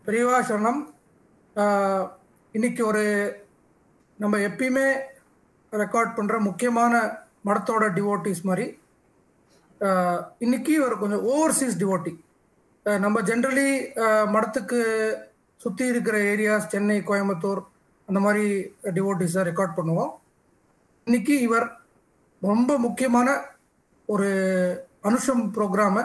பெரியவா சரணம் ஆஹ், இன்னைக்கு ஒரு நம்ம எப்பயுமே ரெக்கார்ட் பண்ணுற முக்கியமான மடத்தோட டிவோட்டிஸ் மாதிரி ஆஹ், இன்னைக்கு ஒரு கொஞ்சம் ஓவர்சீஸ் டிவோட்டி நம்ம ஜென்ரலி மடத்துக்கு சுற்றி இருக்கிற ஏரியாஸ் சென்னை கோயம்புத்தூர் அந்த மாதிரி டிவோட்டிஸை ரெக்கார்ட் பண்ணுவோம் இன்னைக்கு இவர் ரொம்ப முக்கியமான ஒரு அனுஷம் ப்ரோக்ராமை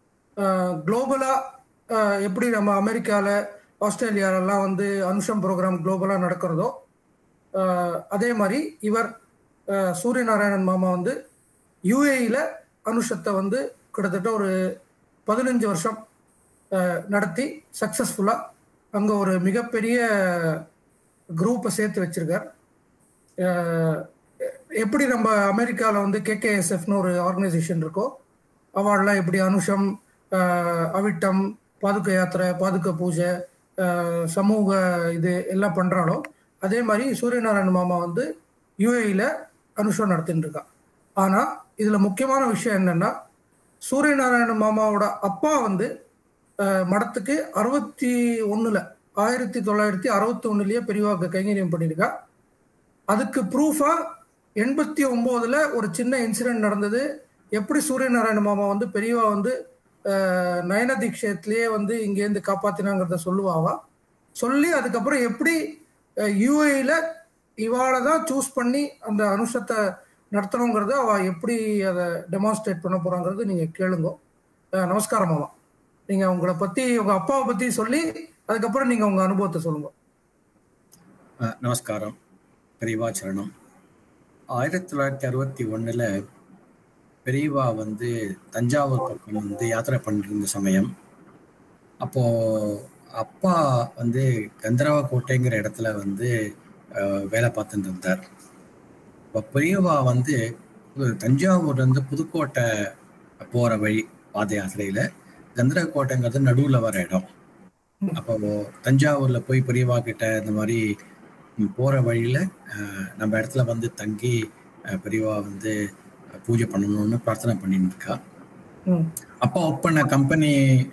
குளோபலாக எப்படி நம்ம அமெரிக்காவில் ஆஸ்திரேலியாலெல்லாம் வந்து அனுஷம் ப்ரோக்ராம் குளோபலாக நடக்கிறதோ அஹ், அதே மாதிரி இவர் அஹ், சூரியநாராயணன் மாமா வந்து யூஏஇயில் அனுஷத்தை வந்து கிட்டத்தட்ட ஒரு பதினஞ்சு வருஷம் அஹ், நடத்தி சக்ஸஸ்ஃபுல்லாக அங்கே ஒரு மிகப்பெரிய குரூப்பை சேர்த்து வச்சிருக்கார் அஹ், எப்படி நம்ம அமெரிக்காவில் வந்து கேகேஎஸ்எஃப்னு ஒரு ஆர்கனைசேஷன் இருக்கோ அவார்ட்லாம் எப்படி அனுஷம் அஹ், அவிட்டம் பாதுக்க யாத்திரை பாதுக்க பூஜை அஹ், சமூக இது எல்லாம் பண்ணுறாளோ அதே மாதிரி சூரியநாராயண மாமா வந்து யூஏஇயில் அனுஷம் நடத்திட்டு இருக்கா ஆனால் இதில் முக்கியமான விஷயம் என்னென்னா சூரியநாராயண மாமாவோட அப்பா வந்து அஹ், மடத்துக்கு அறுபத்தி ஒன்றில் ஆயிரத்தி தொள்ளாயிரத்தி அறுபத்தி ஒன்றுலேயே பெரியவாக்கு கைங்கரியம் பண்ணியிருக்கா அதுக்கு ப்ரூஃபா எண்பத்தி ஒம்போதுல ஒரு சின்ன இன்சிடென்ட் நடந்தது எப்படி சூரியநாராயண மாமா வந்து பெரியவா வந்து அஹ், நயன தீட்சத்திலேயே வந்து இங்கேருந்து காப்பாத்தினாங்கிறத சொல்லுவாவா சொல்லி அதுக்கப்புறம் எப்படி யூஏல இவாளை தான் சூஸ் பண்ணி அந்த அனுஷத்தை நடத்தணுங்கிறத அவ எப்படி அதை டெமான்ஸ்ட்ரேட் பண்ண போறாங்கிறது நீங்க கேளுங்க அஹ், நமஸ்காரம் மாமா நீங்க உங்களை பத்தி உங்க அப்பாவை பத்தி சொல்லி அதுக்கப்புறம் நீங்க உங்க அனுபவத்தை சொல்லுங்க அஹ் நமஸ்காரம் பெரியவா சரணம் ஆயிரத்தி தொள்ளாயிரத்தி அறுபத்தி ஒன்றில் பெரியவா வந்து தஞ்சாவூர் பக்கம் வந்து யாத்திரை பண்ணிட்டு இருந்த சமயம் அப்போ அப்பா வந்து கந்தரவ கோட்டைங்கிற இடத்துல வந்து அஹ், வேலை பார்த்துட்டு இருந்தார் இப்போ பெரியவா வந்து தஞ்சாவூர்லேருந்து புதுக்கோட்டை போகிற வழி பாத யாத்திரையில் கந்தரவ கோட்டைங்கிறது நடுவில் வர இடம் அப்போ தஞ்சாவூர்ல போய் பெரியவா கிட்ட இந்த மாதிரி ம், போற வழியில அஹ், நம்ம இடத்துல வந்து தங்கி அஹ், பெரியவா வந்து அஹ், பூஜை பண்ணணும்னு பிரார்த்தனை பண்ணிட்டு இருக்கா ம் அப்பா ஒர்க் பண்ண கம்பெனி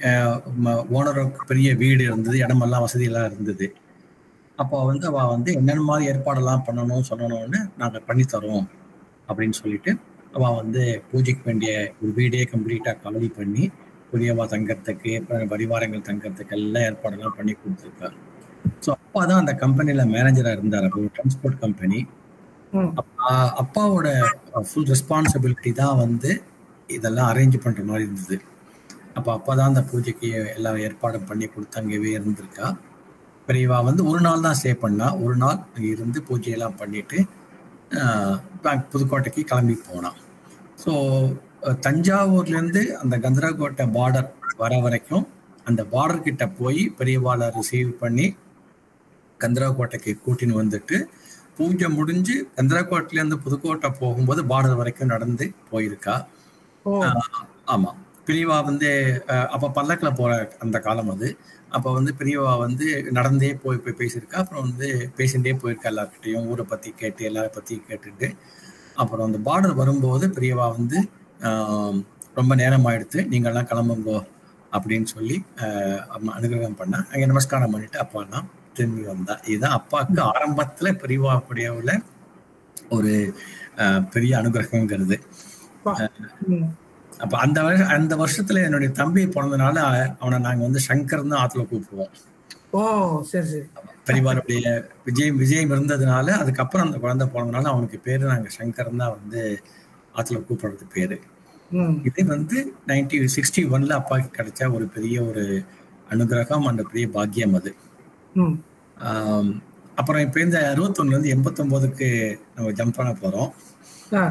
ஓனருக்கு பெரிய வீடு இருந்தது இடமெல்லாம் வசதி எல்லாம் இருந்தது அப்போ வந்து அவ வந்து என்னென்ன மாதிரி ஏற்பாடெல்லாம் பண்ணணும் சொல்லணும்னு நாங்க பண்ணி தரோம் அப்படின்னு சொல்லிட்டு அவ வந்து பூஜைக்கு வேண்டிய ஒரு வீடே கம்ப்ளீட்டா காலி பண்ணி புதியவா தங்கறதுக்கு அப்புறம் பரிவாரங்கள் தங்கறதுக்கு எல்லாம் ஏற்பாடெல்லாம் பண்ணி கொடுத்துருக்காரு ஸோ அப்பா தான் அந்த கம்பெனில மேனேஜரா இருந்தார் அப்போ டிரான்ஸ்போர்ட் கம்பெனி ம் அப்பாவோட ஃபுல் ரெஸ்பான்சிபிலிட்டி தான் வந்து இதெல்லாம் அரேஞ்ச் பண்ற மாதிரி இருந்தது அப்போ அப்பா தான் அந்த பூஜைக்கு எல்லாம் ஏற்பாடும் பண்ணி கொடுத்து அங்கேயே இருந்திருக்கா பெரியவா வந்து ஒரு நாள் தான் ஸ்டே பண்ணா ஒரு நாள் அங்கே இருந்து பூஜையெல்லாம் பண்ணிட்டு ஆஹ், back புதுக்கோட்டைக்கு கிளம்பி போனான் ஸோ தஞ்சாவூர்லேருந்து அந்த கந்தரகோட்டை பார்டர் வர வரைக்கும் அந்த பார்டர் கிட்ட போய் பெரியவாளை ரிசீவ் பண்ணி கந்தரகோட்டைக்கு கூட்டின்னு வந்துட்டு பூஜை முடிஞ்சு கந்தரகோட்டையிலேருந்து புதுக்கோட்டை போகும்போது பார்டர் வரைக்கும் நடந்து போயிருக்கா ஓ ஆஹ் ஆமா பிரியவா வந்து அஹ், அப்ப பல்லக்குல போற அந்த காலம் அது அப்ப வந்து பிரியவா வந்து நடந்தே போய் போய் பேசியிருக்கா அப்புறம் வந்து பேசிட்டே போயிருக்கா எல்லார்கிட்டையும் ஊரை பத்தி கேட்டு எல்லாரை பத்தி கேட்டுட்டு அப்புறம் அந்த பார்டர் வரும்போது பிரியவா வந்து ஆஹ், ரொம்ப நேரம் ஆயிடுத்து நீங்க எல்லாம் கிளம்புங்கோ அப்படின்னு சொல்லி ஆஹ், அம்மா அனுகிரகம் பண்ணா அங்க நமஸ்காரம் பண்ணிட்டு அப்பா எல்லாம் திரும்பி வந்தா இதுதான் அப்பாவுக்கு ஆரம்பத்துல பிரியவா கூடியவுல ஒரு ஆஹ், பெரிய அனுகிரகங்கிறது பா. ம் அப்ப அந்த வருஷ அந்த வருஷத்துல என்னுடைய தம்பி பிறந்தனால அவனை நாங்க வந்து சங்கர் தான் ஆத்துல கூப்பிடுவோம் ஓ சரி சரி பெரியவாருடைய விஜயம் விஜயம் இருந்ததுனால அதுக்கப்புறம் அந்த குழந்தை பிறந்தனால அவனுக்கு பேரு நாங்க சங்கர் தான் வந்து ஆத்துல கூப்பிடுறது பேரு ம் இது வந்து நைன்டீன் சிக்ஸ்டி ஒன்ல அப்பாவுக்கு கிடைச்ச ஒரு பெரிய ஒரு அனுகிரகம் அந்த பெரிய பாக்கியம் அது ம் ஆம், அப்புறம் இப்ப இந்த அறுபத்தொன்னுல இருந்து எண்பத்தொன்பதுக்கு நம்ம ஜம்ப் பண்ண போறோம் ஆ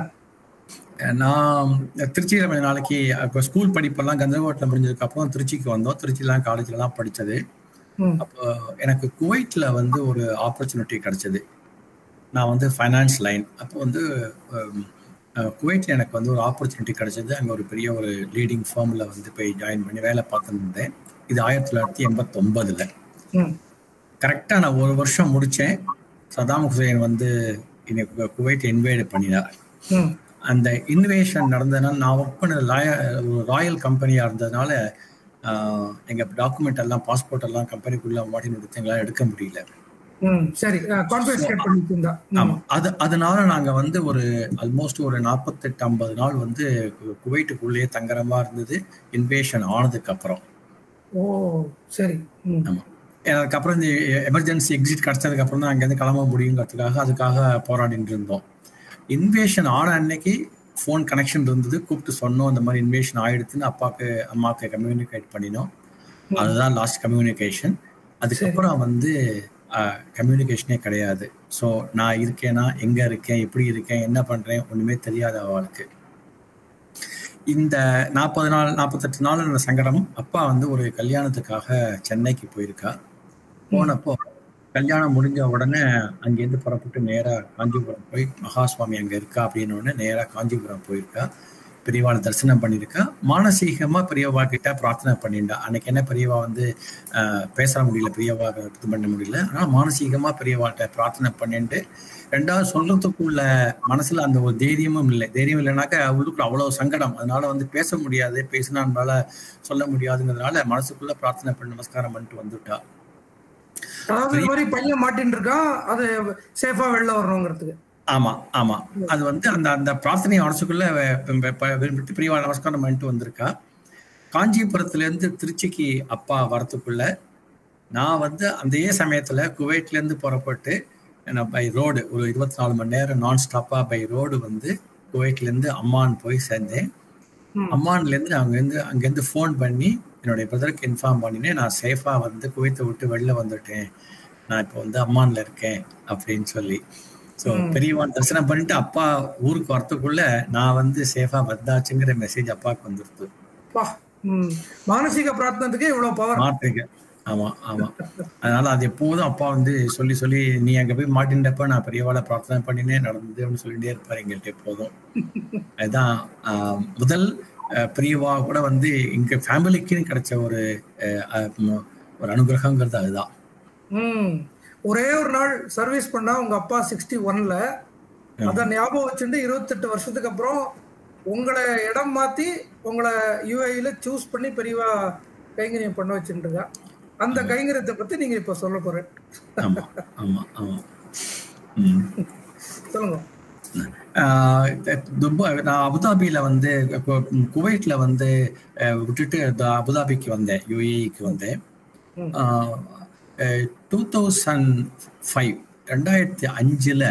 நான் திருச்சியில் கொஞ்ச நாளைக்கு அப்போ ஸ்கூல் படிப்பெல்லாம் கந்தர்கோட்டில் முடிஞ்சதுக்கு அப்புறம் திருச்சிக்கு வந்தோம் திருச்சிலாம் காலேஜ்லலாம் படித்தது ம் அப்போ எனக்கு குவைத்தில் வந்து ஒரு ஆப்பர்ச்சுனிட்டி கிடைச்சது நான் வந்து ஃபைனான்ஸ் லைன் அப்போ வந்து குவைட்டில் எனக்கு வந்து ஒரு ஆப்பர்ச்சுனிட்டி கிடைச்சது அங்கே ஒரு பெரிய ஒரு லீடிங் ஃபார்மில் வந்து போய் ஜாயின் பண்ணி வேலை பார்த்துருந்தேன் இது ஆயிரத்தி தொள்ளாயிரத்தி எண்பத்தொம்பதில் ம் கரெக்டாக நான் ஒரு வருஷம் முடித்தேன் சதாம் ஹுசைன் வந்து இன்னைக்கு குவைட் இன்வைட் பண்ணினார் ம் அந்த இன்வேஷன் நடந்ததுனால நான் ஒர்க் பண்ண லாய ஒரு ராயல் கம்பெனியாக இருந்ததுனால எங்க டாக்குமெண்ட் எல்லாம் பாஸ்போர்ட் எல்லாம் கம்பெனிக்குள்ள மாட்டின்னு எடுத்து எங்களால் எடுக்க முடியல ம் சரி கான்ஃபிஸ்கேட் பண்ணிட்டு ஆமா அது அதனால நாங்க வந்து ஒரு ஆல்மோஸ்ட் ஒரு நாற்பத்தெட்டு ஐம்பது நாள் வந்து கு- குவைட்டுக்குள்ளேயே தங்குற மாதிரி இருந்தது இன்வேஷன் ஆனதுக்கு அப்புறம் ஓ சரி ம் ஆமா அதுக்கப்புறம் இந்த எமர்ஜென்சி எக்ஸிட் கிடைச்சதுக்கு அப்புறம் தான் அங்கேருந்து கிளம்ப முடியுங்கிறதுக்காக அதுக்காக போராடிட்டு இருந்தோம் இன்வேஷன் ஆன அன்னைக்கு ஃபோன் கனெக்ஷன் இருந்தது கூப்பிட்டு சொன்னோம் இந்த மாதிரி இன்வேஷன் ஆயிடுச்சுன்னு அப்பாவுக்கு அம்மாவுக்கு கம்யூனிகேட் பண்ணினோம் அதுதான் லாஸ்ட் கம்யூனிகேஷன் அதுக்கப்புறம் வந்து கம்யூனிகேஷனே கிடையாது ஸோ நான் இருக்கேனா எங்க இருக்கேன் எப்படி இருக்கேன் என்ன பண்றேன் ஒண்ணுமே தெரியாத அவளுக்கு இந்த நாற்பது நாள் நாற்பத்தெட்டு நாள் இந்த சங்கடம் அப்பா வந்து ஒரு கல்யாணத்துக்காக சென்னைக்கு போயிருக்கா போனப்போ கல்யாணம் முடிஞ்ச உடனே அங்கேருந்து புறப்பட்டு நேரா காஞ்சிபுரம் போய் மகாசுவாமி அங்க இருக்கா அப்படின்னு உடனே நேரா காஞ்சிபுரம் போயிருக்கா பெரியவாளை தரிசனம் பண்ணியிருக்கா மானசீகமா பெரியவா கிட்ட பிரார்த்தனை பண்ணிண்டா அன்னைக்கு என்ன பெரியவா வந்து ஆஹ், பேச முடியல பெரியவா இது பண்ண முடியல ஆனா மானசீகமா பெரியவாட்ட பிரார்த்தனை பண்ணிட்டு ரெண்டாவது சொல்றதுக்குள்ள மனசுல அந்த ஒரு தைரியமும் இல்லை தைரியம் இல்லைனாக்கா உள்ளுக்குள்ள அவ்வளவு சங்கடம் அதனால வந்து பேச முடியாது பேசினா நம்மளால சொல்ல முடியாதுங்கிறதுனால மனசுக்குள்ள பிரார்த்தனை பண்ணி நமஸ்காரம் பண்ணிட்டு வந்துட்டா அதாவது இந்த மாதிரி பையன் மாட்டின்னு இருக்கான் அது சேஃபா வெளில வரணுங்கிறதுக்கு ஆமா ஆமா அது வந்து அந்த அந்த பிரார்த்தனை மனசுக்குள்ள விட்டு பிரிவா நமஸ்காரம் பண்ணிட்டு வந்திருக்கா காஞ்சிபுரத்துல இருந்து திருச்சிக்கு அப்பா வரத்துக்குள்ள நான் வந்து அதே சமயத்துல குவைட்ல இருந்து புறப்பட்டு நான் பை ரோடு ஒரு இருபத்தி நாலு மணி நேரம் நான் ஸ்டாப்பா பை ரோடு வந்து குவைட்ல இருந்து அம்மான் போய் சேர்ந்தேன் ம். அம்மான்ல இருந்து அங்கேருந்து அங்கேருந்து ஃபோன் பண்ணி என்னுடைய பிரதருக்கு இன்ஃபார்ம் பண்ணினேன் நான் சேஃபா வந்து குவைத்தை விட்டு வெளில வந்துட்டேன் நான் இப்போ வந்து அம்மான்ல இருக்கேன் அப்படின்னு சொல்லி ஸோ பெரியவான் தரிசனம் பண்ணிட்டு அப்பா ஊருக்கு வரத்துக்குள்ள நான் வந்து சேஃபா வந்தாச்சுங்கிற மெசேஜ் அப்பாவுக்கு வந்துருது பா ம் மானசீக பிரார்த்தனத்துக்கே இவ்வளவு பவர் மாட்டுங்க ஆமா ஆமா அதனால அது எப்போதும் அப்பா வந்து சொல்லி சொல்லி நீ அங்க போய் மாட்டின்றப்ப நான் பெரியவாளை பிரார்த்தனை பண்ணினே நடந்தது அப்படின்னு சொல்லிட்டே இருப்பாரு எங்கள்கிட்ட எப்போதும் அதுதான் ஆஹ், முதல் ஆஹ், பெரியவா கூட வந்து எங்க ஃபேமிலிக்குன்னு கிடைச்ச ஒரு ஆஹ், ஆஹ், ஒரு அனுகிரகங்கிறது அதுதான் ம் ஒரே ஒரு நாள் சர்வீஸ் பண்ணா உங்க அப்பா சிக்ஸ்டி ஒன்ல அத ஞாபகம் வச்சுட்டு இருபத்தெட்டு வருஷத்துக்கு அப்புறம் உங்களை இடம் மாத்தி உங்களை யூஏல சூஸ் பண்ணி பெரியவா கைங்கரியம் பண்ண வச்சுருக்கா அந்த கைங்கரியத்தை பத்தி நீங்க இப்ப சொல்ல போறேன் ஆமா ஆமா ஆமா ம் சொல்லுங்க ஆஹ் துபாய் நான் அபுதாபியில வந்து கு- குவைட்ல வந்து அஹ், விட்டுட்டு த- அபுதாபிக்கு வந்தேன் யுஏஇக்கு வந்தேன் ம். டூ தௌசண்ட் ஃபைவ் ரெண்டாயிரத்தி அஞ்சில்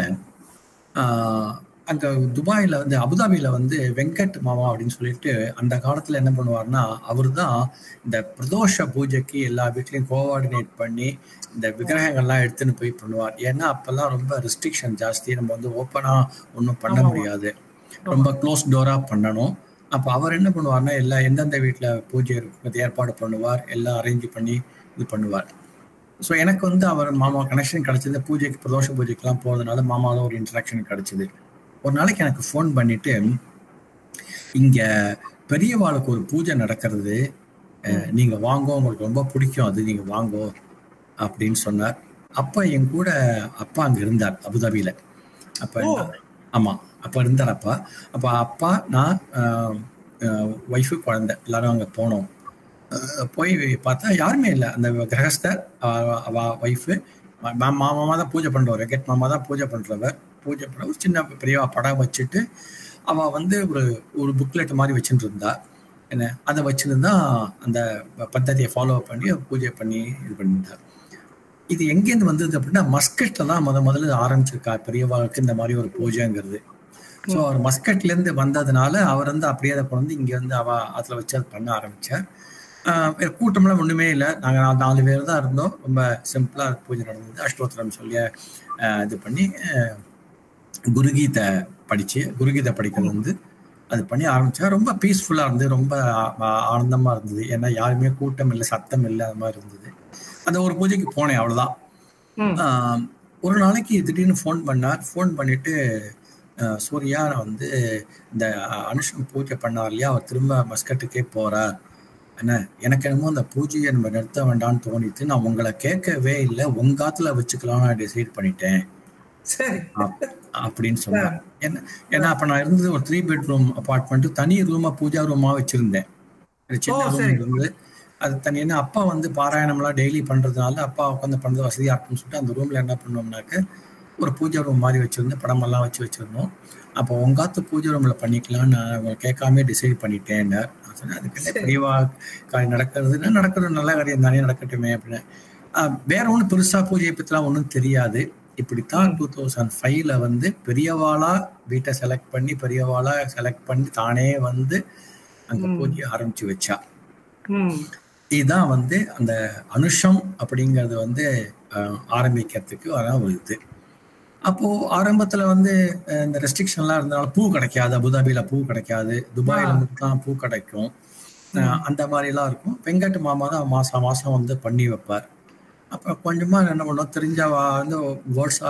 அங்கே துபாயில் வந்து அபுதாபியில் வந்து வெங்கட் மாமா அப்படின்னு சொல்லிட்டு அந்த காலத்தில் என்ன பண்ணுவார்னா அவர் தான் இந்த பிரதோஷ பூஜைக்கு எல்லா வீட்லையும் கோஆர்டினேட் பண்ணி இந்த விக்கிரகங்கள்லாம் எடுத்துன்னு போய் பண்ணுவார் ஏன்னா அப்போல்லாம் ரொம்ப ரெஸ்ட்ரிக்ஷன் ஜாஸ்தி நம்ம வந்து ஓப்பனாக ஒன்றும் பண்ண முடியாது ரொம்ப க்ளோஸ் டோராக பண்ணணும் அப்போ அவர் என்ன பண்ணுவார்னா எல்லா எந்தெந்த வீட்டில் பூஜை இருக்கு அது ஏற்பாடு பண்ணுவார் எல்லாம் அரேஞ்ச் பண்ணி இது பண்ணுவார் ஸோ எனக்கு வந்து அவர் மாமா கனெக்ஷன் கிடைச்சது பூஜைக்கு பிரதோஷ பூஜைக்கெல்லாம் போகிறதுனால மாமாவோட ஒரு இன்ட்ராக்ஷன் கிடைச்சது ஒரு நாளைக்கு எனக்கு ஃபோன் பண்ணிட்டு இங்க பெரியவாளுக்கு ஒரு பூஜை நடக்கிறது அஹ், நீங்க வாங்கோ உங்களுக்கு ரொம்ப பிடிக்கும் அது நீங்க வாங்கோ அப்படின்னு சொன்னார் அப்ப என் கூட அப்பா அங்க இருந்தார் அபுதாபியில அப்ப என்ன- ஆமா அப்ப இருந்தார் அப்பா அப்ப அப்பா நான் ஒய்ஃபு குழந்தை எல்லாரும் அங்க போனோம் அஹ், போய் பார்த்தா யாருமே இல்லை அந்த கிரகஸ்தர் அவ- அவ ஒய்ஃபு மாமா தான் பூஜை பண்றவர் வெங்கட் மாமா தான் பூஜை பண்றவர் பூஜை பண்ண ஒரு சின்ன பெரியவா படம் வச்சுட்டு அவ வந்து ஒரு ஒரு புக்லெட் மாதிரி வச்சுட்டு இருந்தா என்ன அதை வச்சுருந்தா அந்த பத்ததியை ஃபாலோ பண்ணி பூஜை பண்ணி இது பண்ணியிருந்தார் இது எங்கேருந்து வந்தது அப்படின்னா மஸ்கட்ல தான் முத முதல்ல ஆரம்பிச்சிருக்கா பெரியவாளுக்கு இந்த மாதிரி ஒரு பூஜைங்கிறது ஸோ அவர் மஸ்கட்ல இருந்து வந்ததுனால அவர் வந்து அப்படியே அதை கொண்டு வந்து இங்க வந்து அவ அதுல வச்சு அதை பண்ண ஆரம்பிச்சார் ஆஹ் வேற கூட்டம்லாம் ஒண்ணுமே இல்லை நாங்க நா- நாலு பேர் தான் இருந்தோம் ரொம்ப சிம்பிளா பூஜை நடந்தது அஷ்டோத்திரம் சொல்லி ஆஹ் இது பண்ணி ஆஹ் குருகீதை படிச்சு குருகீதை படிக்கிறது வந்து அது பண்ணி ஆரம்பிச்சா ரொம்ப பீஸ்ஃபுல்லா இருந்து ரொம்ப ஆ- ஆ- ஆனந்தமா இருந்தது ஏன்னா யாருமே கூட்டம் இல்லை சத்தம் இல்லை அது மாதிரி இருந்தது அந்த ஒரு பூஜைக்கு போனேன் அவ்வளவுதான் ம். ஆஹ் ஒரு நாளைக்கு திடீர்னு ஃபோன் பண்ணார் ஃபோன் பண்ணிட்டு ஆஹ் சூர்யா நான் வந்து இந்த அனுஷம் பூஜை பண்ணார் இல்லையா அவர் திரும்ப மஸ்கட்டுக்கே போறார் என்ன எனக்கு என்னமோ அந்த பூஜையை நம்ம நிறுத்த வேண்டாம்னு தோணித்து நான் உங்களை கேட்கவே இல்லை உங்காத்துல வச்சுக்கலாம்னு நான் டிசைட் பண்ணிட்டேன் சரி அப்- அப்படின்னு சொன்னார் என்ன ஏன்னா அப்ப நான் இருந்தது ஒரு த்ரீ பெட்ரூம் அபார்ட்மெண்ட் தனி ரூமா பூஜா ரூமா வச்சிருந்தேன் ஒரு சின்ன ஓ, ரூம் சரி. இருந்து அது தனியாக அப்பா வந்து பாராயணம்லாம் டெய்லி பண்றதுனால அப்பா உட்காந்து பண்றது வசதியா இருக்கும்னு சொல்லிட்டு அந்த ரூம்ல என்ன பண்ணோம்னாக்க ஒரு பூஜை ரூம் மாதிரி வச்சிருந்து படமெல்லாம் வச்சு வச்சிருந்தோம் அப்போ உங்காத்து பூஜை ரூம்ல பண்ணிக்கலாம்னு நான் கேட்காம டிசைட் பண்ணிட்டேன் நான் சொன்னேன் அதுக்கு என்ன பெரியவா காரியம் நடக்கிறதுன்னா நடக்கிறது நல்ல காரியம் தானே நடக்கட்டுமே அப்படின்னு ஆஹ் வேற ஒன்றும் பெருசா பூஜையை பற்றிலாம் ஒன்றும் தெரியாது இப்படித்தான் டூ தௌசண்ட் ஃபைவ்ல வந்து பெரியவாளா வீட்டை செலக்ட் பண்ணி பெரியவாளா செலக்ட் பண்ணி தானே வந்து அங்க பூஜையை ஆரம்பிச்சு வச்சா ம் இதுதான் வந்து அந்த அனுஷம் அப்படிங்கிறது வந்து அஹ், ஆரம்பிக்கிறதுக்கு வர ஒரு இது அப்போ ஆரம்பத்துல வந்து அஹ், இந்த ரெஸ்ட்ரிக்ஷன்லாம் இருந்தனால பூ கிடைக்காது அபுதாபியில பூ கிடைக்காது துபாயில மட்டும் தான் பூ கிடைக்கும் அஹ், அந்த மாதிரிலாம் இருக்கும் வெங்கட் மாமா தான் மாசம் மாசம் வந்து பண்ணி வைப்பார் அப்புறம் கொஞ்சமா என்ன பண்ணோம் தெரிஞ்ச வா- வந்து வேர்ட்ஸா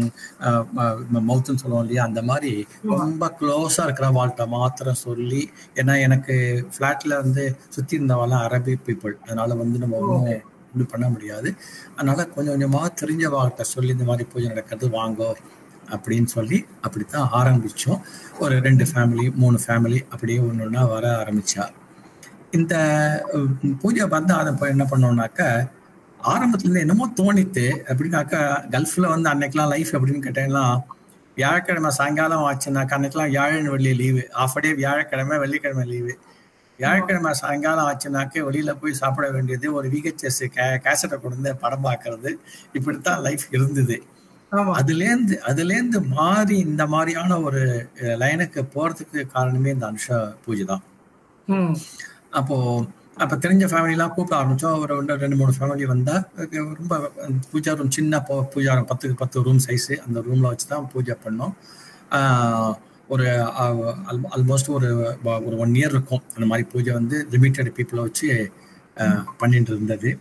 மவுத்துன்னு சொல்லுவோம் இல்லையா அந்த மாதிரி ரொம்ப க்ளோஸா இருக்கிற வாழ்கிட்ட மாத்திரம் சொல்லி ஏன்னா எனக்கு ஃப்ளாட்ல வந்து சுத்தி இருந்தவெல்லாம் அரபி பீப்புள் அதனால வந்து நம்ம ஒன்றும் இது பண்ண முடியாது அதனால கொஞ்சம் கொஞ்சமா தெரிஞ்ச வாழ்கிட்ட சொல்லி இந்த மாதிரி பூஜை நடக்கிறது வாங்கோ அப்படின்னு சொல்லி அப்படித்தான் ஆரம்பிச்சோம் ஒரு ரெண்டு ஃபேமிலி மூணு ஃபேமிலி அப்படியே ஒன்று ஒன்றா வர ஆரம்பிச்சா இந்த உம், பூஜை வந்து அதை இப்போ என்ன பண்ணோம்னாக்க ஆரம்பத்துல இருந்து என்னமோ தோணித்து அப்படின்னாக்கா கல்ஃப்ல வந்து அன்னைக்கெல்லாம் லைஃப் அப்படின்னு கேட்டேன்னா வியாழக்கிழமை சாயங்காலம் ஆச்சுனாக்கா அன்னைக்கெல்லாம் வியாழன் வெள்ளி லீவு ஆஃப் டே வியாழக்கிழமை வெள்ளிக்கிழமை லீவு வியாழக்கிழமை சாயங்காலம் ஆச்சுனாக்க வெளியில போய் சாப்பிட வேண்டியது ஒரு விஹெச்எஸ் கே கேசட்டை கொண்டு படம் பார்க்கறது இப்படித்தான் லைஃப் இருந்தது ஆமா அதுலேருந்து அதுலேருந்து மாறி இந்த மாதிரியான ஒரு லைனுக்கு போறதுக்கு காரணமே இந்த அனுஷா பூஜை தான் ம் அப்போ அப்போ தெரிஞ்ச ஃபேமிலிலாம் கூப்பிட ஆரம்பிச்சோம் ஒரு ரெண்டு ரெண்டு மூணு ஃபேமிலி வந்தா அது ரொம்ப பூஜா ரூம் சின்ன போ- பூஜா room, பத்துக்கு பத்து ரூம் சைஸு அந்த ரூம்ல வச்சு தான் பூஜை பண்ணோம் ஆஹ் ஒரு ஆல்மோஸ்ட் ஒரு வ- ஒரு ஒன் இயர் இருக்கும் அந்த மாதிரி பூஜை வந்து லிமிட்டட் பீப்புளை வச்சு ஆஹ் பண்ணிட்டு இருந்தது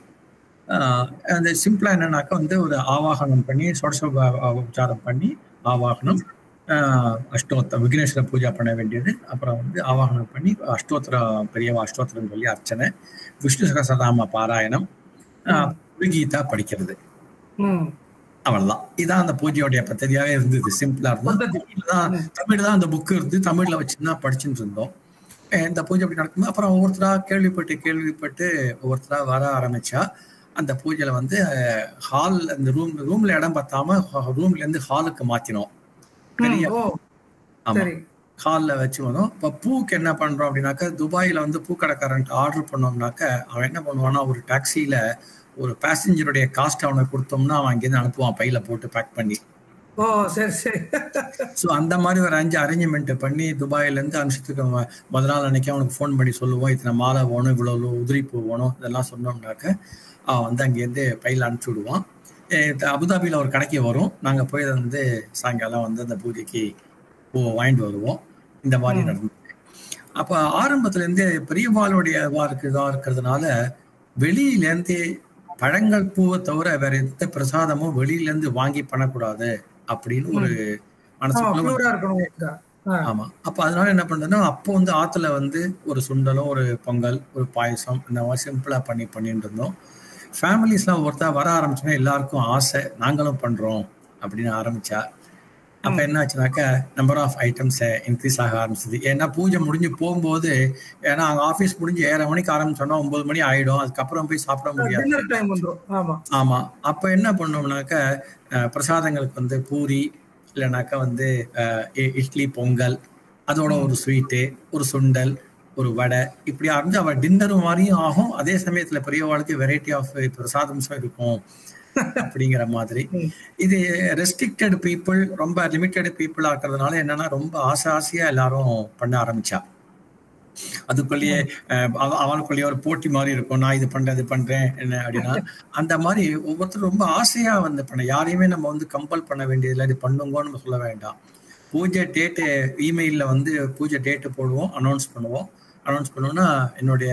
ஆஹ் அந்த சிம்பிளா என்னன்னாக்கா வந்து ஒரு ஆவாகனம் பண்ணி சொடச உச்சாரம் பண்ணி ஆவாகனம் ஆஹ் அஷ்டோத்திர விக்னேஸ்வர பூஜா பண்ண வேண்டியது அப்புறம் வந்து ஆவாகனம் பண்ணி அஷ்டோத்திர பெரியவா அஷ்டோத்திரம் சொல்லி அர்ச்சனை விஷ்ணு சகசராம பாராயணம் ஆஹ் கீதா படிக்கிறது ம் அவ்வளவுதான் இதான் அந்த பூஜையோடைய பദ്ധதியாவே இருந்தது சிம்பிளா இருந்தது பద్ధதி. தமிழ்ல தான் தமிழ்ல தான் அந்த புக்கு இருந்து தமிழ்ல வச்சுதான் படிச்சுட்டு இருந்தோம் அஹ் இந்த பூஜை அப்படி நடக்கும்போது அப்புறம் ஒவ்வொருத்தரா கேள்விப்பட்டு கேள்விப்பட்டு ஒவ்வொருத்தரா வர ஆரம்பிச்சா அந்த பூஜையில வந்து ஹால் அந்த ரூம் ரூம்ல இடம் பார்த்தாம ரூம்ல இருந்து ஹாலுக்கு மாத்தினோம் பெரிய ம், ஓ ஆமா சரி ஹாலில் வச்சு வந்தோம் இப்போ பூக்கு என்ன பண்றோம் அப்படின்னாக்கா துபாயில வந்து பூக்கடைக்காரன்ட்டு ஆர்டர் பண்ணோம்னாக்க அவன் என்ன பண்ணுவான்னா ஒரு டாக்ஸியில ஒரு பேசஞ்சருடைய காஸ்ட் அவனுக்கு கொடுத்தோம்னா அவன் அங்கேருந்து அனுப்புவான் பையில போட்டு பேக் பண்ணி ஓ சரி சரி ஸோ அந்த மாதிரி ஒரு அஞ்சு அரேஞ்ச்மெண்ட் பண்ணி துபாயிலேருந்து அனுப்பிச்சதுக்கு அவன் முத நாள் அன்னைக்கு அவனுக்கு ஃபோன் பண்ணி சொல்லுவோம் இத்தனை மாலை வேணும் இவ்வளோ உதிரி பூ வேணும் இதெல்லாம் சொன்னோம்னாக்க அவன் வந்து அங்கேருந்து பையில அனுப்பிச்சி விடுவான் அஹ் இது அபுதாபியில் ஒரு கடைக்கு வரும் நாங்கள் போய் அதை வந்து சாயங்காலம் வந்து அந்த பூஜைக்கு பூ வாங்கிட்டு வருவோம் இந்த மாதிரி நடந்தது அப்போ ஆரம்பத்துல இருந்தே பெரியவாளுடைய இதுவா இருக்குதா இருக்கிறதுனால வெளியிலேருந்து பழங்கள் பூவை தவிர வேற எந்த பிரசாதமும் வெளியில இருந்து வாங்கி பண்ணக்கூடாது அப்படின்னு ஒரு ஆமா மனசுக்குள்ள ஒரு பியூரா இருக்கணும் இருக்கா. ஆ, ஆமா அப்ப அதனால என்ன பண்றதுன்னா அப்போ வந்து ஆத்துல வந்து ஒரு சுண்டலும் ஒரு பொங்கல் ஒரு பாயசம் இந்த மாதிரி சிம்பிளா பண்ணி பண்ணிட்டு இருந்தோம் ஃபேமிலிஸ்லாம் ஒருத்தர் வர ஆரம்பிச்சோன்னா எல்லாருக்கும் ஆசை நாங்களும் பண்றோம் அப்படின்னு ஆரம்பிச்சா அப்ப என்ன ஆச்சுனாக்க நம்பர் ஆஃப் ஐட்டம்ஸ் இன்க்ரீஸ் ஆக ஆரம்பிச்சது ஏன்னா பூஜை முடிஞ்சு போகும்போது ஏன்னா அங்க ஆஃபீஸ் முடிஞ்சு ஏழரை மணிக்கு ஆரம்பிச்சோன்னா ஒன்பது மணி ஆயிடும் அதுக்கப்புறம் போய் சாப்பிட முடியாது டின்னர் டைம் வந்துரும் ஆமா ஆமா அப்ப என்ன பண்ணோம்னாக்க அஹ், பிரசாதங்களுக்கு வந்து பூரி இல்லைனாக்கா வந்து அஹ், இ- இட்லி பொங்கல் அதோட ஒரு ஸ்வீட்டு ஒரு சுண்டல் ஒரு வடை இப்படி ஆரம்பிச்சு அவ டின்னரும் மாதிரியும் ஆகும் அதே சமயத்துல பெரியவாளுக்கு வெரைட்டி ஆஃப் பிரசாதம்ஸும் இருக்கும் அப்படிங்கிற மாதிரி இது ரெஸ்ட்ரிக்டட் பீப்புள் ரொம்ப லிமிட்டட் பீப்புள் ஆக்குறதுனால என்னன்னா ரொம்ப ஆசை ஆசையா எல்லாரும் பண்ண ஆரம்பிச்சா அதுக்குள்ளேயே அஹ், அவ- அவனுக்குள்ளேயே ஒரு போட்டி மாதிரி இருக்கும் நான் இது பண்றேன் இது பண்றேன் என்ன அப்படின்னா அந்த மாதிரி ஒவ்வொருத்தரும் ரொம்ப ஆசையா வந்து பண்ண யாரையுமே நம்ம வந்து கம்பல் பண்ண வேண்டியதில்லை இது பண்ணுங்கன்னு நம்ம சொல்ல வேண்டாம் பூஜை டேட்டு இமெயில்ல வந்து பூஜை டேட்டு போடுவோம் அனௌன்ஸ் பண்ணுவோம் அனௌன்ஸ் பண்ணோம்னா என்னுடைய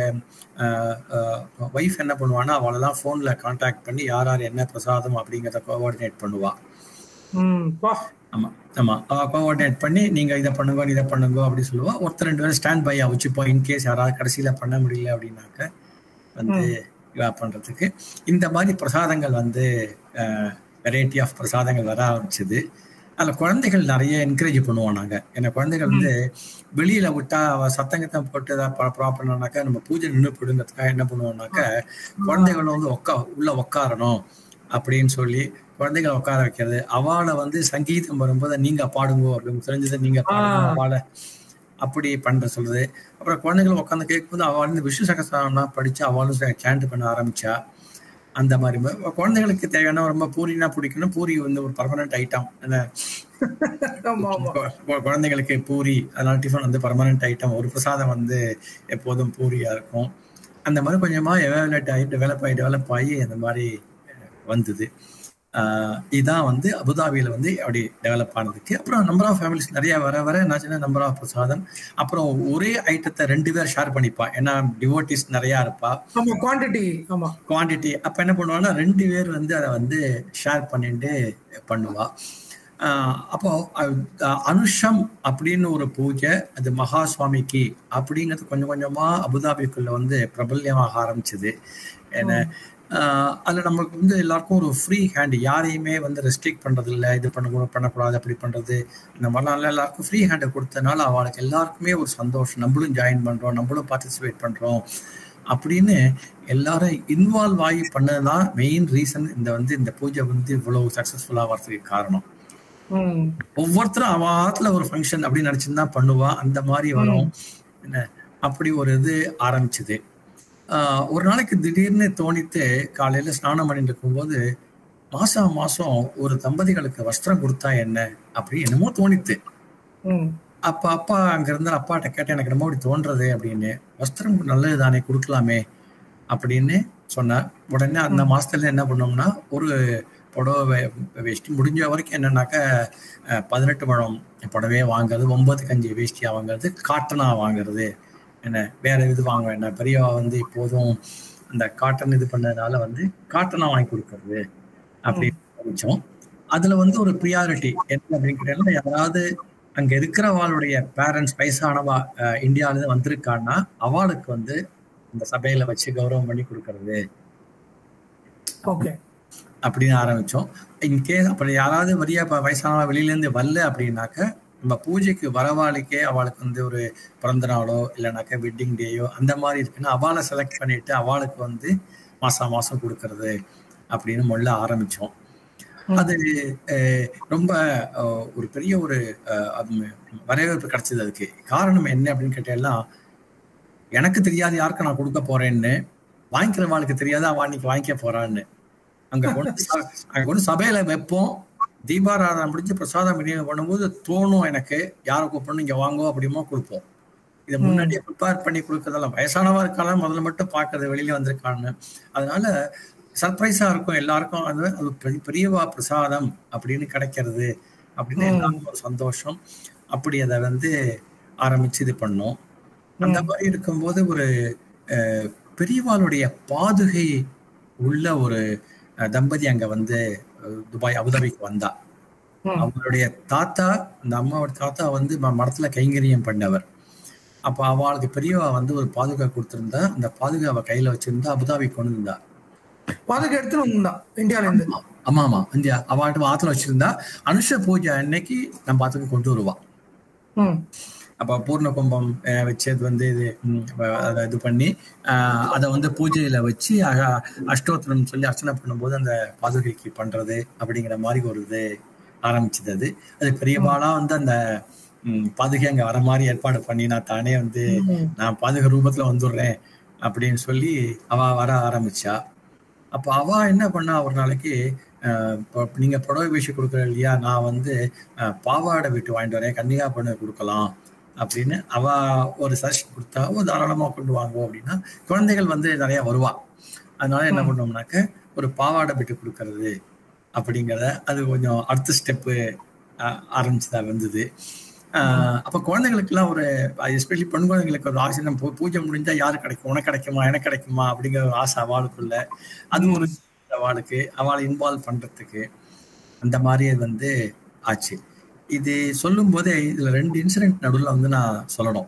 ஒய்ஃப் என்ன பண்ணுவான்னா அவளெல்லாம் ஃபோனில் காண்டாக்ட் பண்ணி யார் யார் என்ன பிரசாதம் அப்படிங்கிறத கோஆர்டினேட் பண்ணுவா ம் பா ஆமா ஆமா அவ கோஆர்டினேட் பண்ணி நீங்க இதை பண்ணுங்க இதை பண்ணுங்க அப்படி சொல்லுவா ஒருத்தர் ரெண்டு பேரும் ஸ்டாண்ட் பை வச்சுப்போம் இன்கேஸ் யாராவது கடைசியில பண்ண முடியல அப்படின்னாக்க வந்து இவா பண்றதுக்கு இந்த மாதிரி பிரசாதங்கள் வந்து வெரைட்டி ஆஃப் பிரசாதங்கள் வர ஆரம்பிச்சது அதில் குழந்தைகள் நிறைய என்கரேஜ் பண்ணுவோம் நாங்கள் ஏன்னா குழந்தைகள் வந்து வெளியில விட்டா அவ சத்தங்கத்தம் போட்டு ஏதாவது ப்ராப்பர்னாக்கா நம்ம பூஜை நின்று போடுங்கிறதுக்காக என்ன பண்ணுவோம்னாக்கா குழந்தைகள் வந்து உட்கா உள்ள உட்காரணும் அப்படின்னு சொல்லி குழந்தைகளை உட்கார வைக்கிறது அவளை வந்து சங்கீதம் வரும்போது நீங்க பாடுங்க அப்படின்னு தெரிஞ்சதை நீங்க பாடுங்க அவளை அப்படி பண்ற சொல்றது அப்புறம் குழந்தைகள் உட்காந்து கேட்கும்போது அவள் வந்து விஷ்ணு சகசிரம்னா படிச்சு அவளும் சேண்ட் பண்ண ஆரம்பிச்சா அந்த மாதிரி குழந்தைகளுக்கு தேவையான ரொம்ப பூரினா பிடிக்கணும் பூரி வந்து ஒரு பர்மனன்ட் ஐட்டம் என்ன குழந்தைகளுக்கு பூரி அதனால டிஃபன் வந்து பர்மனன்ட் ஐட்டம் ஒரு பிரசாதம் வந்து எப்போதும் பூரியா இருக்கும் அந்த மாதிரி கொஞ்சமா எவாலுவேட் ஆகி டெவலப் ஆகி டெவலப் ஆகி அந்த மாதிரி வந்தது இதான் வந்து அபுதாபியில வந்து அப்படி டெவலப் ஆனதுக்கு அப்புறம் நம்பர் ஆஃப் ஃபேமிலிஸ் நிறைய வர வர என்னாச்சுன்னா நம்பர் ஆஃப் பிரசாதம் அப்புறம் ஒரே ஐட்டத்தை ரெண்டு பேர் ஷேர் பண்ணிப்பா ஏன்னா டிவோட்டிஸ் நிறைய இருப்பா குவான்டிட்டி ஆமா குவான்டிட்டி அப்ப என்ன பண்ணுவாங்கன்னா ரெண்டு பேர் வந்து அதை வந்து ஷேர் பண்ணிட்டு பண்ணுவா அப்போ அனுஷம் அப்படின்னு ஒரு பூஜை அது மகா சுவாமிக்கு அப்படிங்கிறது கொஞ்சம் கொஞ்சமா அபுதாபிக்குள்ள வந்து பிரபல்யமாக ஆரம்பிச்சது ஏன்னா அதில் நமக்கு வந்து எல்லாருக்கும் ஒரு ஃப்ரீ ஹேண்ட் யாரையுமே வந்து ரெஸ்ட்ரிக்ட் பண்ணுறது இல்லை இது பண்ணக்கூடாது பண்ணக்கூடாது அப்படி பண்ணுறது இந்த மாதிரிலாம் எல்லாருக்கும் ஃப்ரீ ஹேண்டை கொடுத்தனால அவளுக்கு எல்லாருக்குமே ஒரு சந்தோஷம் நம்மளும் ஜாயின் பண்ணுறோம் நம்மளும் பார்ட்டிசிபேட் பண்ணுறோம் அப்படின்னு எல்லாரும் இன்வால்வ் ஆகி பண்ணதுதான் மெயின் ரீசன் இந்த வந்து இந்த பூஜை வந்து இவ்வளவு சக்ஸஸ்ஃபுல்லாக வர்றதுக்கு காரணம் ஒவ்வொருத்தரும் அவ ஆத்துல ஒரு ஃபங்க்ஷன் அப்படின்னு நினைச்சுதான் பண்ணுவா அந்த மாதிரி வரும் என்ன அப்படி ஒரு இது ஆரம்பிச்சது ஒரு நாளைக்கு திடீர்னு தோணித்து காலையில ஸ்நானம் பண்ணிட்டு இருக்கும்போது மாசம் மாசம் ஒரு தம்பதிகளுக்கு வஸ்திரம் கொடுத்தா என்ன அப்படி என்னமோ தோணித்து அப்ப அப்பா அங்க இருந்த அப்பாட்ட கேட்டேன் எனக்கு ரொம்ப அப்படி தோன்றது அப்படின்னு வஸ்திரம் நல்லது தானே கொடுக்கலாமே அப்படின்னு சொன்னார் உடனே அந்த மாசத்துல என்ன பண்ணோம்னா ஒரு புடவை வேஷ்டி முடிஞ்ச வரைக்கும் என்னன்னாக்கா பதினெட்டு முழம் புடவையே வாங்குறது ஒன்பது கஞ்சி வேஷ்டியா வாங்குறது காட்டனா வாங்குறது என்ன வேற இது வாங்க வேண்டாம் பெரியவா வந்து இப்போதும் அந்த காட்டன் இது பண்ணதுனால வந்து காட்டனா வாங்கி கொடுக்கறது அப்படின்னு ஆரம்பிச்சோம் அதுல வந்து ஒரு ப்ரியாரிட்டி என்ன அப்படின்னு கேட்டா யாராவது அங்க இருக்கிறவாளுடைய பேரண்ட்ஸ் வயசானவா இந்தியாவில இருந்து வந்திருக்கான்னா அவளுக்கு வந்து இந்த சபையில வச்சு கௌரவம் பண்ணி கொடுக்கறது ஓகே அப்படின்னு ஆரம்பிச்சோம் இன்கேஸ் அப்படி யாராவது வரியா வயசானவா வெளியில இருந்து வரல அப்படின்னாக்க நம்ம பூஜைக்கு வரவாளுக்கே அவளுக்கு வந்து ஒரு பிறந்த நாளோ இல்லைனாக்கா வெட்டிங் டேயோ அந்த மாதிரி இருக்குன்னா அவளை செலக்ட் பண்ணிட்டு அவளுக்கு வந்து மாசம் மாசம் கொடுக்கறது அப்படின்னு முதல்ல ஆரம்பிச்சோம் அது ரொம்ப ஒரு பெரிய ஒரு வரவேற்பு கிடைச்சது அதுக்கு காரணம் என்ன அப்படின்னு கேட்டேன்னா எனக்கு தெரியாது யாருக்கு நான் கொடுக்க போறேன்னு வாங்கிக்கிறவாளுக்கு தெரியாது அவன் அன்னைக்கு வாங்கிக்க போறான்னு அங்க கொண்டு அங்க கொண்டு சபையில வைப்போம் தீபாராதனை முடிஞ்சு பிரசாதம் விநியோகம் பண்ணும்போது தோணும் எனக்கு யாரை கூப்பிடணும் இங்க வாங்கோ அப்படிமா கொடுப்போம் இதை முன்னாடியே ப்ரிப்பேர் பண்ணி கொடுக்கறதெல்லாம் வயசானவா இருக்காலும் முதல்ல மட்டும் பார்க்கறது வெளியில வந்திருக்கான்னு அதனால சர்ப்ரைஸா இருக்கும் எல்லாருக்கும் அது அது பெரியவா பிரசாதம் அப்படின்னு கிடைக்கிறது அப்படின்னு எல்லாருக்கும் ஒரு சந்தோஷம் அப்படி அதை வந்து ஆரம்பிச்சு இது பண்ணோம் அந்த மாதிரி இருக்கும்போது ஒரு பெரியவாளுடைய பாதுகை உள்ள ஒரு தம்பதி அங்க வந்து துபாய் அபுதாபிக்கு வந்தா அவங்களுடைய தாத்தா அந்த அம்மாவோட தாத்தா வந்து மரத்துல கைங்கரியம் பண்ணவர் அப்ப அவளுக்கு பெரியவா வந்து ஒரு பாதுகா கொடுத்திருந்தா அந்த பாதுகா அவ கையில வச்சிருந்தா அபுதாபி கொண்டு இருந்தா பாதுகா எடுத்து வந்தா இந்தியால இருந்து ஆமா ஆமா இந்தியா அவள்கிட்ட ஆத்துல வச்சிருந்தா அனுஷ பூஜை அன்னைக்கு நம்ம பாத்துக்கு கொண்டு வருவா அப்போ பூர்ண கும்பம் வச்சது வந்து இது அதை இது பண்ணி அதை வந்து பூஜையில வச்சு அஷ்டோத்திரம் சொல்லி அர்ச்சனை பண்ணும்போது அந்த பாதுகைக்கு பண்றது அப்படிங்கிற மாதிரி ஒரு இது ஆரம்பிச்சது அது அது பெரியவாளா வந்து அந்த பாதுகை அங்க வர மாதிரி ஏற்பாடு பண்ணி நான் தானே வந்து நான் பாதுகை ரூபத்துல வந்துடுறேன் அப்படின்னு சொல்லி அவ வர ஆரம்பிச்சா அப்போ அவ என்ன பண்ணா ஒரு நாளைக்கு நீங்க புடவை வீசி கொடுக்குற இல்லையா நான் வந்து பாவாடை விட்டு வாங்கிட்டு வரேன் கன்னிகா பண்ண கொடுக்கலாம் அப்படின்னு அவ ஒரு சஜஷன் கொடுத்தா தாராளமா கொண்டு வாங்குவோம் அப்படின்னா குழந்தைகள் வந்து நிறைய வருவா அதனால என்ன பண்ணோம்னாக்க ஒரு பாவாடை விட்டு கொடுக்கறது அப்படிங்கிறத அது கொஞ்சம் அடுத்த ஸ்டெப்பு ஆரம்பிச்சதா வந்தது அப்ப குழந்தைகளுக்குலாம் ஒரு எஸ்பெஷலி பெண் குழந்தைங்களுக்கு ஒரு ஆசை நம்ம பூஜை முடிஞ்சா யாரு கிடைக்கும் உனக்கு கிடைக்குமா எனக்கு கிடைக்குமா அப்படிங்கிற ஒரு ஆசை அவளுக்குள்ள அது ஒரு அவளுக்கு அவளை இன்வால்வ் பண்றதுக்கு அந்த மாதிரி வந்து ஆச்சு இது சொல்லும் போதே இதுல ரெண்டு இன்சிடென்ட் நடுவில் வந்து நான் சொல்லணும்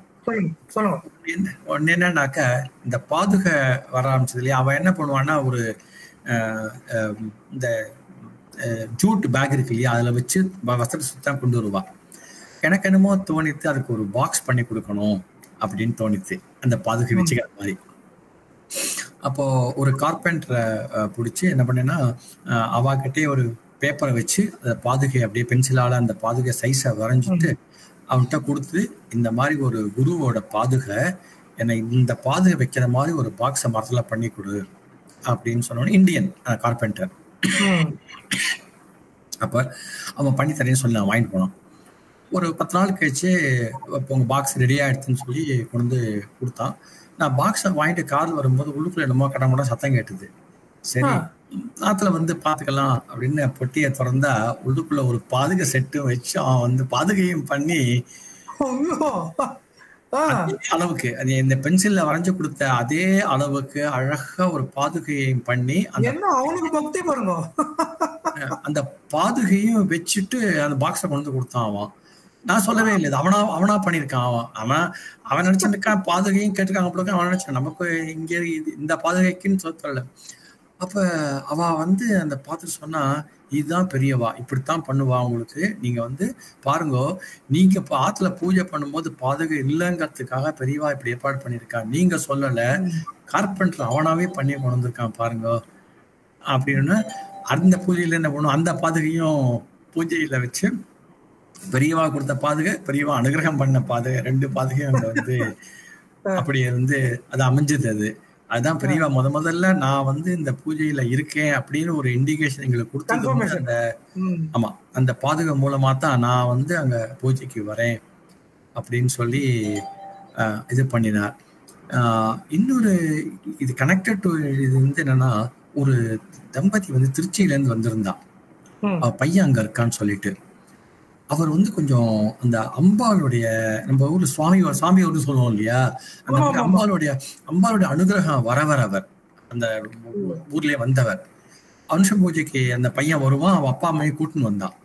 ஒன்னு என்னன்னாக்க இந்த பாதுகை வர ஆரம்பிச்சது இல்லையா அவ என்ன பண்ணுவான்னா ஒரு இந்த ஜூட் பேக் இருக்கு இல்லையா அதில் வச்சு வ- வஸ்திரத்தை சுத்தா கொண்டு வருவா எனக்கு என்னமோ தோணித்து அதுக்கு ஒரு பாக்ஸ் பண்ணி கொடுக்கணும் அப்படின்னு தோணித்து அந்த பாதுகை வச்சுக்கிற மாதிரி அப்போ ஒரு கார்பெண்டரை பிடிச்சி என்ன பண்ணேன்னா அஹ், அவாகிட்டே ஒரு பேப்பரை வச்சு அந்த பாதுகை அப்படியே பென்சிலால அந்த பாதுகை சைஸை வரைஞ்சிட்டு அவன்கிட்ட கொடுத்து இந்த மாதிரி ஒரு குருவோட பாதுகை என்னை இந்த பாதுகை வைக்கிற மாதிரி ஒரு பாக்ஸை மரத்துல பண்ணி கொடு அப்படின்னு சொன்னோன்னே இந்தியன் கார்பெண்டர் ம். அப்ப அவன் பண்ணி தரேன்னு சொல்லி நான் வாங்கிட்டு போனான் ஒரு பத்து நாள் கழிச்சு இப்போ உங்க பாக்ஸ் ரெடி ஆயிடுச்சுன்னு சொல்லி கொண்டு வந்து கொடுத்தான் நான் பாக்ஸை வாங்கிட்டு கார் வரும்போது உள்ளுக்குள்ள என்னமோ கடமட சத்தம் கேட்டுது சரி ஆ. ஆத்துல வந்து பாத்துக்கலாம் அப்படின்னு பொட்டியை திறந்தா உள்ளுக்குள்ள ஒரு பாதுகை செட்டும் வச்சு அவன் வந்து பாதுகையும் பண்ணி ஐயோ. ஆ. அதே அளவுக்கு அது இந்த பென்சில்ல வரைஞ்சு கொடுத்த அதே அளவுக்கு அழகா ஒரு பாதுகையையும் பண்ணி அந்த என்ன அவனுக்கு பக்தி பாருங்க அந்த பாதுகையும் வச்சுட்டு அந்த பாக்ஸை கொண்டு வந்து கொடுத்தான் அவன் நான் சொல்லவே இல்லை இது அவனா அவனா பண்ணியிருக்கான் அவன் அவன் அவன் நினைச்சிருக்கான் பாதுகையும் கேட்டிருக்காங்க போல இருக்கு. அவன் நினைச்சான் நமக்கு இங்க இது- இந்த பாதுகைக்குன்னு சொல்ல தெரியல அப்ப அவ வந்து அந்த பார்த்துட்டு சொன்னா இதுதான் பெரியவா இப்படித்தான் பண்ணுவா உங்களுக்கு நீங்க வந்து பாருங்க நீங்க இப்ப ஆத்துல பூஜை பண்ணும்போது பாதுகை இல்லைங்கிறதுக்காக பெரியவா இப்படி ஏற்பாடு பண்ணியிருக்கா நீங்க சொல்லல கார்பெண்டர் அவனாவே பண்ணி கொண்டு வந்திருக்கான் பாருங்க அப்படின்னு அந்த பூஜையில என்ன பண்ணும் அந்த பாதுகையும் பூஜையில வச்சு பெரியவா கொடுத்த பாதுகை பெரியவா அனுகிரகம் பண்ண பாதுகை ரெண்டு பாதுகையும் அங்க வந்து அப்படி வந்து அது அமைஞ்சது அது அதுதான் பெரியவா முத முதல்ல நான் வந்து இந்த பூஜையில இருக்கேன் அப்படின்னு ஒரு இண்டிகேஷன் எங்களுக்கு கொடுத்தது வந்து Confirmation. அந்த ம். ஆமா அந்த பாதுகை மூலமா தான் நான் வந்து அங்க பூஜைக்கு வரேன் அப்படின்னு சொல்லி ஆஹ், இது பண்ணினார் ஆஹ், இன்னொரு இது கனெக்டட் டு இது வந்து என்னன்னா ஒரு தம்பதி வந்து திருச்சியில இருந்து வந்திருந்தான் ம். அவ பையன் அங்க இருக்கான்னு சொல்லிட்டு அவர் வந்து கொஞ்சம் அந்த அம்பாளுடைய நம்ம ஊர்ல சுவாமி சுவாமி ஊர்னு சொல்லுவோம் இல்லையா அந்த ஆமா, மாதிரி ஆமா. அம்பாளுடைய அம்பாளுடைய அனுகிரகம் வரவர் அவர் அந்த ஊர்லயே வந்தவர் அனுஷ பூஜைக்கு அந்த பையன் வருவான் அவன் அப்பா அம்மையை கூட்டின்னு வந்தான்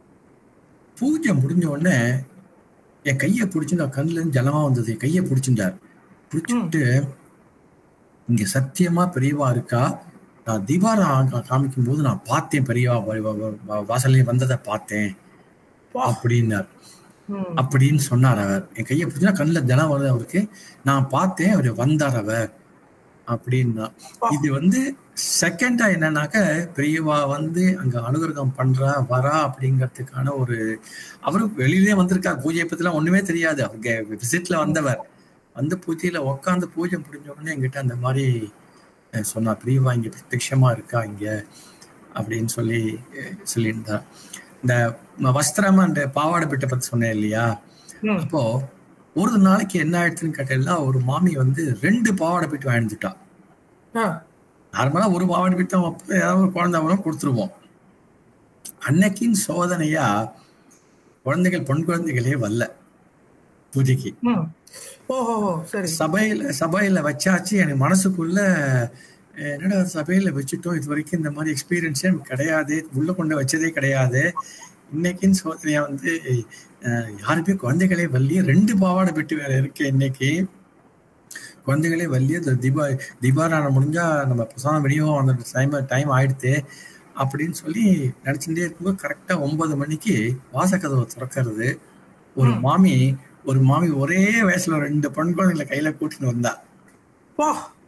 பூஜை முடிஞ்ச உடனே என் கையை பிடிச்சு நான் கண்ணுல இருந்து ஜலமா வந்தது என் கையை பிடிச்சிருந்தார் பிடிச்சிட்டு இங்க சத்தியமா பெரியவா இருக்கா நான் தீபாரா காமிக்கும் போது நான் பார்த்தேன் பெரியவா வ- வ- வ- வாசல்ல வந்ததை பார்த்தேன் வா. அப்படின்னார் ம். அப்படின்னு சொன்னார் அவர் என் கையை பிடிச்சா கண்ணில் ஜலம் வருது அவருக்கு நான் பார்த்தேன் அவர் வந்தார் அவர் அப்படின்னா இது வந்து செகண்டா என்னன்னாக்க பெரியவா வந்து அங்க அனுகிரகம் பண்றா வரா அப்படிங்கிறதுக்கான ஒரு அவரு வெளியிலே வந்திருக்கார் பூஜையை பத்திலாம் ஒண்ணுமே தெரியாது அவங்க விசிட்ல வந்தவர் வந்து பூஜையில உட்காந்து பூஜை முடிஞ்ச உடனே என்கிட்ட அந்த மாதிரி அஹ், சொன்னா பிரியவா இங்க பிரத்யட்சமா இருக்கா இங்க அப்படின்னு சொல்லி அஹ், சொல்லியிருந்தார் இந்த ம- வஸ்திரம் அந்த பாவாடை பிட்டை பத்தி சொன்னேன் இல்லையா ம். அப்போ ஒரு நாளைக்கு என்ன ஆயிடுச்சுன்னு கேட்டீங்கன்னா ஒரு மாமி வந்து ரெண்டு பாவாடை பிட்டு வாங்கிட்டுட்டா ஆ. நார்மலா ஒரு பாவாடை பிட்டு தான் வைப்போம். ஏதாவது ஒரு குழந்தை வரும் கொடுத்துருவோம் அன்னைக்கின் சோதனையா குழந்தைகள் பொன் குழந்தைகளே வரல பூஜைக்கு ம். ஓஹோ ஓ, சரி சபையில சபையில வச்சாச்சு எனக்கு மனசுக்குள்ள அஹ், என்னடா சபையில வச்சுட்டோம் இது வரைக்கும் இந்த மாதிரி எக்ஸ்பீரியன்ஸே எனக்கு கிடையாது உள்ள கொண்டு வச்சதே கிடையாது இன்னைக்குன்னு சோதனையா வந்து அஹ், யாருமே குழந்தைகளே வள்ளியே ரெண்டு பாவாடை பெட்டு வேற இருக்கு இன்னைக்கு குழந்தைகளே வள்ளியே இந்த தீபா தீபாராயணம் முடிஞ்சா நம்ம பிரசாதம் விநியோகம் அந்த டைம் டைம் ஆயிடுத்து அப்படின்னு சொல்லி நினைச்சுட்டே இருக்கும்போது கரெக்டா ஒன்பது மணிக்கு வாசக்கதவை திறக்கிறது ஒரு ம். மாமி ஒரு மாமி ஒரே வயசுல ஒரு ரெண்டு பெண் குழந்தைகளை கையில கூட்டின்னு வந்தா வா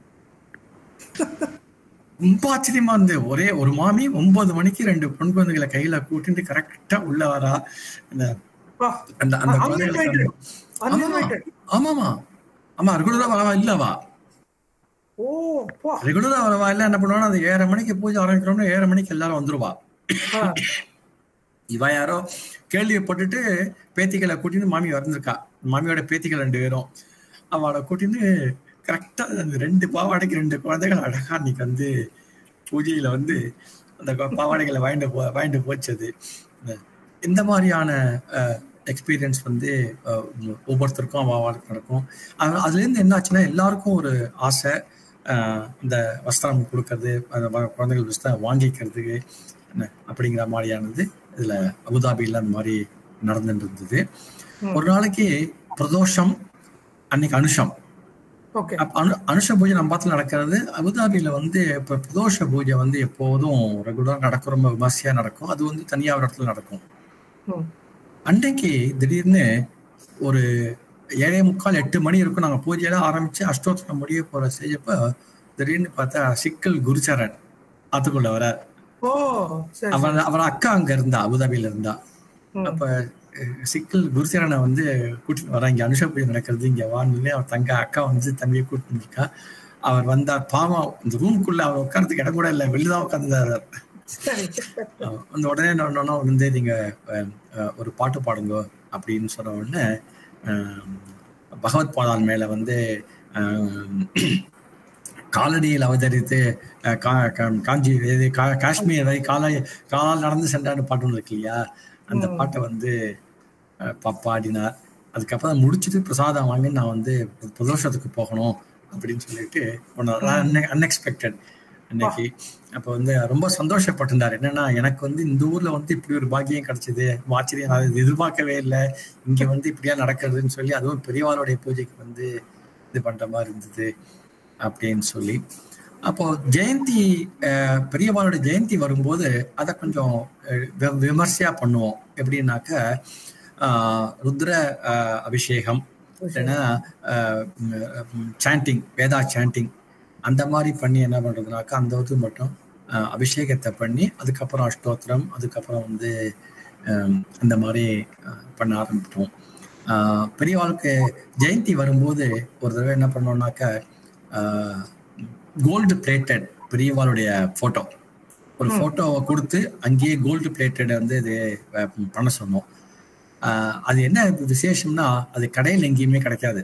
ரொம்ப ஆச்சரியமா இருந்து ஒரே ஒரு மாமி ஒன்பது மணிக்கு ரெண்டு பெண் குழந்தைகளை கையில கூட்டிட்டு கரெக்டா உள்ள வரா அந்த வா அந்த அந்த Uninvited. குழந்தைகளுக்கு Uninvited. ஆமாமா ஆமா ரெகுலரா வரவா இல்லவா ஓ வா ரெகுலரா வரவா இல்ல என்ன பண்ணுவானா அந்த ஏழரை மணிக்கு பூஜை ஆரம்பிக்கிறோம்னா ஏழரை மணிக்கு எல்லாரும் வந்துருவா ஆ. இவ யாரோ கேள்விப்பட்டுட்டு பேத்திகளை கூட்டின்னு மாமி வந்திருக்கா மாமியோட பேத்திகள் ரெண்டு பேரும் அவளை கூட்டின்னு கரெக்டா அந்த ரெண்டு பாவாடைக்கு ரெண்டு குழந்தைகள் அழகா அன்னைக்கு வந்து பூஜையில வந்து அந்த கொ- பாவாடைகளை வாங்கிட்டு போ வாங்கிட்டு போச்சது இந்த மாதிரியான எக்ஸ்பீரியன்ஸ் வந்து அஹ், ஒவ்வொருத்தருக்கும் அவளுக்கு நடக்கும் அது- அதுல இருந்து என்ன ஆச்சுன்னா எல்லாருக்கும் ஒரு ஆசை அஹ், இந்த வஸ்திரம் கொடுக்கறது அந்த வ- குழந்தைகள் வஸ்திரம் வாங்கிக்கிறதுக்கு என்ன அப்படிங்கிற மாதிரியானது இதுல அபுதாபியில் அந்த மாதிரி நடந்துட்டு இருந்தது ம். ஒரு நாளைக்கு பிரதோஷம் அன்னைக்கு அனுஷம் ஓகே அப்ப அனு அனுஷ பூஜை நம்ம பார்த்து நடக்கிறது அபுதாபியில வந்து இப்ப பிரதோஷ பூஜை வந்து எப்போதும் ரெகுலரா நடக்கும் ரொம்ப விமர்சையா நடக்கும் அது வந்து தனியா ஒரு இடத்துல நடக்கும் ம் அன்னைக்கு திடீர்னு ஒரு ஏழே முக்கால் எட்டு மணி இருக்கும் நாங்க பூஜையெல்லாம் ஆரம்பிச்சு அஷ்டோத்திரம் முடிய போற ஸ்டேஜப்ப திடீர்னு பார்த்தா சிக்கல் குருச்சரன் அதுக்குள்ள வர ஓ சரி அவர் அவர் அக்கா அங்க இருந்தா அபுதாபியில இருந்தா ம். அப்ப அஹ், சிக்கல் குருசேரனை வந்து கூட்டிட்டு வரா இங்க அனுஷ பூஜை நடக்கிறது இங்க வான்னு அவர் தங்க அக்கா வந்து தம்பியை கூட்டிட்டு இருக்கா அவர் வந்தார் பாவம் இந்த ரூமுக்குள்ள அவர் உட்கார்றதுக்கு இடம் கூட இல்லை வெளிதான் உட்கார்ந்தாரு சரி அந்த உடனே என்ன பண்ணோம்னா வந்து நீங்க அஹ், அஹ், ஒரு பாட்டு பாடுங்க அப்படின்னு சொன்ன உடனே அஹ், பகவத் பாதால் மேல வந்து அஹ், காலடியில் அவதரித்து அஹ், கா- கா- காஞ்சி இது கா- காஷ்மீர் வரை காலை காலால் நடந்து சென்றான்னு பாட்டு ஒன்று இருக்கு இல்லையா அந்த ம். பாட்டை வந்து அஹ், பா- பாடினார் அதுக்கப்புறம் முடிச்சுட்டு பிரசாதம் வாங்கி நான் வந்து பிரதோஷத்துக்கு போகணும் அப்படின்னு சொல்லிட்டு அன்எக்ஸ்பெக்டட் அன்னைக்கு அப்போ வந்து ரொம்ப சந்தோஷப்பட்டிருந்தார் என்னன்னா எனக்கு வந்து இந்த ஊர்ல வந்து இப்படி ஒரு பாக்கியம் கிடைச்சது ஆச்சரியம் நான் இது எதிர்பார்க்கவே இல்லை இங்க வந்து இப்படியா நடக்கிறதுன்னு சொல்லி அதுவும் பெரியவாளுடைய பூஜைக்கு வந்து இது பண்ற மாதிரி இருந்தது அப்படின்னு சொல்லி அப்போ ஜெயந்தி அஹ், பெரியவாளுடைய ஜெயந்தி வரும்போது அதை கொஞ்சம் அஹ், வி- விமர்சையா பண்ணுவோம் எப்படின்னாக்க ஆஹ், ருத்ர ஆஹ், அபிஷேகம் இல்லைன்னா சாண்டிங் வேதா சாண்டிங் அந்த மாதிரி பண்ணி என்ன பண்றதுனாக்கா அந்த இது மட்டும் ஆஹ், அபிஷேகத்தை பண்ணி அதுக்கப்புறம் அஷ்டோத்திரம் அதுக்கப்புறம் வந்து ஆஹ், அந்த மாதிரி ஆஹ், பண்ண ஆரம்பிப்போம் ஆஹ், பெரியவாளுக்கு ஜெயந்தி வரும்போது ஒரு தடவை என்ன பண்ணோம்னாக்கா கோல்டு பிளேட்டட் பெரியவாளுடைய போட்டோ ஒரு போட்டோவை கொடுத்து அங்கேயே கோல்டு பிளேட்டட் வந்து இது அஹ், பண்ண சொன்னோம் ஆஹ், அது என்ன விசேஷம்னா அது கடையில் எங்கேயுமே கிடைக்காது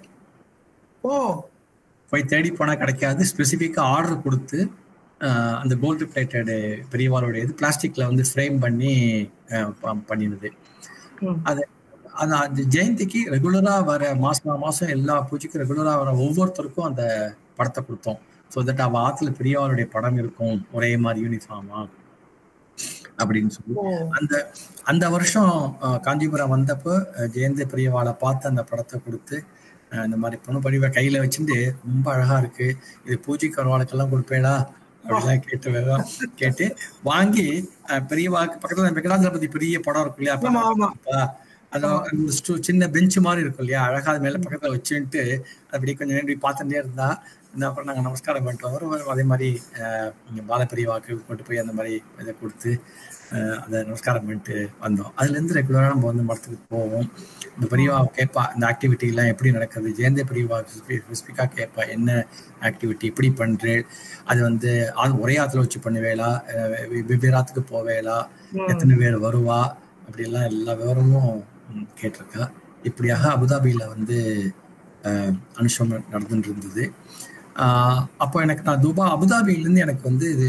ஓ போய் தேடி போனா கிடைக்காது ஸ்பெசிஃபிக்கா ஆர்டர் கொடுத்து ஆஹ், அந்த கோல்டு பிளேட்டட் பெரியவாளுடைய இது பிளாஸ்டிக்ல வந்து ஃப்ரேம் பண்ணி ஆஹ், ப- பண்ணினது ம். அது அது அந்த ஜெயந்திக்கு ரெகுலரா வர மாசம் மாசம் எல்லா பூஜைக்கும் ரெகுலரா வர ஒவ்வொருத்தருக்கும் அந்த படத்தை கொடுத்தோம் ஸோ தட் அவ ஆத்துல பெரியவாளுடைய படம் இருக்கும் ஒரே மாதிரி யூனிஃபார்மா அப்படின்னு சொல்லி ஓ அந்த அந்த வருஷம் அஹ், காஞ்சிபுரம் வந்தப்போ அஹ், ஜெயந்தி பெரியவாளை பார்த்து அந்த படத்தை கொடுத்து அஹ், இந்த மாதிரி பொண்ணு படிவை கையில வச்சுட்டு ரொம்ப அழகா இருக்கு இது பூஜைக்கு வரவாளுக்கெல்லாம் கொடுப்பேடா அப்படிலாம் கேட்டு வேற கேட்டு வாங்கி அஹ், பெரியவாக்கு பக்கத்துல வெங்கடாஜலபதி பெரிய படம் இருக்கும் இல்லையா ஆமா ஆமா அப்பா, அது அந்த ஸ்டூ- சின்ன பெஞ்ச் மாதிரி இருக்கும் இல்லையா அழகா அது மேல பக்கத்துல வச்சுட்டு அப்படி கொஞ்சம் நேரம் இப்படி பார்த்துட்டே இருந்தா இந்த அப்புறம் நாங்க நமஸ்காரம் பண்ணிட்டு வரோம் அதே மாதிரி அஹ், இங்க பால பெரியவாக்கு கொண்டு போய் அந்த மாதிரி இதை கொடுத்து அஹ், அதை நமஸ்காரம் பண்ணிட்டு வந்தோம் அதுல இருந்து ரெகுலரா நம்ம வந்து மடத்துக்கு போவோம் இந்த பெரியவா கேட்பா இந்த ஆக்டிவிட்டி எல்லாம் எப்படி நடக்குது ஜெயந்த பெரியவா ஸ்பெசிஃபிக்கா கேட்பா என்ன ஆக்டிவிட்டி இப்படி பண்றேன் அது வந்து ஆள் ஒரே ஆத்துல வச்சு பண்ணுவேலா அஹ், வெ- வெவ்வேறு ஆத்துக்கு போவேலா ம். எத்தனை பேர் வருவா அப்படி எல்லாம் எல்லா விவரமும் ம், கேட்டிருக்கா இப்படியாக அபுதாபியில வந்து அஹ், அனுஷம் நடந்துட்டு இருந்தது ஆஹ், அப்போ எனக்கு நான் துபாய் அபுதாபியிலேருந்து எனக்கு வந்து இது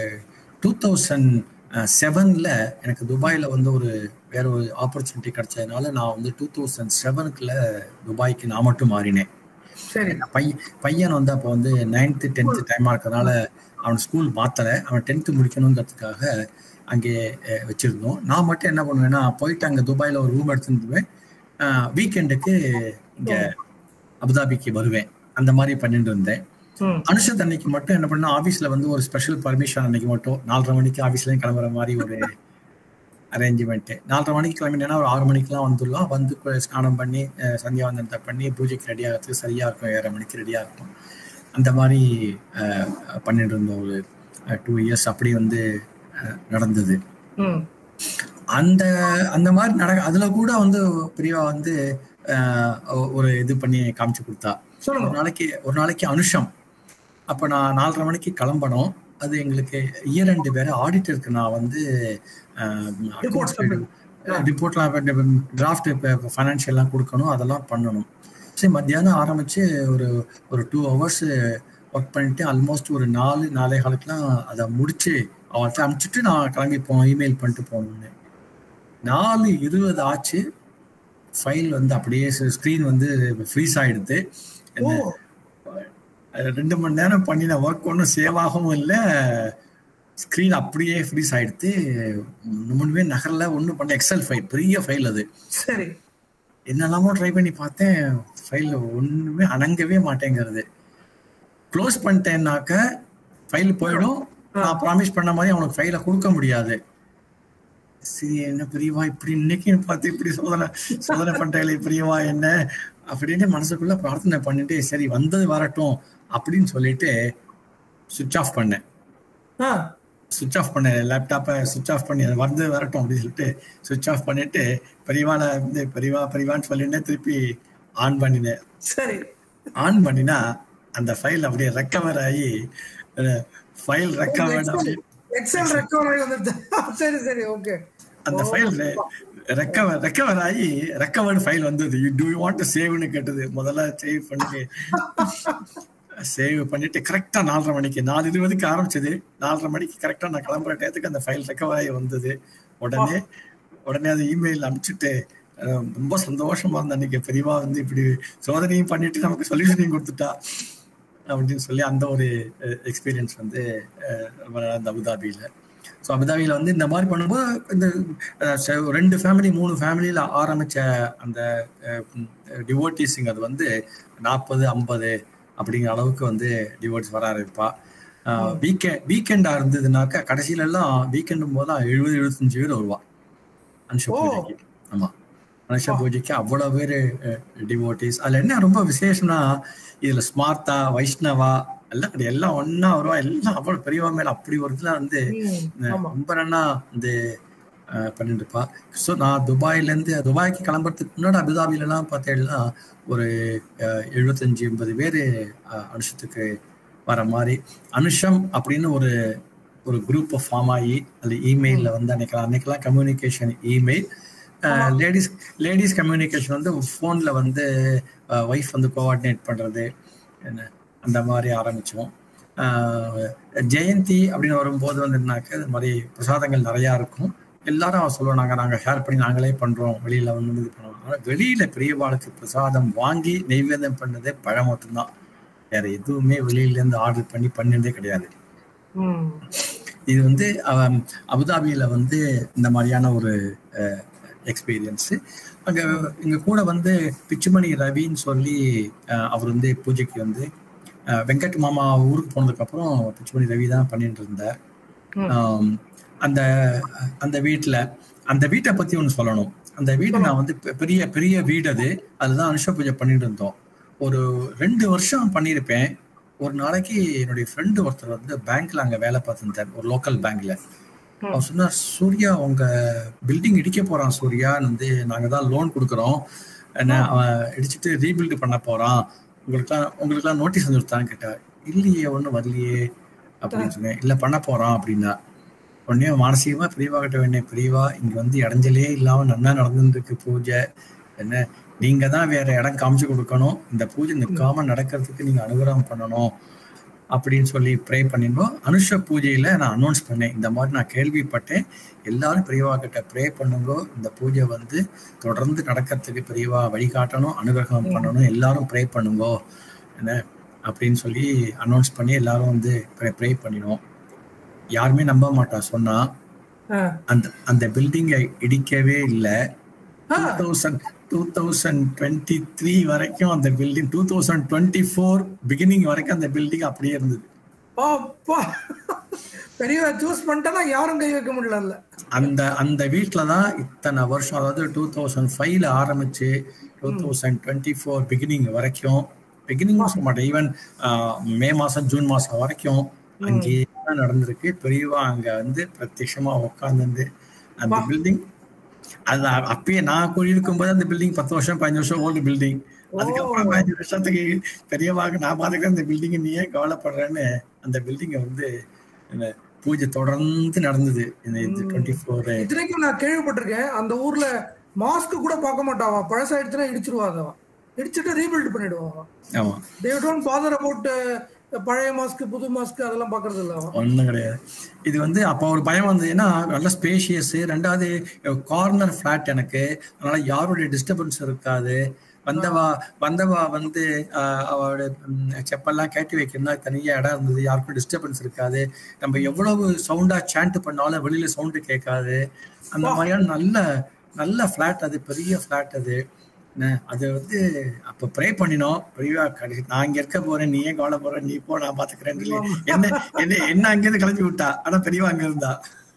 டூ தௌசண்ட் செவன்ல எனக்கு துபாயில வந்து ஒரு வேற ஒரு ஆப்பர்ச்சுனிட்டி கிடைச்சதுனால நான் வந்து டூ தௌசண்ட் செவனுக்குள்ள துபாய்க்கு நான் மட்டும் மாறினேன் சரி பையன் பையன் வந்து அப்போ வந்து நைன்த்து டென்த்து டைமாக இருக்கிறதுனால அவன் ஸ்கூல் மாத்தலை அவன் டென்த்து முடிக்கணுங்கிறதுக்காக அங்கே அஹ், வச்சிருந்தோம் நான் மட்டும் என்ன பண்ணுவேன்னா போயிட்டு அங்கே துபாயில் ஒரு ரூம் எடுத்துருந்துவேன் வீக்கெண்டுக்கு இங்கே அபுதாபிக்கு வருவேன் அந்த மாதிரி பண்ணிட்டு இருந்தேன் ம் அனுஷத் அன்னைக்கு மட்டும் என்ன பண்ணா ஆஃபீஸில் வந்து ஒரு ஸ்பெஷல் பர்மிஷன் அன்னைக்கு மட்டும் நாலரை மணிக்கு ஆஃபீஸ்லேயும் கிளம்புற மாதிரி ஒரு அரேஞ்ச்மெண்ட்டு நாலரை மணிக்கு கிளம்பினேன்னா ஒரு ஆறு மணிக்கெல்லாம் வந்துடலாம் வந்து கு- ஸ்நானம் பண்ணி அஹ், சந்தியாவந்தனத்தை பண்ணி பூஜைக்கு ரெடி ஆகிறதுக்கு சரியா இருக்கும் ஏழரை மணிக்கு ரெடியாக இருக்கும் அந்த மாதிரி அஹ், பண்ணிட்டு இருந்தோம் ஒரு டூ இயர்ஸ் அப்படி வந்து அஹ், நடந்தது ம் அந்த அந்த மாதிரி நட அதுல கூட வந்து பிரியா வந்து அஹ், ஒ- ஒரு இது பண்ணி காமிச்சு கொடுத்தா ஒரு சொல்லுங்க நாளைக்கு ஒரு நாளைக்கு அனுஷம் அப்ப நான் நாலரை மணிக்கு கிளம்பணும் அது எங்களுக்கு இயர் ரெண்டு பேரை ஆடிட்டருக்கு நான் வந்து Report submit. ரிப்போர்ட்லாம் டிராஃப்ட் ஃபைனான்ஷியல்லாம் கொடுக்கணும் அதெல்லாம் பண்ணணும் சரி மத்தியானம் ஆரம்பிச்சு ஒரு ஒரு டூ ஹவர்ஸ் ஒர்க் பண்ணிட்டு ஆல்மோஸ்ட் ஒரு நாலு நாலே காலத்துலாம் அதை முடிச்சு அவர்கிட்ட அனுப்பிச்சிட்டு நான் கிளம்பி போனோம் இமெயில் பண்ணிட்டு போகணும்னு நாலு இருபது ஆச்சு ஃபைல் வந்து அப்படியே ஸ்க்ரீன் வந்து ஃப்ரீஸ் ஆயிடுது ஓ அது ரெண்டு மணி நேரம் பண்ணின ஒர்க் ஒன்றும் சேவ் ஆகவும் இல்லை ஸ்க்ரீன் அப்படியே ஃப்ரீஸ் ஆயிடுத்து முன்னுமே நகரில் ஒன்றும் பண்ண எக்ஸல் ஃபைல் பெரிய ஃபைல் அது சரி என்னெல்லாமோ ட்ரை பண்ணி பார்த்தேன் ஃபைல் ஒன்றுமே அணங்கவே மாட்டேங்கிறது க்ளோஸ் பண்ணிட்டேன்னாக்க ஃபைல் போயிடும் நான் ப்ராமிஸ் பண்ண மாதிரி அவனுக்கு ஃபைலை கொடுக்க முடியாது சரி என்ன பிரியவா இப்படி இன்னைக்கு பார்த்து இப்படி சோதனை சோதனை பண்றீங்களே பிரியவா என்ன அப்படின்னு மனசுக்குள்ள பிரார்த்தனை பண்ணிட்டு சரி வந்தது வரட்டும் அப்படின்னு சொல்லிட்டு சுவிட்ச் ஆஃப் பண்ணேன் ஆ சுவிட்ச் ஆஃப் பண்ண லேப்டாப்பை சுவிட்ச் ஆஃப் பண்ணி அது வந்து வரட்டும் அப்படின்னு சொல்லிட்டு சுவிட்ச் ஆஃப் பண்ணிட்டு பெரியவால வந்து பெரியவா பெரியவான்னு சொல்லிட்டு திருப்பி ஆன் பண்ணினேன் சரி ஆன் பண்ணினா அந்த ஃபைல் அப்படியே ரெக்கவர் ஆகி ஃபைல் ரெக்கவர் அப்படி எக்ஸல் ரெக்கவர் ஆகி வந்துருச்சு சரி சரி ஓகே அந்த ஃபைல் ரெக்கவர் ரெக்கவர் ஆகி ரெக்கவர்டு ஃபைல் வந்தது யூ டூ வாண்ட் சேவ்னு கேட்டது முதல்ல சேவ் பண்ணி சேவ் பண்ணிட்டு கரெக்டா நாலரை மணிக்கு நாலு இருபதுக்கு ஆரம்பிச்சது நாலரை மணிக்கு கரெக்டா நான் கிளம்புற டயத்துக்கு அந்த ஃபைல் ரெக்கவர் ஆகி வந்தது உடனே உடனே அது இமெயில் அனுப்பிச்சிட்டு அஹ், ரொம்ப சந்தோஷமா இருந்த அன்னைக்கு பெரியவா வந்து இப்படி சோதனையும் பண்ணிட்டு நமக்கு சொல்யூஷனையும் கொடுத்துட்டா அப்படின்னு சொல்லி அந்த ஒரு எக்ஸ்பீரியன்ஸ் வந்து அஹ், ரொம்ப நல்லா இருந்தது அபுதாபியில ஸோ அபுதாபியில வந்து இந்த மாதிரி பண்ணும்போது இந்த அஹ், ச- ரெண்டு ஃபேமிலி மூணு ஃபேமிலியில ஆரம்பிச்ச அந்த டிவோட்டிஸுங்க அது வந்து நாற்பது ஐம்பது அப்படிங்கிற அளவுக்கு வந்து டிவோட்டிஸ் வர ஆரம்பிப்பா வீக்கெண்ட் வீக்கெண்டா இருந்ததுனாக்கா கடைசியில எல்லாம் வீக்கெண்டும் போது எழுபது எழுபத்தஞ்சு பேர் வருவா அனுஷ ஓ. பூஜைக்கு ஆமா அனுஷ பூஜைக்கு அவ்வளவு பேர் டிவோட்டிஸ் அதுல என்ன ரொம்ப விசேஷம்னா இதுல ஸ்மார்த்தா வைஷ்ணவா எல்லாம் கிடையாது எல்லாம் ஒன்னா வருவா எல்லாம் அவ்வளவு பெரியவா மேல அப்படி ஒரு இதுல வந்து ம், ஆமா ரொம்ப நல்லா வந்து அஹ், பண்ணிட்டு இருப்பா ஸோ நான் துபாயில இருந்து துபாய்க்கு கிளம்புறதுக்கு முன்னாடி அபுதாபில எல்லாம் பார்த்தேன்னா ஒரு அஹ், எழுபத்தஞ்சு எண்பது பேர் அனுஷத்துக்கு வர மாதிரி அனுஷம் அப்படின்னு ஒரு ஒரு குரூப் ஃபார்ம் ஆகி அது இமெயிலில் வந்து அன்னைக்கு அன்னைக்கெல்லாம் communication email ladies ladies communication வந்து ஃபோனில் வந்து ஒய்ஃப் வந்து கோஆர்டினேட் பண்ணுறது என்ன அந்த மாதிரி ஆரம்பித்தோம் ஜெயந்தி அப்படின்னு வரும்போது வந்துனாக்க இது மாதிரி பிரசாதங்கள் நிறையா இருக்கும் எல்லாரும் அவ சொல்லுவோம் நாங்கள் நாங்கள் ஷேர் பண்ணி நாங்களே பண்ணுறோம் வெளியில் வந்து இது பண்ணுவோம் ஆனால் வெளியில் பெரியவாளுக்கு பிரசாதம் வாங்கி நெய்வேதம் பண்ணதே பழம் மட்டும்தான் வேற எதுவுமே வெளியிலேருந்து ஆர்டர் பண்ணி பண்ணினதே கிடையாது ம் இது வந்து அவன் அபுதாபியில வந்து இந்த மாதிரியான ஒரு எக்ஸ்பீரியன்ஸு அங்கே இங்க கூட வந்து பிச்சுமணி ரவின்னு சொல்லி அஹ், அவர் வந்து பூஜைக்கு வந்து அஹ், வெங்கட் மாமா ஊருக்கு போனதுக்கப்புறம் பிச்சுமணி ரவி தான் பண்ணிட்டு இருந்தார் ம். ஆம், அந்த அந்த வீட்டில் அந்த வீட்டை பத்தி ஒன்று சொல்லணும் அந்த வீடு நான் வந்து பெ- பெரிய பெரிய வீடு அது அதுதான் அனுஷ பூஜை பண்ணிட்டு இருந்தோம் ஒரு ரெண்டு வருஷம் பண்ணியிருப்பேன் ஒரு நாளைக்கு என்னுடைய ஃப்ரெண்டு ஒருத்தர் வந்து பேங்க்ல அங்க வேலை பார்த்துருந்தார் ஒரு லோக்கல் பேங்க்ல ம். அவர் சொன்னார் சூர்யா உங்க பில்டிங் இடிக்க போறான் சூர்யான்னு வந்து நாங்க தான் லோன் கொடுக்குறோம் என்ன அவன் இடிச்சிட்டு ரீபில்டு பண்ண போறான் உங்களுக்குலாம் உங்களுக்குலாம் நோட்டீஸ் வந்துருத்தான்னு கேட்டார் இல்லையே ஒன்றும் வரலையே அப்படின்னு சொன்னேன் இல்லை பண்ண போறான் அப்படின்னா உடனே மானசீகமா பிரிவா கிட்ட வேண்டிய பிரிவா இங்க வந்து இடைஞ்சலே இல்லாம நல்லா நடந்துருக்கு பூஜை என்ன நீங்க தான் வேற இடம் காமிச்சு கொடுக்கணும் இந்த பூஜை நிற்காம நடக்கிறதுக்கு நீங்க அனுகிரகம் பண்ணணும் அப்படின்னு சொல்லி ப்ரே பண்ணிருந்தோம் அனுஷ பூஜையில நான் அனௌன்ஸ் பண்ணேன் இந்த மாதிரி நான் கேள்விப்பட்டேன் எல்லாரும் பெரியவா கிட்ட ப்ரே பண்ணுங்க இந்த பூஜை வந்து தொடர்ந்து நடக்கிறதுக்கு பெரியவா வழிகாட்டணும் அனுகிரகம் பண்ணணும் எல்லாரும் ப்ரே பண்ணுங்க என்ன அப்படின்னு சொல்லி அனௌன்ஸ் பண்ணி எல்லாரும் வந்து ப்ரே பண்ணினோம் யாருமே நம்ப மாட்டா சொன்னா ஆ. அந்த அந்த பில்டிங்கை இடிக்கவே இல்லை ஆ. Two thousand two thousand twenty three வரைக்கும் அந்த building two thousand twenty four beginning வரைக்கும் அந்த பில்டிங் அப்படியே இருந்தது அப்பா பெரியவா சூஸ் பண்ணிட்டா யாரும் கை வைக்க முடியல அந்த அந்த வீட்டில் தான் இத்தனை வருஷம் அதாவது டூ தௌசண்ட் ஃபைவ்ல ஆரம்பிச்சு two thousand twenty four beginning வரைக்கும் பிகினிங் சொல்ல மாட்டேன் ஈவன் மே மாசம் ஜூன் மாசம் வரைக்கும் அங்கேயே தான் நடந்திருக்கு பெரியவா அங்க வந்து பிரத்யட்சமா உட்காந்துருந்து அந்த பில்டிங் அது அ- அப்பயே நான் குடியிருக்கும் போது அந்த பில்டிங் பத்து வருஷம் பதினஞ்சு வருஷம் ஓல்டு பில்டிங் அதுக்கப்புறம் பதினஞ்சு வருஷத்துக்கு பெரியவாக நான் பாத்துக்கிறேன் இந்த பில்டிங் நீ ஏன் கவலைப்படுறேன்னு அந்த பில்டிங்கை வந்து இந்த பூஜை தொடர்ந்து நடந்தது இந்த டுவெண்ட்டி ஃபோர் இத்தனைக்கும் நான் கேள்விப்பட்டிருக்கேன் அந்த ஊர்ல மாஸ்க் கூட பார்க்க மாட்டாவா பழசாயிடுச்சுன்னா இடிச்சிருவாதவா இடிச்சிட்டு ரீபில்ட் பண்ணிடுவாங்க ஆமா தே டோன்ட் பாதர் அபவுட் பழைய மாஸ்க் புது மாஸ்க் அதெல்லாம் பாக்குறது இல்ல அவன் ஒன்றும் கிடையாது இது வந்து அப்போ ஒரு பயம் வந்ததுன்னா நல்ல ஸ்பேஷியஸ் ரெண்டாவது கார்னர் ஃபிளாட் எனக்கு அதனால யாருடைய டிஸ்டர்பன்ஸ் இருக்காது வந்தவா வந்தவா வந்து ஆஹ், அவளோட ம், செப்பல்லாம் கேட்டி வைக்கணும்னா தனியா இடம் இருந்தது யாருக்கும் டிஸ்டர்பன்ஸ் இருக்காது நம்ம எவ்வளவு சவுண்டா சாண்ட் பண்ணாலும் வெளியில சவுண்டு கேட்காது அந்த மாதிரியான நல்ல நல்ல ஃபிளாட் அது பெரிய ஃபிளாட் அது என்ன, அது வந்து அப்ப ப்ரே பண்ணினோம் பெரியவா கடைசி நான் இங்க இருக்க போறேன் நீ ஏன் கவலை போற நீ போ நான் பாத்துக்கிறேன் சொல்லி என்ன என்ன என்ன அங்கிருந்து கிளம்பி விட்டா ஆனா பெரியவா அங்க இருந்தா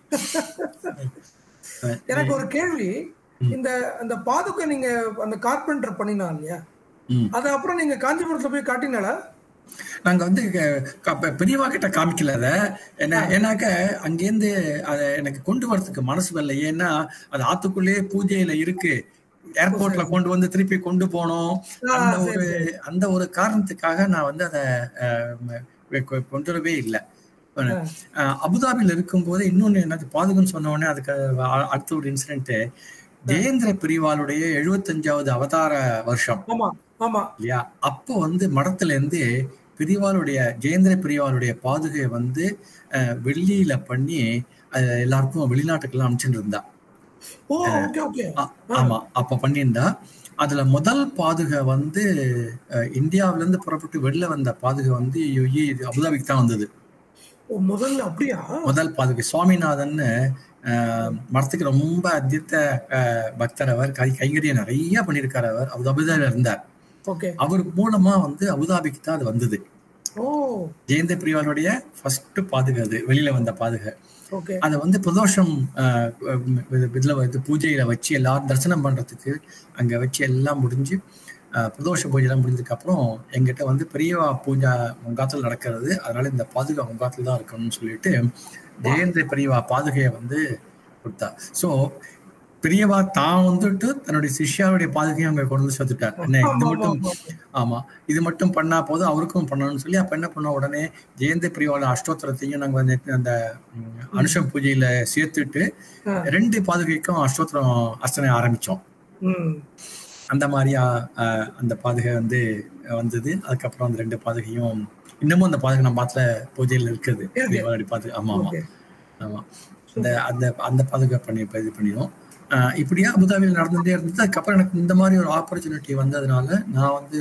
எனக்கு ஒரு கேள்வி இந்த அந்த பாதுகை நீங்க அந்த கார்பெண்டர் பண்ணினா இல்லையா ம். அது அப்புறம் நீங்க காஞ்சிபுரத்துல போய் காட்டினாலா நாங்க வந்து க- க- பெ- பெரியவா கிட்ட காமிக்கல அத என்ன ஏன்னாக்க அங்கேருந்து அதை எனக்கு கொண்டு வரதுக்கு மனசு வரல ஏன்னா அது ஆத்துக்குள்ளேயே பூஜையில இருக்கு ஏர்போர்ட்ல கொண்டு வந்து திருப்பி கொண்டு போனோம் ஆ, அந்த சரி, ஒரு அந்த ஒரு காரணத்துக்காக நான் வந்து அதை கொண்டு வரவே இல்லை அஹ், அபுதாபியில் இருக்கும்போது இன்னொன்னு என்னது பாதுகான்னு சொன்ன உடனே அதுக்கு அ- அடுத்த ஒரு இன்சிடென்ட் ஜெயேந்திர பிரிவாளுடைய எழுபத்தஞ்சாவது அவதார வருஷம் ஆமா ஆமா இல்லையா அப்போ வந்து மடத்துல இருந்து பிரிவாளுடைய ஜெயேந்திர பிரிவாளுடைய பாதுகை வந்து அஹ், வெள்ளியில பண்ணி அஹ், எல்லாருக்கும் வெளிநாட்டுக்கெல்லாம் அனுப்பிச்சுட்டு இருந்தா ஓ ஓகே ஓகே ஆ- ஆமா அப்ப பண்ணியிருந்தா அதுல முதல் பாதுகை வந்து அஹ், இந்தியாவுல இருந்து புறப்பட்டு வெளில வந்த பாதுகை வந்து UAE இது அபுதாபிக்கு தான் வந்தது ஓ முதல்ல அப்படியா முதல் பாதுகை சுவாமிநாதன் அஹ், மடத்துக்கு ரொம்ப அத்தியத்த அஹ், பக்தர் அவர் கை கைங்கரியம் நிறைய பண்ணியிருக்காரு அவர் அபு- அபுதாபில இருந்தார் ஓகே அவர் மூலமா வந்து அபுதாபிக்கு தான் அது வந்தது ஓ ஜெயந்த பிரிவாளுடைய ஃபர்ஸ்ட் பாதுகை அது வெளியில வந்த பாதுகை ஓகே அதை வந்து பிரதோஷம் ஆஹ், இது- இதுல வந்து பூஜையில வச்சு எல்லாரும் தரிசனம் பண்றதுக்கு அங்க வச்சு எல்லாம் முடிஞ்சு ஆஹ், பிரதோஷ பூஜை எல்லாம் முடிஞ்சதுக்கு அப்புறம் எங்கிட்ட வந்து பெரியவா பூஜா உங்காத்துல நடக்கிறது அதனால இந்த பாதுகா உங்காத்துல தான் இருக்கணும்னு சொல்லிட்டு ஜெயந்திர பெரியவா பாதுகையை வந்து கொடுத்தா சோ பெரியவா தான் வந்துட்டு தன்னுடைய சிஷ்யாவுடைய பாதுகையை அங்க கொண்டு வந்து சேர்த்துட்டார் என்ன இது ஆமா, மட்டும் ஆமா, ஆமா இது மட்டும் பண்ணா போதும் அவருக்கும் பண்ணணும்னு சொல்லி அப்ப என்ன பண்ணோம் உடனே ஜெயந்த பிரிவால அஷ்டோத்திரத்தையும் நாங்க வந்து அந்த ம், அனுஷம் பூஜையில சேர்த்துட்டு ஆ. ரெண்டு பாதுகைக்கும் அஷ்டோத்திரம் அர்ச்சனை ஆரம்பிச்சோம் ம் அந்த மாதிரியா அஹ், அந்த பாதுகை வந்து வந்தது அதுக்கப்புறம் அந்த ரெண்டு பாதுகையும் இன்னமும் அந்த பாதுகை நம்ம பாத்துல பூஜையில இருக்குது இருக்கு. தீபாவளி பாதுகை ஆமா ஆமா ஓகே ஆமா அந்த அந்த அந்த பாதுகா பண்ணி இப்ப இது பண்ணிடும் ஆஹ் இப்படியா அபுதாபியில் நடந்துட்டே இருந்தது அதுக்கப்புறம் எனக்கு இந்த மாதிரி ஒரு ஆப்பர்ச்சுனிட்டி வந்ததுனால நான் வந்து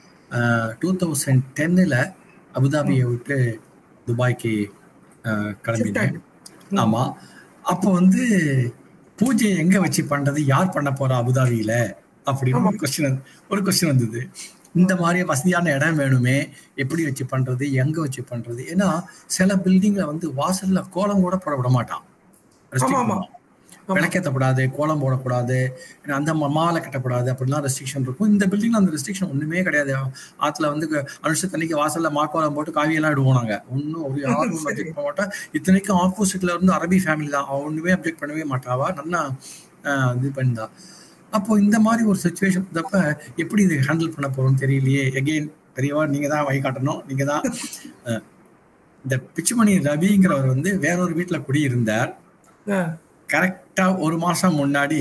டூ தௌசண்ட் டென்னில் அபுதாபியை விட்டு துபாய்க்கு ஆஹ் கிளம்பினேன் ஆமா அப்போ வந்து பூஜையை எங்க வச்சு பண்றது யார் பண்ண போறா அபுதாபியில அப்படின்னு ஒரு கொஸ்டின் ஒரு கொஸ்டின் வந்தது இந்த மாதிரி வசதியான இடம் வேணுமே எப்படி வச்சு பண்றது எங்க வச்சு பண்றது ஏன்னா சில பில்டிங்ல வந்து வாசல்ல கோலம் கூட போட விட மாட்டான் Restrict ஆமா, ஆமா. பண்ணுவான். விளக்கேற்றக்கூடாது கோலம் போடக்கூடாது ஏன்னா அந்த ம- மாலை கட்டக்கூடாது அப்படிலாம் ரெஸ்ட்ரிக்ஷன் இருக்கும் இந்த பில்டிங்ல அந்த ரெஸ்ட்ரிக்ஷன் ஒண்ணுமே கிடையாது ஆத்துல வந்து அனுஷத்தன்னைக்கு வாசல்ல மாக்கோலம் போட்டு காவியெல்லாம் இடுவோம் நாங்க ஒன்றும் ஒரு யாரும் அப்ஜெக்ட் பண்ண மாட்டா இத்தனைக்கும் ஆப்போசிட்ல இருந்து அரபி ஃபேமிலி தான் அவ ஒண்ணுமே அப்ஜெக்ட் பண்ணவே மாட்டாவா நல்லா ஆஹ், இது பண்ணிந்தா அப்போ இந்த மாதிரி ஒரு சுச்சுவேஷன் வந்தப்ப எப்படி இது ஹேண்டில் பண்ண போறோம்னு தெரியலையே எகெயின் பெரியவா நீங்க தான் வழிகாட்டணும் நீங்க தான் அஹ், இந்த பிச்சுமணி ரவிங்கிறவர் வந்து வேறொரு வீட்டுல குடியிருந்தார் ஆ கரெக்டா ஒரு மாசம் முன்னாடி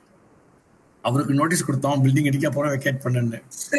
அவருக்கு நோட்டீஸ் கொடுத்தோம் பில்டிங் இடிக்க போறோம் வெக்கேட் பண்ணுன்னு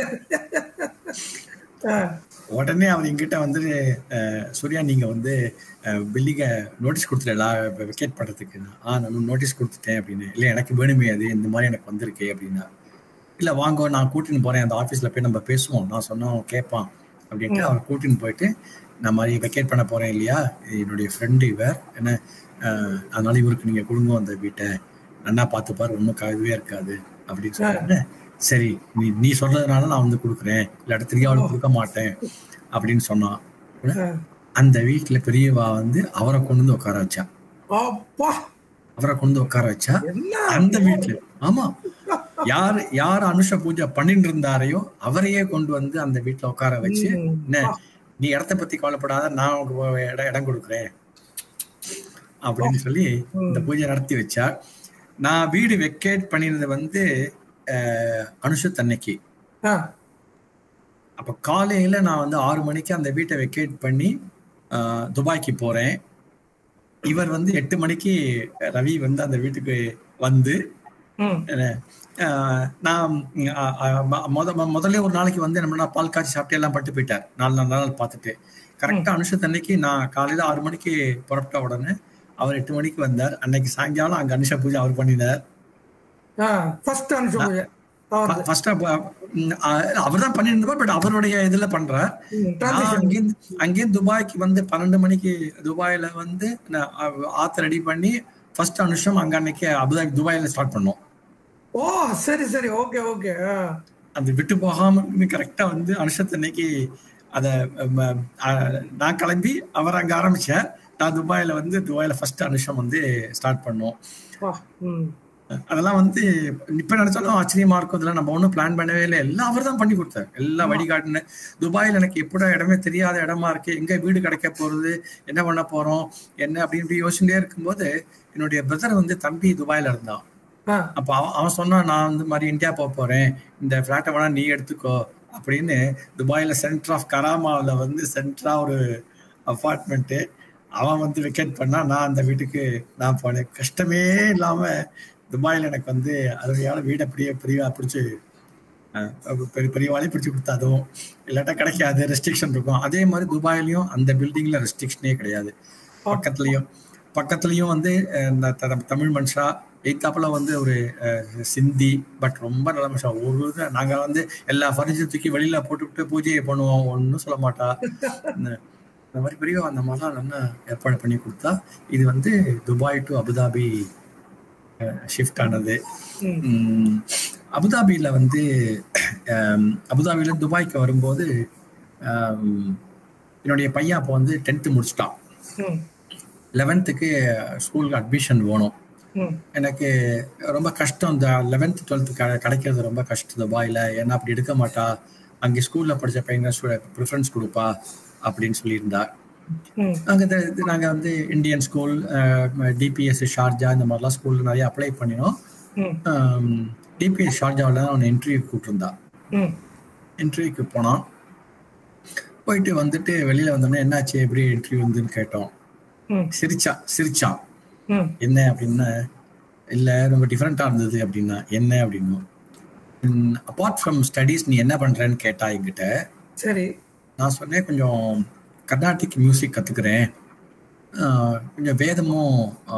ஆ உடனே அவர் எங்கிட்ட வந்து அஹ், சூர்யா நீங்க வந்து பில்டிங்கை நோட்டீஸ் கொடுத்துடலா வெக்கேட் பண்றதுக்கு ஆ நான் நோட்டீஸ் கொடுத்துட்டேன் அப்படின்னு இல்லை எனக்கு வேணுமே அது இந்த மாதிரி எனக்கு வந்திருக்கு அப்படின்னா இல்லை வாங்க நான் கூட்டின்னு போறேன் அந்த ஆஃபீஸ்ல போய் நம்ம பேசுவோம் நான் சொன்னோம் கேட்பான் அப்படின்ட்டு அவர் கூட்டின்னு போயிட்டு நான் மாதிரி வெக்கேட் பண்ண போறேன் இல்லையா என்னுடைய ஃப்ரெண்டு இவர் என்ன அஹ், அதனால இவருக்கு நீங்க கொடுங்க அந்த வீட்டை நன்னா பார்த்துப்பார் ஒன்றும் இதுவே இருக்காது அப்படின்னு சொன்னாங்க சரி நீ நீ சொல்றதுனால நான் வந்து கொடுக்குறேன் இல்லாட்டி திரும்பி கொடுக்க மாட்டேன் அப்படின்னு சொன்னான் ஆ. அந்த வீட்டுல பெரியவா வந்து அவரை கொண்டு வந்து உட்கார வச்சா அப்பா அவரை கொண்டு வந்து உட்கார வச்சா என்ன அந்த வீட்டுல ஆமா யார் யார் அனுஷ பூஜை பண்ணிட்டு இருந்தாரையோ அவரையே கொண்டு வந்து அந்த வீட்டுல உட்கார வச்சு ம். என்ன நீ இடத்த பத்தி கவலைப்படாத நான் உனக்கு இடம் இடம் கொடுக்குறேன் அப்படின்னு சொல்லி இந்த பூஜை நடத்தி வச்சா நான் வீடு வெக்கேட் பண்ணிருந்தது வந்து அஹ், அனுஷத்தன்னைக்கு ஆ அப்ப காலையில நான் வந்து ஆறு மணிக்கு அந்த வீட்டை வெக்கேட் பண்ணி ஆஹ், துபாய்க்கு போறேன் இவர் வந்து எட்டு மணிக்கு ரவி வந்து அந்த வீட்டுக்கு வந்து ம் ஆஹ், நான் ஆஹ், ஆஹ், ம- முத ம- முதல்ல ஒரு நாளைக்கு வந்து நம்ம பால் காய்ச்சி சாப்பிட்டு எல்லாம் பட்டு போயிட்டார் நாலு நாலு நாள் பார்த்துட்டு கரெக்டா அனுஷத்தன்னைக்கு நான் காலையில ஆறு மணிக்கு புறப்பட்ட உடனே அவர் எட்டு மணிக்கு வந்தார் அன்னைக்கு சாயங்காலம் அங்க அனுஷ பூஜை அவர் பண்ணினார் ஆ ஃபர்ஸ்ட் அனுஷ பூஜை அவரது ஃபர்ஸ்ட் அவர் தான் பண்ணியிருந்தவர் பட் அவருடைய இதுல பண்றார் ம், நான் transition. அங்கேருந்து அங்கேருந்து துபாய்க்கு வந்து பன்னெண்டு மணிக்கு துபாயில வந்து நான் ஆ- ஆத்த ரெடி பண்ணி ஃபர்ஸ்ட் அனுஷம் அங்க அன்னைக்கு அபுதாபி துபாயில ஸ்டார்ட் பண்ணோம் ஓ சரி சரி ஓகே ஓகே அது விட்டு போகாம கரெக்டா வந்து அனுஷத்தன்னைக்கு அத ம, அஹ், நான் கிளம்பி அவர் அங்க ஆரம்பிச்சேன் நான் துபாயில வந்து துபாயில ஃபர்ஸ்ட் அனுஷம் வந்து ஸ்டார்ட் பண்ணோம் வா ம் அதெல்லாம் வந்து இப்ப நினைச்சாலும் ஆச்சரியமா இருக்கும் இதெல்லாம் நம்ம ஒன்றும் பிளான் பண்ணவே இல்லை எல்லாம் அவர் தான் பண்ணி கொடுத்தார் எல்லாம் வழிகாட்டுன துபாயில் எனக்கு எப்படா இடமே தெரியாத இடமா இருக்கு எங்க வீடு கிடைக்க போறது என்ன பண்ண போறோம் என்ன அப்படின்னு இப்படி யோசிச்சுட்டே இருக்கும்போது என்னுடைய பிரதர் வந்து தம்பி துபாயில இருந்தான் ஆ அப்ப அவன் அவன் சொன்னான் நான் வந்து மாதிரி இந்தியா போக போறேன் இந்த ஃபிளாட்டை வேணா நீ எடுத்துக்கோ அப்படின்னு துபாயில சென்டர் ஆஃப் கராமாவில் வந்து சென்டரா ஒரு அப்பார்ட்மெண்ட்டு அவன் வந்து வெக்கேட் பண்ணா நான் அந்த வீட்டுக்கு நான் போனேன் கஷ்டமே இல்லாம துபாயில எனக்கு வந்து அருமையான வீடை அப்படியே பெரிய பிடிச்சி பெரிய பெரியவாளே பிடிச்சி கொடுத்தா அதுவும் இல்லாட்டா கிடைக்காது ரெஸ்ட்ரிக்ஷன் இருக்கும் அதே மாதிரி துபாயிலையும் அந்த பில்டிங்ல ரெஸ்ட்ரிக்ஷனே கிடையாது பக்கத்துலயும் பக்கத்துலயும் வந்து அஹ், இந்த த- தமிழ் மனுஷா எய்த்தாப்புல வந்து ஒரு அஹ், சிந்தி பட் ரொம்ப நல்ல மனுஷா ஒரு இது நாங்க வந்து எல்லா ஃபர்னிச்சர் தூக்கி வெளியில போட்டுவிட்டு பூஜையை பண்ணுவோம் ஒன்றும் சொல்ல மாட்டா இந்த இந்த மாதிரி பெரிய அந்த மாதிரிலாம் நல்லா ஏற்பாடு பண்ணி கொடுத்தா இது வந்து துபாய் டு அபுதாபி ஷிஃப்ட் ஆனது ம் உம், அபுதாபியில வந்து ஆம், அபுதாபியில துபாய்க்கு வரும்போது ஆம், என்னுடைய பையன் அப்போ வந்து டென்த்து முடிச்சிட்டான் ம் லெவன்த்துக்கு ஸ்கூலுக்கு அட்மிஷன் வேணும் ம் எனக்கு ரொம்ப கஷ்டம் இந்த லெவன்த்து டுவெல்த்து க கிடைக்கிறது ரொம்ப கஷ்டம் துபாயில் ஏன்னா அப்படி எடுக்க மாட்டா அங்கே ஸ்கூலில் படித்த பையங்க ப்ரிஃபரன்ஸ் கொடுப்பா அப்படின்னு சொல்லியிருந்தா ம் அங்கே நாங்கள் வந்து இந்தியன் ஸ்கூல் டிபிஎஸ் ஷார்ஜா இந்த மாதிரிலாம் ஸ்கூலில் நிறைய அப்ளை பண்ணினோம் ம் டிபிஎஸ் ஷார்ஜாவில் தான் அவனை இன்டர்வியூ கூப்பிட்டுருந்தா ம் இன்டர்வியூக்கு போனான் போயிட்டு வந்துட்டு வெளியில் வந்தோடனே என்னாச்சு எப்படி இன்டர்வியூ வந்துன்னு கேட்டோம் ம் சிரிச்சான் சிரிச்சான் ம் என்ன அப்படின்னா இல்லை ரொம்ப டிஃப்ரெண்ட்டாக இருந்தது அப்படின்னா என்ன அப்படின்னும் அப்பார்ட் ஃப்ரம் ஸ்டடீஸ் நீ என்ன பண்ணுறேன்னு கேட்டா என்கிட்ட சரி நான் சொன்னேன் கொஞ்சம் கர்நாடிக் மியூசிக் கற்றுக்கிறேன் கொஞ்சம் வேதமும்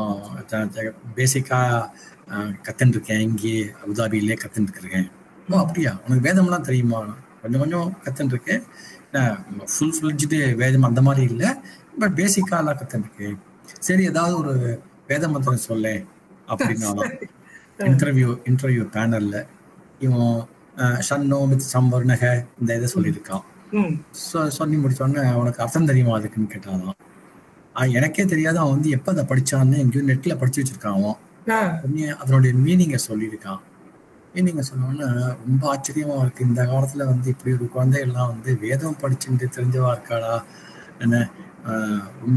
பேசிக்காக கற்றுட்டுருக்கேன் இங்கே அபுதாபியிலே கற்றுட்டுருக்கேன் ஓ அப்படியா உனக்கு வேதம்லாம் தெரியுமா கொஞ்சம் கொஞ்சம் கற்றுட்டுருக்கேன் ஃபுல் ஃபுல்ஜிட்டு வேதம் அந்த மாதிரி இல்லை பட் பேசிக்காலாம் கற்றுட்டுருக்கேன் சரி ஏதாவது ஒரு வேத மந்திரம் சொல்லேன் அப்படின்னாலும் இன்டர்வியூ இன்டர்வியூ பேனல்ல இவன் அஹ், ஷன்னோ மித் சம்வர்ணக இந்த இதை சொல்லியிருக்கான் ம் சொ சொல்லி முடிச்சோடனே அவனுக்கு அர்த்தம் தெரியுமா அதுக்குன்னு கேட்டாலாம் ஆஹ் எனக்கே தெரியாது அவன் வந்து எப்போ அதை படிச்சான்னு எங்கேயும் நெட்டில் படிச்சு வச்சிருக்கான் அவன் ஆ உடனே அதனுடைய மீனிங்கை சொல்லியிருக்கான் மீனிங்கை சொன்னோன்னே ரொம்ப ஆச்சரியமா இருக்கு இந்த காலத்துல வந்து இப்படி ஒரு குழந்தைகள்லாம் வந்து வேதம் படிச்சுட்டு தெரிஞ்சவா இருக்காளா என்ன ஆஹ் ரொம்ப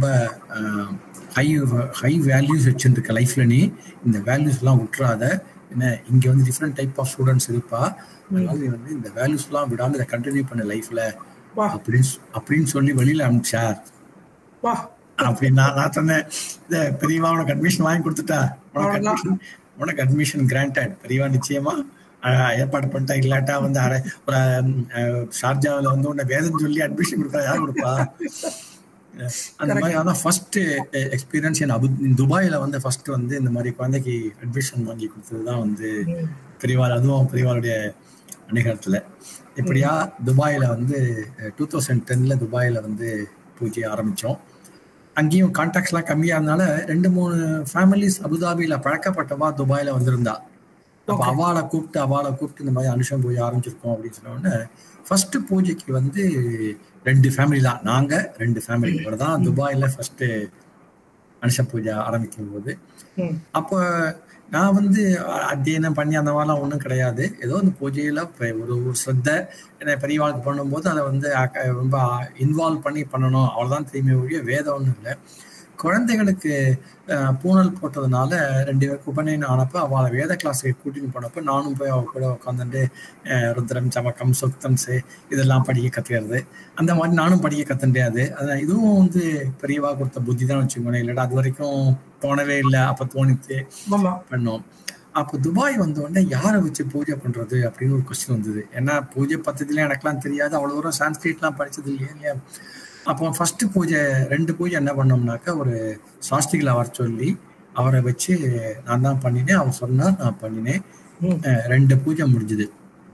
ஹை ஹை வேல்யூஸ் வச்சுருக்க லைஃப்ல நீ இந்த வேல்யூஸ் எல்லாம் விட்டுறாத என்ன இங்க வந்து டிஃப்ரெண்ட் டைப் ஆஃப் ஸ்டூடெண்ட்ஸ் இருப்பா அதனால நீ வந்து இந்த வேல்யூஸ் எல்லாம் விடாம இதை கண்டினியூ பண்ண லைஃப்ல வா அப்படின்னு சொ- அப்படின்னு சொல்லி வெளியில அனுப்பிச்சார் வா அப்படின்னு நான் நான் சொன்னேன் இத பெரியவா உனக்கு அட்மிஷன் வாங்கி கொடுத்துட்டா உனக்கு அவ்வளவுதான். அட்மிஷன் உனக்கு அட்மிஷன் கிராண்டட் பெரியவா நிச்சயமா அஹ், ஏற்பாடு பண்ணிட்டா இல்லாட்டா வந்து அரை ஒரு அஹ், ஷார்ஜாவில் வந்து உன்னை வேதம் சொல்லி அட்மிஷன் கொடுத்தா யார் கொடுப்பா அஹ், அந்த மாதிரி அதான் ஃபர்ஸ்ட் எக்ஸ்பீரியன்ஸ் என் அபு துபாயில வந்து ஃபர்ஸ்ட் வந்து இந்த மாதிரி குழந்தைக்கு அட்மிஷன் வாங்கி கொடுத்தது தான் வந்து ம் பெரியவாள் அதுவும் பெரியவாளுடைய அணிகலத்தில் இப்படியா துபாயில வந்து டூ தௌசண்ட் டென்ல துபாயில வந்து பூஜை ஆரம்பிச்சோம் அங்கேயும் கான்டாக்ட்ஸ்லாம் கம்மியா இருந்தனால ரெண்டு மூணு ஃபேமிலிஸ் அபுதாபியில பழக்கப்பட்டவா துபாயில வந்திருந்தா அப்ப Okay. அவாளை கூப்பிட்டு அவாளை கூப்பிட்டு இந்த மாதிரி அனுஷம் பூஜை ஆரம்பிச்சிருக்கோம் அப்படின்னு சொன்ன உடனே ஃபர்ஸ்ட் பூஜைக்கு வந்து ரெண்டு ஃபேமிலி தான் நாங்க ரெண்டு ஃபேமிலி இவர் தான் துபாயில ஃபர்ஸ்ட் அனுஷ பூஜை ஆரம்பிக்கும் போது ம் அப்போ நான் வந்து அத்தியனம் பண்ணி அந்த மாதிரிலாம் ஒன்றும் கிடையாது ஏதோ அந்த பூஜையில் ஒரு ஒரு ஸ்ரத்த என்ன பெரியவாளுக்கு பண்ணும்போது அதை வந்து அக்க- ரொம்ப இன்வால்வ் பண்ணி பண்ணணும் அவ்வளோதான் தெரியுமே ஒழிய வேதம் ஒன்றும் இல்லை குழந்தைகளுக்கு அஹ், பூணல் போட்டதுனால ரெண்டு பேருக்கு உபநயனம் ஆனப்போ அவளை வேத கிளாஸுக்கு கூட்டின்னு போனப்போ நானும் போய் அவ கூட உட்காந்துட்டு ருத்ரம் சமக்கம் சுக்தம்ஸு இதெல்லாம் படிக்க கற்றுக்கிறது அந்த மாதிரி நானும் படிக்க கற்றுண்டியாது அதான் இதுவும் வந்து பெரியவா கொடுத்த புத்தி தான் வச்சுக்கோங்க இல்லைடா அது வரைக்கும் தோணவே இல்லை அப்போ தோணித்து ஆமா பண்ணோம் அப்போ துபாய் வந்த உடனே யாரை வச்சு பூஜை பண்றது அப்படின்னு ஒரு கொஸ்டின் வந்தது ஏன்னா பூஜை பத்தத்துல எனக்கெல்லாம் தெரியாது அவ்வளவு தூரம் சான்ஸ்கிரிட்லாம் படிச்சது இல்லையா இல்லையா அப்போ ஃபர்ஸ்ட் பூஜை ரெண்டு பூஜை என்ன பண்ணோம்னாக்கா ஒரு சாஸ்திரிகளை வர சொல்லி அவரை வச்சு நான் தான் பண்ணினேன் அவர் சொன்னார் நான் பண்ணினேன் ம் அஹ் ரெண்டு பூஜை முடிஞ்சுது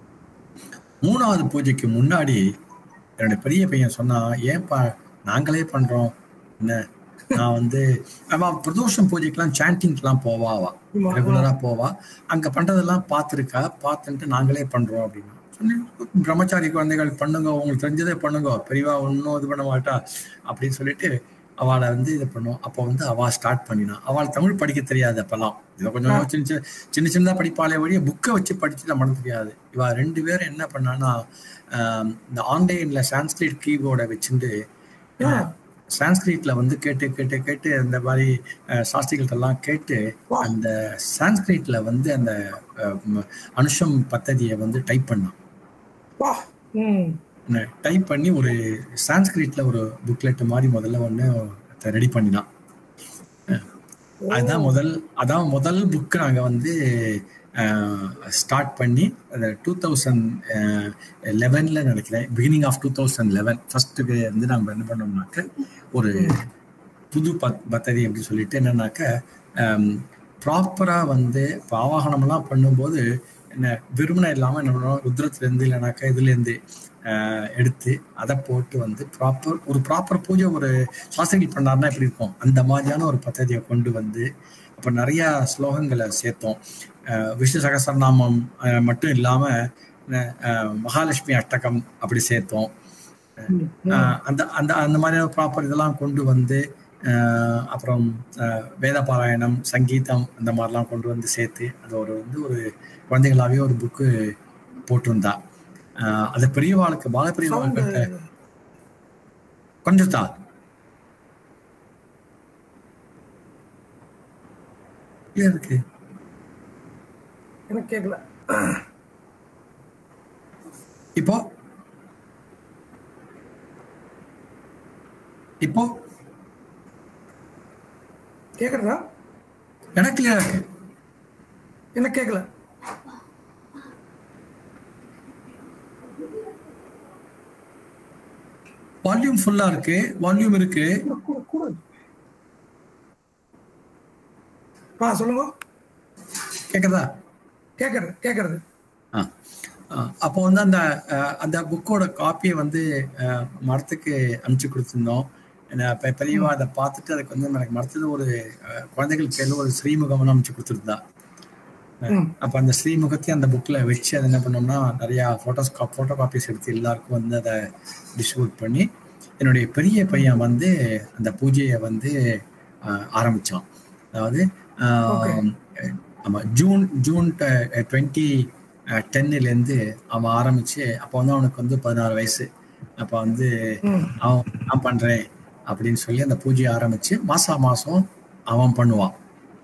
மூணாவது பூஜைக்கு முன்னாடி என்னோட பெரிய பையன் சொன்னா ஏன்பா நாங்களே பண்றோம் என்ன நான் வந்து அவ பிரதோஷம் பூஜைக்கெல்லாம் சாண்டிங்க்கெல்லாம் போவா அவ ஆமா, ரெகுலரா போவா அங்க பண்றதெல்லாம் பார்த்துருக்கா பார்த்துட்டு நாங்களே பண்றோம் அப்படின்னா சொன்னேன், பிரம்மச்சாரி குழந்தைகள் பண்ணுங்க உங்களுக்கு தெரிஞ்சதே பண்ணுங்க பெரியவா ஒன்றும் இது பண்ண மாட்டா அப்படின்னு சொல்லிட்டு அவளை வந்து இது பண்ணும் அப்போ வந்து அவ ஸ்டார்ட் பண்ணினா அவள் தமிழ் படிக்க தெரியாது அப்பெல்லாம் இதை கொஞ்சம் சின்ன சின்ன சின்ன சின்னதா படிப்பாளே வழிய புக்கை வச்சு படிச்சு நம்மளுக்கு தெரியாது இவ ரெண்டு பேரும் என்ன பண்ணான்னா ஆஹ், இந்த ஆன்லைன்ல சான்ஸ்கிரிட் கீபோர்டை வச்சுட்டு ஆ. சான்ஸ்கிரிட்ல வந்து கேட்டு கேட்டு கேட்டு இந்த மாதிரி அஹ், சாஸ்திரிகள்ட்ட எல்லாம் கேட்டு அந்த சான்ஸ்கிரிட்ல வந்து அந்த அஹ், ம- அனுஷம் பத்ததியை வந்து டைப் பண்ணான் வா ம் டைப் பண்ணி ஒரு சான்ஸ்கிரிட்ல ஒரு புக்லெட் மாதிரி முதல்ல ஒன்று ரெடி பண்ணினான் அதுதான் முதல் அதான் முதல் புக் நாங்கள் வந்து ஸ்டார்ட் பண்ணி அந்த டூ தௌசண்ட் லெவனில் நினைக்கிறேன் beginning of two thousand eleven ஃபஸ்ட்டுக்கு வந்து நாங்கள் என்ன பண்ணோம்னாக்க ஒரு புது பத் பத்ததி அப்படின்னு சொல்லிட்டு என்னன்னாக்க ப்ராப்பராக வந்து இப்போ ஆவாகனம்லாம் பண்ணும்போது என்ன விரும்பின இல்லாமல் என்ன பண்ணுவோம் ருத்ரத்துலேருந்து இல்லைனாக்கா இதுலேருந்து ஆஹ், எடுத்து அதை போட்டு வந்து ப்ராப்பர் ஒரு ப்ராப்பர் பூஜை ஒரு சாஸ்திரிகள் பண்ணாருன்னா எப்படி இருக்கும் அந்த மாதிரியான ஒரு பத்ததியை கொண்டு வந்து அப்போ நிறையா ஸ்லோகங்களை சேர்த்தோம் ஆஹ், விஷ்ணு சகசரநாமம் ஆஹ், மட்டும் இல்லாமல் மகாலட்சுமி அஷ்டகம் அப்படி சேர்த்தோம் ம், ஆஹ் அந்த அந்த அந்த மாதிரியான ப்ராப்பர் இதெல்லாம் கொண்டு வந்து ஆஹ் அப்புறம் ஆஹ் வேத பாராயணம் சங்கீதம் அந்த மாதிரிலாம் கொண்டு வந்து சேர்த்து அது ஒரு வந்து ஒரு குழந்தைகளாவே ஒரு புக்கு போட்டிருந்தா ஆஹ் அது பெரியவாளுக்கு பால சவுண்டு பெரியவாளுக்கு கொஞ்சம் தான் இருக்கு எனக்கு கேட்கல இப்போ இப்போ கேட்குறதா எனக்கு clear ஆ இருக்கு எனக்கு கேட்கல வால்யூம் ஃபுல்லா இருக்கு வால்யூம் இருக்கு கூட கூட ஆ சொல்லுங்க கேக்குதா கேட்கறது கேட்கறது ஆ. ஆ, அப்போ வந்து அந்த அஹ், அந்த புக்கோட காப்பியை வந்து அஹ், மரத்துக்கு அனுப்பிச்சு கொடுத்துருந்தோம் என்ன, பெ- பெரியவா அதை பார்த்துட்டு அதுக்கு வந்து எனக்கு மரத்துல ஒரு அஹ், குழந்தைகள் பேர்ல ஒரு ஸ்ரீமுகம்னு அனுப்பிச்சு கொடுத்துருந்தா ம் அப்போ அந்த ஸ்ரீமுகத்தையும் அந்த புக்கில் வச்சு அதை என்ன பண்ணோம்னா நிறையா ஃபோட்டோஸ் ஃபோட்டோ காப்பீஸ் எடுத்து எல்லாருக்கும் வந்து அதை டிஸ்ட்ரிபியூட் பண்ணி என்னுடைய பெரிய பையன் வந்து அந்த பூஜையை வந்து ஆஹ், ஆரம்பிச்சான் அதாவது ஆஹ், ஆமா ஜூன் ஜூன் டுவெண்ட்டி டென்னுலேருந்து அவன் ஆரம்பிச்சு அப்போ வந்து அவனுக்கு வந்து பதினாறு வயசு அப்போ வந்து ம் அவன் நான் பண்றேன் அப்படின்னு சொல்லி அந்த பூஜையை ஆரம்பிச்சு மாசா மாசம் அவன் பண்ணுவான்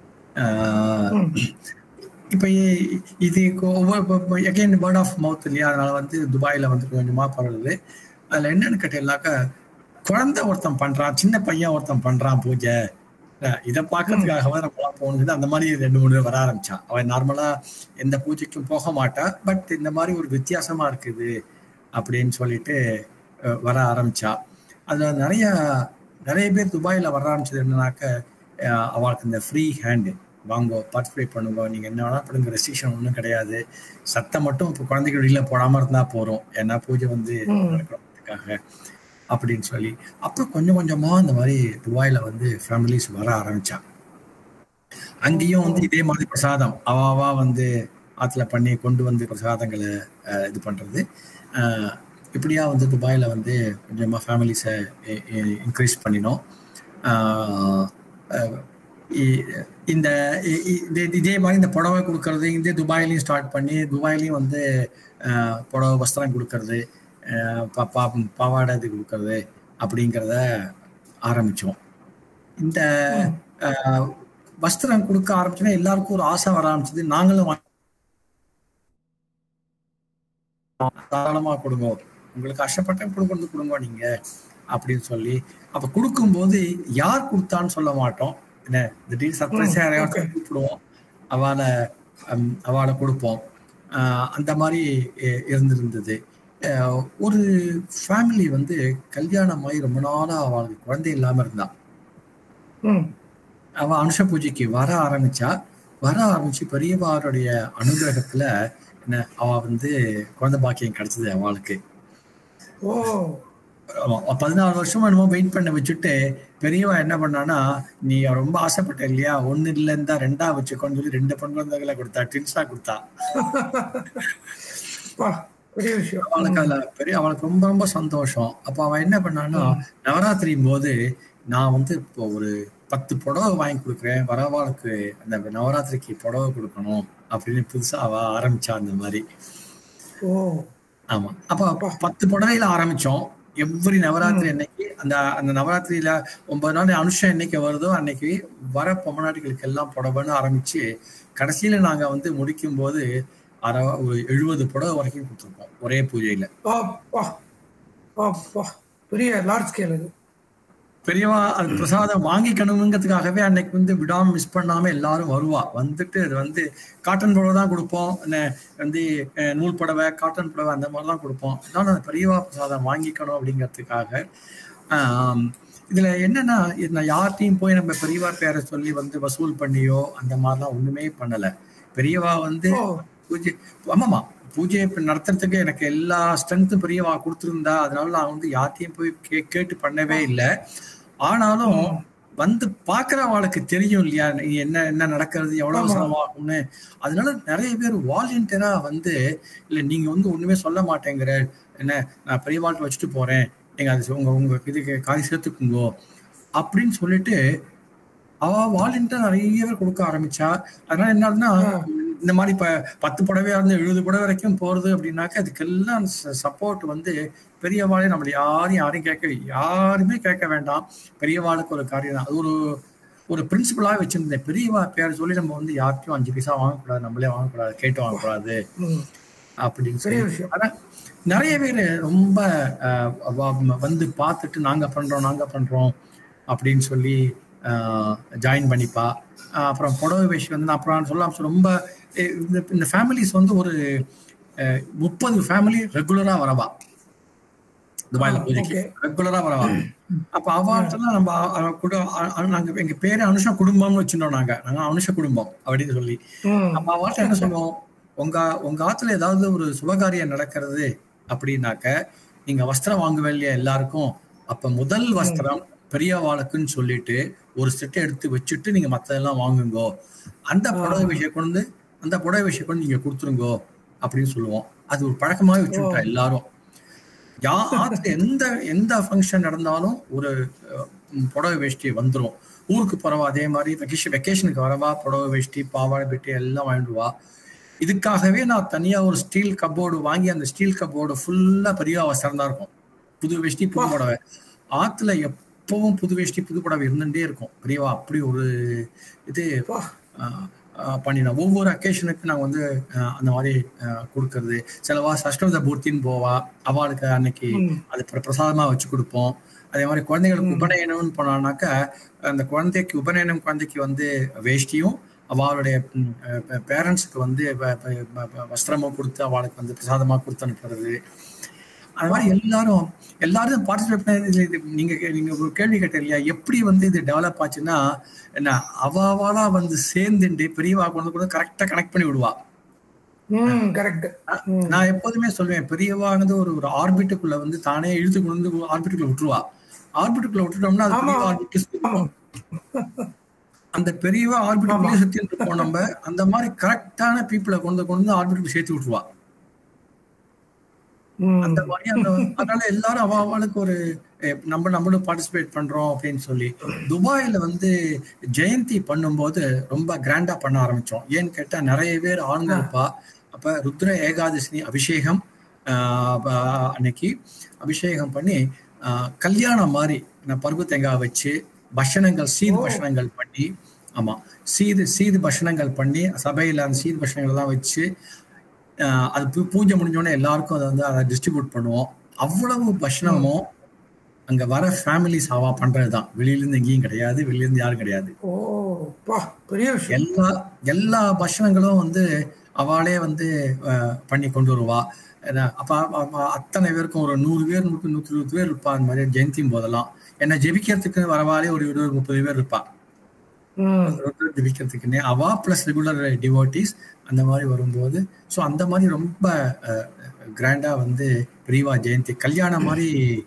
ஆஹ், ம் இப்போ இ- இது அகைன் வேர்ட் ஆஃப் மவுத் இல்லையா அதனால வந்து துபாயில வந்து கொஞ்சமா பரவுது அதுல என்னன்னு கேட்டீங்கன்னாக்கா குழந்தை ஒருத்தன் பண்றான் சின்ன பையன் ஒருத்தன் பண்றான் பூஜை அஹ் இதை பார்க்கறதுக்காகவே நம்மளாம் போகணுது அந்த மாதிரி ரெண்டு மூணு பேர் வர ஆரம்பிச்சான் அவன் நார்மலா எந்த பூஜைக்கும் போக மாட்டா பட் இந்த மாதிரி ஒரு வித்தியாசமா இருக்குது அப்படின்னு சொல்லிட்டு அஹ், வர ஆரம்பிச்சா அதுல நிறைய நிறைய பேர் துபாயில வர ஆரம்பிச்சது என்னன்னாக்க அஹ், அவளுக்கு இந்த ஃப்ரீ ஹேண்டு வாங்க பார்ட்டிசிபேட் பண்ணுங்க நீங்க என்ன வேணா பண்ணுங்க ரெஸ்ட்ரிக்ஷன் ஒன்றும் கிடையாது சத்தம் மட்டும் இப்போ குழந்தைகள் வெளியில போடாம இருந்தா போறோம் ஏன்னா பூஜை வந்து ம். நடக்கிறதுக்காக அப்படின்னு சொல்லி அப்புறம் கொஞ்சம் கொஞ்சமா இந்த மாதிரி துபாயில வந்து ஃபேமிலிஸ் வர ஆரம்பிச்சா அங்கேயும் வந்து இதே மாதிரி பிரசாதம் அவாவா வந்து ஆத்துல பண்ணி கொண்டு வந்து பிரசாதங்களை அஹ், இது பண்றது அஹ், இப்படியா வந்து துபாயில வந்து கொஞ்சமா ஃபேமிலிஸை இன்க்ரீஸ் பண்ணினோம் அஹ், அஹ், இ- இந்த இ- இ- இதே- இதே மாதிரி இந்த புடவை கொடுக்கறது இந்த துபாயிலையும் ஸ்டார்ட் பண்ணி துபாயிலையும் வந்து அஹ், புடவை வஸ்திரம் கொடுக்கறது அஹ், பா- பா- பாவாடை இது கொடுக்கறது அப்படிங்கிறத ஆரம்பிச்சோம் இந்த அஹ், வஸ்திரம் கொடுக்க ஆரம்பிச்சோன்னா எல்லாருக்கும் ஒரு ஆசை வர ஆரம்பிச்சது நாங்களும் வா- தாராளமா கொடுங்க உங்களுக்கு கஷ்டப்பட்ட கொடுக்கறது கொடுங்க நீங்க அப்படின்னு சொல்லி அப்ப கொடுக்கும்போது யார் கொடுத்தான்னு சொல்ல மாட்டோம் என்ன திடீர்னு சர்ப்ரைஸா ம், யாரையாவது okay. கூப்பிடுவோம் அவளை அவளை கொடுப்போம் ஆஹ் அந்த மாதிரி இ- இருந்திருந்தது ஆஹ் ஒரு ஃபேமிலி வந்து கல்யாணமாகி ரொம்ப நாளா அவளுக்கு குழந்தை இல்லாம இருந்தா ம் அவ அனுஷ பூஜைக்கு வர ஆரம்பிச்சா வர ஆரம்பிச்சு பெரியவாருடைய அனுகிரகத்துல என்ன அவ வந்து குழந்தை பாக்கியம் கிடைச்சது அவளுக்கு ஓ ஆமா, பதினாறு வருஷமா என்னமோ வெயிட் பண்ண வச்சுட்டு பெரியவா என்ன பண்ணானா நீ ரொம்ப ஆசைப்பட்ட இல்லையா ஒண்ணு இல்ல இருந்தா ரெண்டா வச்சுக்கோன்னு சொல்லி ரெண்டு பொன் குழந்தைகளை கொடுத்தா ட்வின்ஸா கொடுத்தா பா பெரிய விஷயம் அவளுக்கு அதுல பெரிய அவளுக்கு ரொம்ப ரொம்ப சந்தோஷம் அப்ப அவன் என்ன பண்ணான்னா நவராத்திரி போது நான் வந்து இப்போ ஒரு பத்து புடவை வாங்கி கொடுக்குறேன் வரவாளுக்கு அந்த நவராத்திரிக்கு புடவை கொடுக்கணும் அப்படின்னு புதுசா அவ ஆரம்பிச்சா அந்த மாதிரி ஓ ஆமா அப்ப பத்து புடவையில ஆரம்பிச்சோம் எவ்ரி நவராத்திரி அன்னைக்கு அந்த அந்த நவராத்திரியில ஒன்பது நாள் அனுஷம் என்னைக்கு வருதோ அன்னைக்கு வர பொம்மநாட்டிகளுக்கு எல்லாம் புடவைன்னு ஆரம்பிச்சு கடைசியில நாங்க வந்து முடிக்கும் போது அற ஒரு எழுபது புடவை வரைக்கும் கொடுத்துருப்போம் ஒரே பூஜையில அப்பா அப்பா பெரிய லார்ஜ் ஸ்கேல் இது பெரியவா அது பிரசாதம் வாங்கிக்கணுங்கிறதுக்காகவே அன்னைக்கு வந்து விடாம மிஸ் பண்ணாம எல்லாரும் வருவா வந்துட்டு அது வந்து காட்டன் புடவை தான் கொடுப்போம் என்ன வந்து அஹ், நூல் புடவை காட்டன் புடவை அந்த மாதிரி தான் கொடுப்போம் நான் அந்த பெரியவா பிரசாதம் வாங்கிக்கணும் அப்படிங்கிறதுக்காக ஆம், இதுல என்னன்னா இது நான் யார்கிட்டையும் போய் நம்ம பெரியவா பேரை சொல்லி வந்து வசூல் பண்ணியோ அந்த மாதிரிலாம் ஒண்ணுமே பண்ணல பெரியவா வந்து ஓ பூஜை ஆமாமா பூஜை இப்ப நடத்துறதுக்கு எனக்கு எல்லா ஸ்ட்ரென்த்தும் பெரியவா கொடுத்துருந்தா அதனால நான் வந்து யார்ட்டையும் போய் கே கேட்டு பண்ணவே இல்லை ஆனாலும் வந்து பாக்குறவாளுக்கு தெரியும் இல்லையா நீ என்ன என்ன நடக்கிறது எவ்வளவு ஆமா. செலவாகும்னு அதனால நிறைய பேர் வாலண்டியரா வந்து இல்ல நீங்க வந்து ஒண்ணுமே சொல்ல மாட்டேங்கிற என்ன நான் பெரியவாள்கிட்ட வச்சுட்டு போறேன் நீங்க அது உங்க உங்க இதுக்கு காரி சேர்த்துக்குங்கோ அப்படின்னு சொல்லிட்டு அவ வாலண்டியர் நிறைய பேர் கொடுக்க ஆரம்பிச்சா அதனால என்ன ஆகுதுன்னா இந்த மாதிரி இப்ப பத்து புடவையா இருந்து எழுபது புடவை வரைக்கும் போறது அப்படின்னாக்க அதுக்கெல்லாம் சப்போர்ட் வந்து பெரியவாளே நம்மள யாரையும் யாரையும் கேட்க யாருமே கேட்க வேண்டாம் பெரியவாளுக்கு ஒரு காரியம் தான் அது ஒரு ஒரு பிரின்சிபலா வச்சிருந்தேன் பெரியவா பேர் சொல்லி நம்ம வந்து யார்ட்டையும் அஞ்சு பைசா வாங்கக்கூடாது நம்மளே வாங்கக்கூடாது கேட்டு வாங்கக்கூடாது ம். அப்படின்னு பெரிய சொல்லி விஷயம் ஆனா நிறைய பேர் ரொம்ப அஹ், வ- வந்து பார்த்துட்டு நாங்க பண்றோம் நாங்க பண்றோம் அப்படின்னு சொல்லி ஜாயின் பண்ணிப்பா அஹ், அப்புறம் புடவை வேஷி வந்து நான் அப்புறம் சொல்லலாம் ரொம்ப அஹ், இந்த இந்த ஃபேமிலிஸ் வந்து ஒரு அஹ், முப்பது ஃபேமிலி ரெகுலரா வரவா துபாயில ஆ, பூஜைக்கு okay. ரெகுலரா வரவா அப்ப அவாட்டெல்லாம் நம்ம அ- அ- குடு- அ- அ- நாங்க எங்க பேரு அனுஷ குடும்பம்னு வச்சிருந்தோம் நாங்க நாங்க அனுஷ குடும்பம் அப்படின்னு சொல்லி ம். அப்ப அவாட்ட என்ன சொல்லுவோம் உங்க உங்க ஆத்துல ஏதாவது ஒரு சுபகாரியம் நடக்கிறது அப்படின்னாக்க நீங்க வஸ்திரம் வாங்குவே இல்லையா எல்லாருக்கும் அப்ப முதல் வஸ்திரம் பெரியவாளுக்குன்னு சொல்லிட்டு ஒரு செட்டை எடுத்து வச்சுட்டு நீங்க மத்ததெல்லாம் வாங்குங்கோ அந்த புடவை விஷயம் கொண்டு அந்த புடவை விஷயம் கொண்டு நீங்க கொடுத்துருங்கோ அப்படின்னு சொல்லுவோம் அது ஒரு பழக்கமாவே வச்சுட்டா எல்லாரும் யா ஆத்துல எந்த எந்த ஃபங்க்ஷன் நடந்தாலும் ஒரு அஹ், ம், புடவை வேஷ்டி வந்துரும் ஊருக்கு போறவா அதே மாதிரி வெக்கேஷன் வெக்கேஷனுக்கு வரவா புடவை வேஷ்டி பாவாடை பெட்டி எல்லாம் வாங்கிடுவா இதுக்காகவே நான் தனியா ஒரு ஸ்டீல் கப்போர்டு வாங்கி அந்த ஸ்டீல் கப்போர்டு ஃபுல்லா பெரிய வசரம் தான் இருக்கும் புது வேஷ்டி புது புடவை ஆத்துல எப்பவும் புது வேஷ்டி புது புடவை இருந்துட்டே இருக்கும் பெரியவா அப்படி ஒரு இது பா. ஆஹ், ஆஹ், பண்ணினோம் ஒவ்வொரு அக்கேஷனுக்கு நாங்கள் வந்து ஆஹ், அந்த மாதிரி ஆஹ், கொடுக்கறது சிலவா சஷ்டமத பூர்த்தின்னு போவா அவளுக்கு அன்னைக்கு ம். அது பிர- பிரசாதமா வச்சு கொடுப்போம் அதே மாதிரி குழந்தைகளுக்கு உபநயனம்னு போனானாக்கா அந்த குழந்தைக்கு உபநயனம் குழந்தைக்கு வந்து வேஷ்டியும் அவளுடைய பேரண்ட்ஸுக்கு வந்து வ- வ- வ- வ- வஸ்திரமும் கொடுத்து அவளுக்கு வந்து பிரசாதமா கொடுத்து அனுப்புறது அது மாதிரி எல்லாரும் எல்லாரும் பார்ட்டிசிபேட் பண்ணி இது- இது நீங்க கே- நீங்க ஒரு கேள்வி கேட்ட இல்லையா எப்படி வந்து இது டெவலப் ஆச்சுன்னா என்ன அவாவாலா வந்து சேர்ந்துட்டு பெரியவா கொண்டு கூட கரெக்டா கனெக்ட் பண்ணி விடுவா ம் கரெக்ட் நான் எப்போதுமே சொல்லுவேன் பெரியவா வந்து ஒரு ஒரு ஆர்பிட்டுக்குள்ள வந்து தானே இழுத்து கொண்டு வந்து ஆர்பிட்டுக்குள்ள விட்டுருவா ஆர்பிட்டுக்குள்ள விட்டுட்டோம்னா அது ஆமா. பெரிய ஆர்பிட் அந்த பெரியவா ஆர்பிட்டுக்குள்ளே சுத்திட்டு இருப்போம் நம்ம அந்த மாதிரி கரெக்டான பீப்புளை கொண்டு கொண்டு வந்து ஆர்பிட்டுக்கு சேர்த்து விட்டுருவா ம். அந்த மாதிரி அந்த அதனால எல்லாரும் அவ அவளுக்கு ஒரு eh, நம்ம நம்மளும் பார்ட்டிசிபேட் பண்றோம் அப்படின்னு சொல்லி துபாயில வந்து ஜெயந்தி பண்ணும்போது ரொம்ப கிராண்டா பண்ண ஆரம்பிச்சோம் ஏன்னு கேட்டா நிறைய பேர் ஆளுங்க இருப்பா அப்ப ருத்ர ஏகாதசி அபிஷேகம் ஆஹ் ப- அன்னைக்கு அபிஷேகம் பண்ணி ஆஹ் கல்யாணம் மாதிரி நான் பருப்பு தேங்காய் வச்சு பஷணங்கள் சீர் பஷணங்கள் பண்ணி ஆமா சீது சீது பஷணங்கள் பண்ணி சபையில அந்த சீர் பஷணங்கள் எல்லாம் வச்சு ஆஹ் அது பூ- பூஜை முடிஞ்சோடனே எல்லாருக்கும் அதை வந்து அதை டிஸ்ட்ரிபியூட் பண்ணுவோம் அவ்வளவு பஷ்ணமும் அங்க வர ஃபேமிலிஸ் அவா பண்றதுதான் வெளியில இருந்து எங்கேயும் கிடையாது வெளியில இருந்து யாரும் கிடையாது ஓ பா பெரிய விஷயம் எல்லா எல்லா பஷணங்களும் வந்து அவளே வந்து அஹ், பண்ணி கொண்டு வருவா ஏன்னா, அப்ப அப்ப- அப்ப அத்தனை பேருக்கும் ஒரு நூறு பேர் நூத்தி நூத்தி இருபது பேர் இருப்பா அந்த மாதிரி ஜெயந்தியும் போதெல்லாம் என்ன ஜெபிக்கிறதுக்கு வரவாலே ஒரு இருபது முப்பது பேர் இருப்பா ம் ருத்ர ஜெபிக்கிறதுக்குன்னே அவா பிளஸ் ரெகுலர் டிவோட்டிஸ் அந்த மாதிரி வரும்போது ஸோ அந்த மாதிரி ரொம்ப கிராண்டா வந்து பெரியவா ஜெயந்தி கல்யாணம் மாதிரி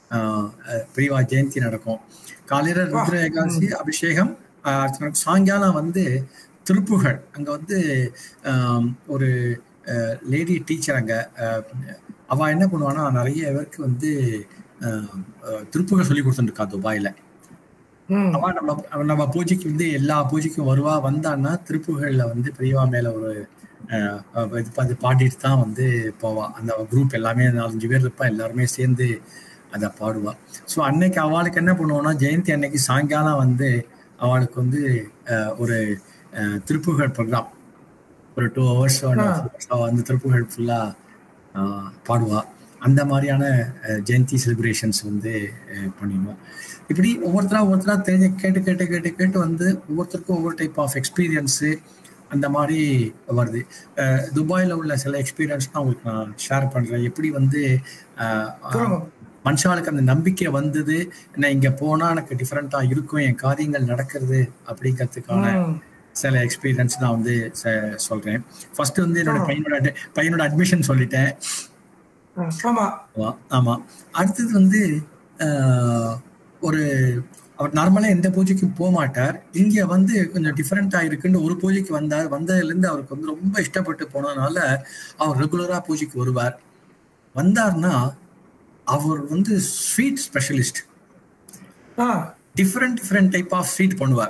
ஆஹ் அஹ் பெரியவா ஜெயந்தி நடக்கும் காலையில ருத்ர ஏகாதசி அபிஷேகம் ஆஹ் அர்ச்சனை. சாயங்காலம் வந்து திருப்புகழ் அங்க வந்து ஆம், ஒரு லேடி டீச்சர் அங்க ஆஹ், அவ என்ன பண்ணுவான்னா நிறைய பேருக்கு வந்து ஆஹ், ஆஹ், திருப்புகழ் சொல்லி கொடுத்துருக்கா துபாயில ம் அவ நம்ம அவ நம்ம பூஜைக்கு வந்து எல்லா பூஜைக்கும் வருவா வந்தான்னா திருப்புகழ்ல வந்து பெரியவா மேல ஒரு அஹ், அஹ், இது பா- இது பாடிட்டு தான் வந்து போவா அந்த குரூப் எல்லாமே நாலஞ்சு பேர் இருப்பா எல்லாருமே சேர்ந்து அதை பாடுவா ஸோ அன்னைக்கு அவளுக்கு என்ன பண்ணுவோம்னா ஜெயந்தி அன்னைக்கு சாயங்காலம் வந்து அவளுக்கு வந்து அஹ், ஒரு அஹ், திருப்புகழ் ப்ரோக்ராம் ஒரு டூ ஹவர்ஸ் அந்த திருப்புகழ் ஃபுல்லா பாடுவா அந்த மாதிரியான அஹ், ஜெயந்தி செலிப்ரேஷன்ஸ் வந்து அஹ், பண்ணிடுவோம் இப்படி ஒவ்வொருத்தரா ஒவ்வொருத்தரா தெரிஞ்சு கேட்டு கேட்டு கேட்டு கேட்டு வந்து ஒவ்வொருத்தருக்கும் ஒவ்வொரு டைப் ஆஃப் எக்ஸ்பீரியன்ஸு அந்த மாதிரி வருது அஹ், துபாயில உள்ள சில எக்ஸ்பீரியன்ஸ் தான் உங்களுக்கு நான் ஷேர் பண்றேன் எப்படி வந்து அஹ், சொல்லுங்க மனுஷாளுக்கு அந்த நம்பிக்கை வந்தது என்ன இங்க போனா எனக்கு டிஃப்ரெண்டா இருக்கும் என் காரியங்கள் நடக்கிறது அப்படிங்கிறதுக்கான ம் சில எக்ஸ்பீரியன்ஸ் நான் வந்து ச- சொல்றேன் ஃபர்ஸ்ட் வந்து என்னோட பையனோட ad- பையனோட அட்மிஷன் சொல்லிட்டேன் ம், ஆமா ஆமா, ஆமா அடுத்தது வந்து ஆஹ், ஒரு அவர் நார்மலா எந்த பூஜைக்கும் போக மாட்டார் இங்க வந்து கொஞ்சம் டிஃப்ரெண்டா இருக்குன்னு ஒரு பூஜைக்கு வந்தார் வந்ததுல இருந்து அவருக்கு வந்து ரொம்ப இஷ்டப்பட்டு போனதுனால அவர் ரெகுலரா பூஜைக்கு வருவார் வந்தார்னா அவர் வந்து ஸ்வீட் ஸ்பெஷலிஸ்ட் ஆ different different type of sweet பண்ணுவார்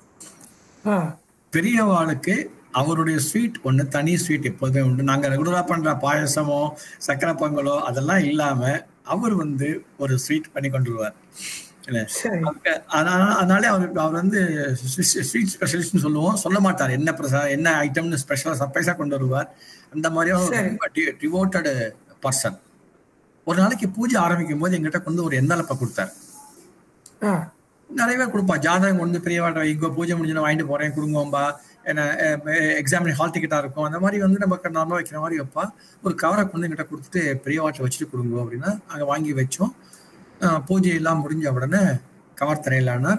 ஆ பெரியவாளுக்கு அவருடைய ஸ்வீட் ஒன்று தனி ஸ்வீட் எப்போதுமே உண்டு நாங்கள் ரெகுலராக பண்ணுற பாயசமோ சக்கரை பொங்கலோ அதெல்லாம் இல்லாமல் அவர் வந்து ஒரு ஸ்வீட் பண்ணி கொண்டு வருவார் இல்லை சரி அதனால அதனாலே அவர் அவர் வந்து ஸ்வீட் ஸ்பெஷலிஸ்ட்னு சொல்லுவோம் சொல்ல மாட்டார் என்ன பிரசா என்ன ஐட்டம்னு ஸ்பெஷலாக சர்ப்ரைஸாக கொண்டு வருவார் அந்த மாதிரி அவர் சரி. ரொம்ப டிவோட்டட் பர்சன் ஒரு நாளைக்கு பூஜை ஆரம்பிக்கும் போது எங்கிட்ட கொண்டு ஒரு எந்தளப்பை கொடுத்தார் ஆ நிறைய பேர் கொடுப்பா ஜாதகம் கொண்டு பெரியவாட்ட இங்க பூஜை முடிஞ்சு நான் வாங்கிட்டு போறேன் கொடுங்கோம்பா என்ன எக்ஸாமின் ஹால் டிக்கெட்டா இருக்கும் அந்த மாதிரி வந்து நமக்கு நார்மலாக வைக்கிற மாதிரி வைப்பா ஒரு கவரை கொண்டு எங்கிட்ட கொடுத்துட்டு பெரியவாட்டில் வச்சுட்டு கொடுங்க அப்படின்னா அங்கே வாங்கி வச்சோம் அஹ் பூஜை எல்லாம் முடிஞ்ச உடனே கவர் தரையிலானார்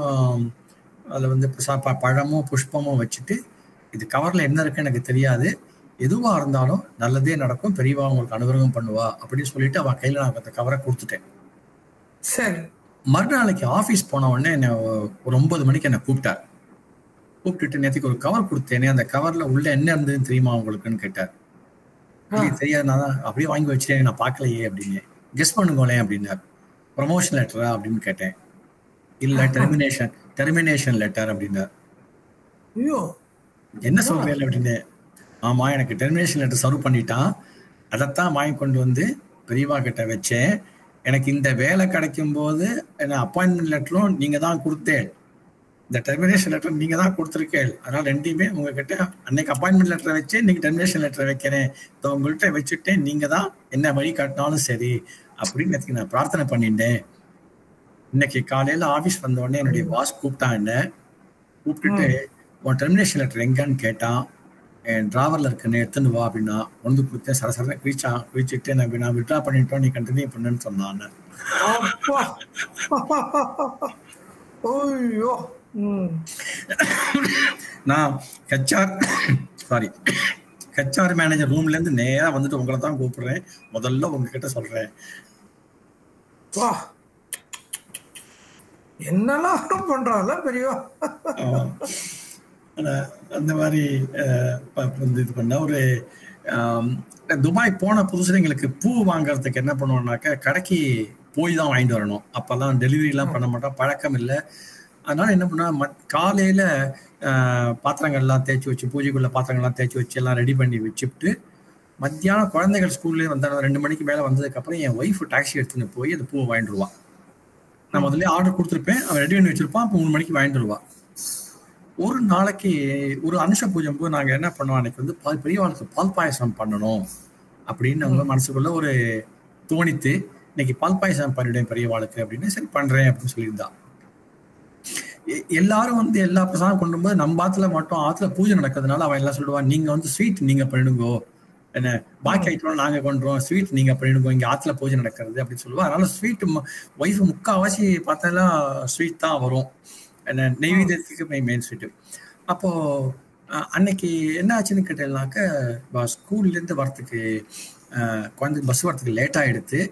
அதில் வந்து பிரசா- ப- பழமும் புஷ்பமும் வச்சுட்டு இது கவரில் என்ன இருக்கு எனக்கு தெரியாது எதுவாக இருந்தாலும் நல்லதே நடக்கும் பெரியவா உங்களுக்கு அனுகிரகம் பண்ணுவா அப்படின்னு சொல்லிட்டு அவன் கையில் நான் அந்த கவரை கொடுத்துட்டேன் சரி மறுநாளைக்கு ஆஃபீஸ் போன உடனே என்னை ஒரு ஒன்பது மணிக்கு என்னை கூப்பிட்டார் கூப்பிட்டுட்டு நேற்றுக்கு ஒரு கவர் கொடுத்தேனே அந்த கவர்ல உள்ள என்ன இருந்ததுன்னு தெரியுமா உங்களுக்குன்னு கேட்டார் இல்லையே, தெரியாது நான் தான் அப்படியே வாங்கி வச்சிட்டேன் நான் பார்க்கலையே அப்படின்னு கெஸ் பண்ணுங்களேன் அப்படின்னார் ப்ரமோஷன் லெட்டரா அப்படின்னு கேட்டேன் இல்ல டெர்மினேஷன் டெர்மினேஷன் லெட்டர் அப்படின்னார் ஐயோ என்ன சொல்றேன் அப்படின்னு ஆமா எனக்கு டெர்மினேஷன் லெட்டர் சர்வ் பண்ணிட்டான் அதைத்தான் வாங்கி கொண்டு வந்து பெரியவா கிட்ட வச்சேன் எனக்கு இந்த வேலை கிடைக்கும் போது என்ன அப்பாயின்மெண்ட் லெட்டரும் நீங்க தான் கொடுத்தேன் இந்த டெர்மினேஷன் லெட்டர் நீங்க தான் கொடுத்துருக்கேன் அதனால ரெண்டையுமே உங்ககிட்ட அன்னைக்கு அப்பாயின்மெண்ட் லெட்டர் வச்சு இன்னைக்கு டெர்மினேஷன் லெட்டர் வைக்கிறேன் இதோ உங்கள்கிட்ட வச்சுட்டேன் நீங்க தான் என்ன வழி காட்டினாலும் சரி அப்படின்னு நேத்துக்கு நான் பிரார்த்தனை பண்ணிட்டேன் இன்னைக்கு காலையில ஆபீஸ் வந்த உடனே என்னுடைய பாஸ் கூப்பிட்டான் என்ன கூப்பிட்டுட்டு உன் டெர்மினேஷன் லெட்டர் எங்கன்னு கேட்டான் என் டிராவர்ல இருக்குன்னு எடுத்துன்னு வா அப்படின்னா வந்து கொடுத்தேன் சரசரனை குளிச்சான் குளிச்சுட்டு நான் நான் விட்ரா பண்ணிட்டோம் நீ கண்டினியூ பண்ணுன்னு சொன்னான் அப்பா ஐயோ ம் நான் ஹெச்ஆர் சாரி ஹெச்ஆர் மேனேஜர் ரூம்ல இருந்து நேரா வந்துட்டு உங்களை தான் கூப்பிடுறேன் முதல்ல உங்ககிட்ட சொல்றேன் வா என்னெல்லாம் பண்றால பெரியவா ஆமா. ஆனா, அந்த மாதிரி அஹ், ப- வந்து இது பண்ண ஒரு ஆம், துபாய் போன புதுசுல எங்களுக்கு பூ வாங்குறதுக்கு என்ன பண்ணுவோம்னாக்க கடைக்கு போய் தான் வாங்கிட்டு வரணும் அப்பெல்லாம் டெலிவரி எல்லாம் பண்ண மாட்டோம் பழக்கம் இல்லை அதனால என்ன பண்ணா மத் காலையில அஹ், பாத்திரங்கள்லாம் தேய்ச்சி வச்சு பூஜைக்குள்ள பாத்திரங்கள்லாம் தேய்ச்சி வச்சு எல்லாம் ரெடி பண்ணி வச்சுட்டு மத்தியானம் குழந்தைகள் ஸ்கூல்ல வந்த ரெண்டு மணிக்கு மேல வந்ததுக்கு அப்புறம் என் ஒய்ஃப் டாக்ஸி எடுத்துன்னு போய் அந்த பூவை வாங்கிட்டு வருவான் நான் முதல்ல ஆர்டர் கொடுத்துருப்பேன் அவன் ரெடி பண்ணி வச்சிருப்பான் அப்போ மூணு மணிக்கு வாங்கிட்டு வருவான் ஒரு நாளைக்கு ஒரு அனுஷ பூஜை போது நாங்க என்ன பண்ணோம் அன்னைக்கு வந்து பால் பெரியவாளுக்கு பால் பாயசம் பண்ணணும் அப்படின்னு அவங்க மனசுக்குள்ள ஒரு தோணித்து இன்னைக்கு பால் பாயசம் பண்ணிடுவேன் பெரியவாளுக்கு அப்படின்னு சரி பண்றேன் அப்படின்னு சொல்லியிருந்தா எ- எல்லாரும் வந்து எல்லா பிரசாதம் கொண்டு போது நம்ம ஆத்துல மட்டும் ஆத்துல பூஜை நடக்கிறதுனால அவன் எல்லாம் சொல்லுவான் நீங்க வந்து ஸ்வீட் நீங்க பண்ணிடுங்கோ என்ன பாக்கி ஐட்டம் நாங்க கொண்டுறோம் ஸ்வீட் நீங்க பண்ணிடுங்க இங்க ஆத்துல பூஜை நடக்கிறது அப்படின்னு சொல்லுவா அதனால ஸ்வீட் ஒய்ஃப் முக்காவாசி பார்த்தா ஸ்வீட் தான் வரும் என்ன நெய்வேத்தியத்துக்கு மெயின் ஸ்வீட்டு அப்போ அஹ், அன்னைக்கு என்ன ஆச்சுன்னு கேட்டேன்னாக்க ஸ்கூல்ல இருந்து வரத்துக்கு அஹ், குழந்தை பஸ் வரத்துக்கு லேட் ஆயிடுத்து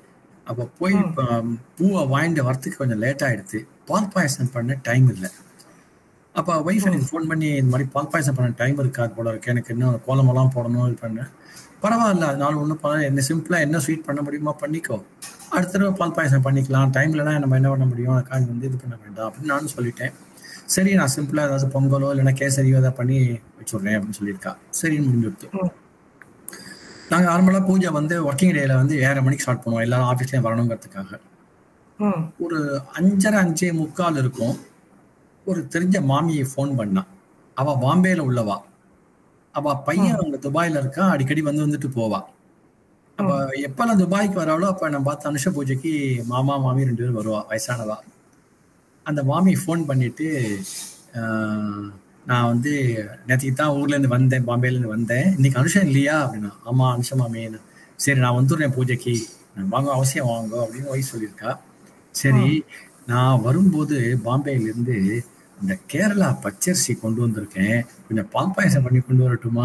அப்போ போய் இப்ப பூவை வாங்கிட்டு வரத்துக்கு கொஞ்சம் லேட் ஆயிடுச்சு பால் பாயசம் பண்ண டைம் இல்லை அப்போ ஒய்ஃப் எனக்கு ஃபோன் பண்ணி இந்த மாதிரி பால் பாயசம் பண்ண டைம் இருக்காது போல இருக்கு எனக்கு இன்னும் கோலமெல்லாம் போடணும் இது பண்ணேன் பரவாயில்ல அதனால ஒன்றும் பண்ண என்ன சிம்பிளாக என்ன ஸ்வீட் பண்ண முடியுமா பண்ணிக்கோ அடுத்த தடவை பால் பாயசம் பண்ணிக்கலாம் டைம் இல்லைனா நம்ம என்ன பண்ண முடியும் அதுக்காக வந்து இது பண்ண வேண்டாம் அப்படின்னு நானும் சொல்லிட்டேன் சரி நான் சிம்பிளாக ஏதாவது பொங்கலோ இல்லைன்னா கேசரியோ ஏதாவது பண்ணி வச்சுடுறேன் அப்படின்னு சொல்லியிருக்கா சரின்னு முடிஞ்சுடுத்து நாங்கள் நார்மலாக பூஜை வந்து ஒர்க்கிங் டேல வந்து ஏழரை மணிக்கு ஸ்டார்ட் பண்ணுவோம் எல்லாரும் ஆஃபீஸ்லேயும் வரணுங்கிறதுக்காக ம் ஒரு அஞ்சரை அஞ்சே முக்கால் இருக்கும் ஒரு தெரிஞ்ச மாமியை ஃபோன் பண்ணா அவ பாம்பேல உள்ளவா அவ பையன் அவங்க துபாயில இருக்கா அடிக்கடி வந்து வந்துட்டு போவா அப்ப எப்பெல்லாம் துபாய்க்கு வராளோ அப்ப நான் பார்த்த அனுஷ பூஜைக்கு மாமா மாமி ரெண்டு பேரும் வருவா வயசானவா அந்த மாமி ஃபோன் பண்ணிட்டு ஆஹ், நான் வந்து நேற்றுக்கு தான் ஊர்ல இருந்து வந்தேன் பாம்பேல இருந்து வந்தேன் இன்னைக்கு அனுஷம் இல்லையா அப்படின்னா ஆமா அனுஷ மாமின்னு சரி நான் வந்துடுறேன் பூஜைக்கு நான் வாங்க அவசியம் வாங்க அப்படின்னு ஒய்ஃப் சொல்லியிருக்கா சரி நான் வரும்போது பாம்பேல இருந்து இந்த கேரளா பச்சரிசி கொண்டு வந்திருக்கேன் கொஞ்சம் பால் பாயசம் பண்ணி கொண்டு வரட்டுமா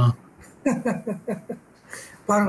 பாருங்க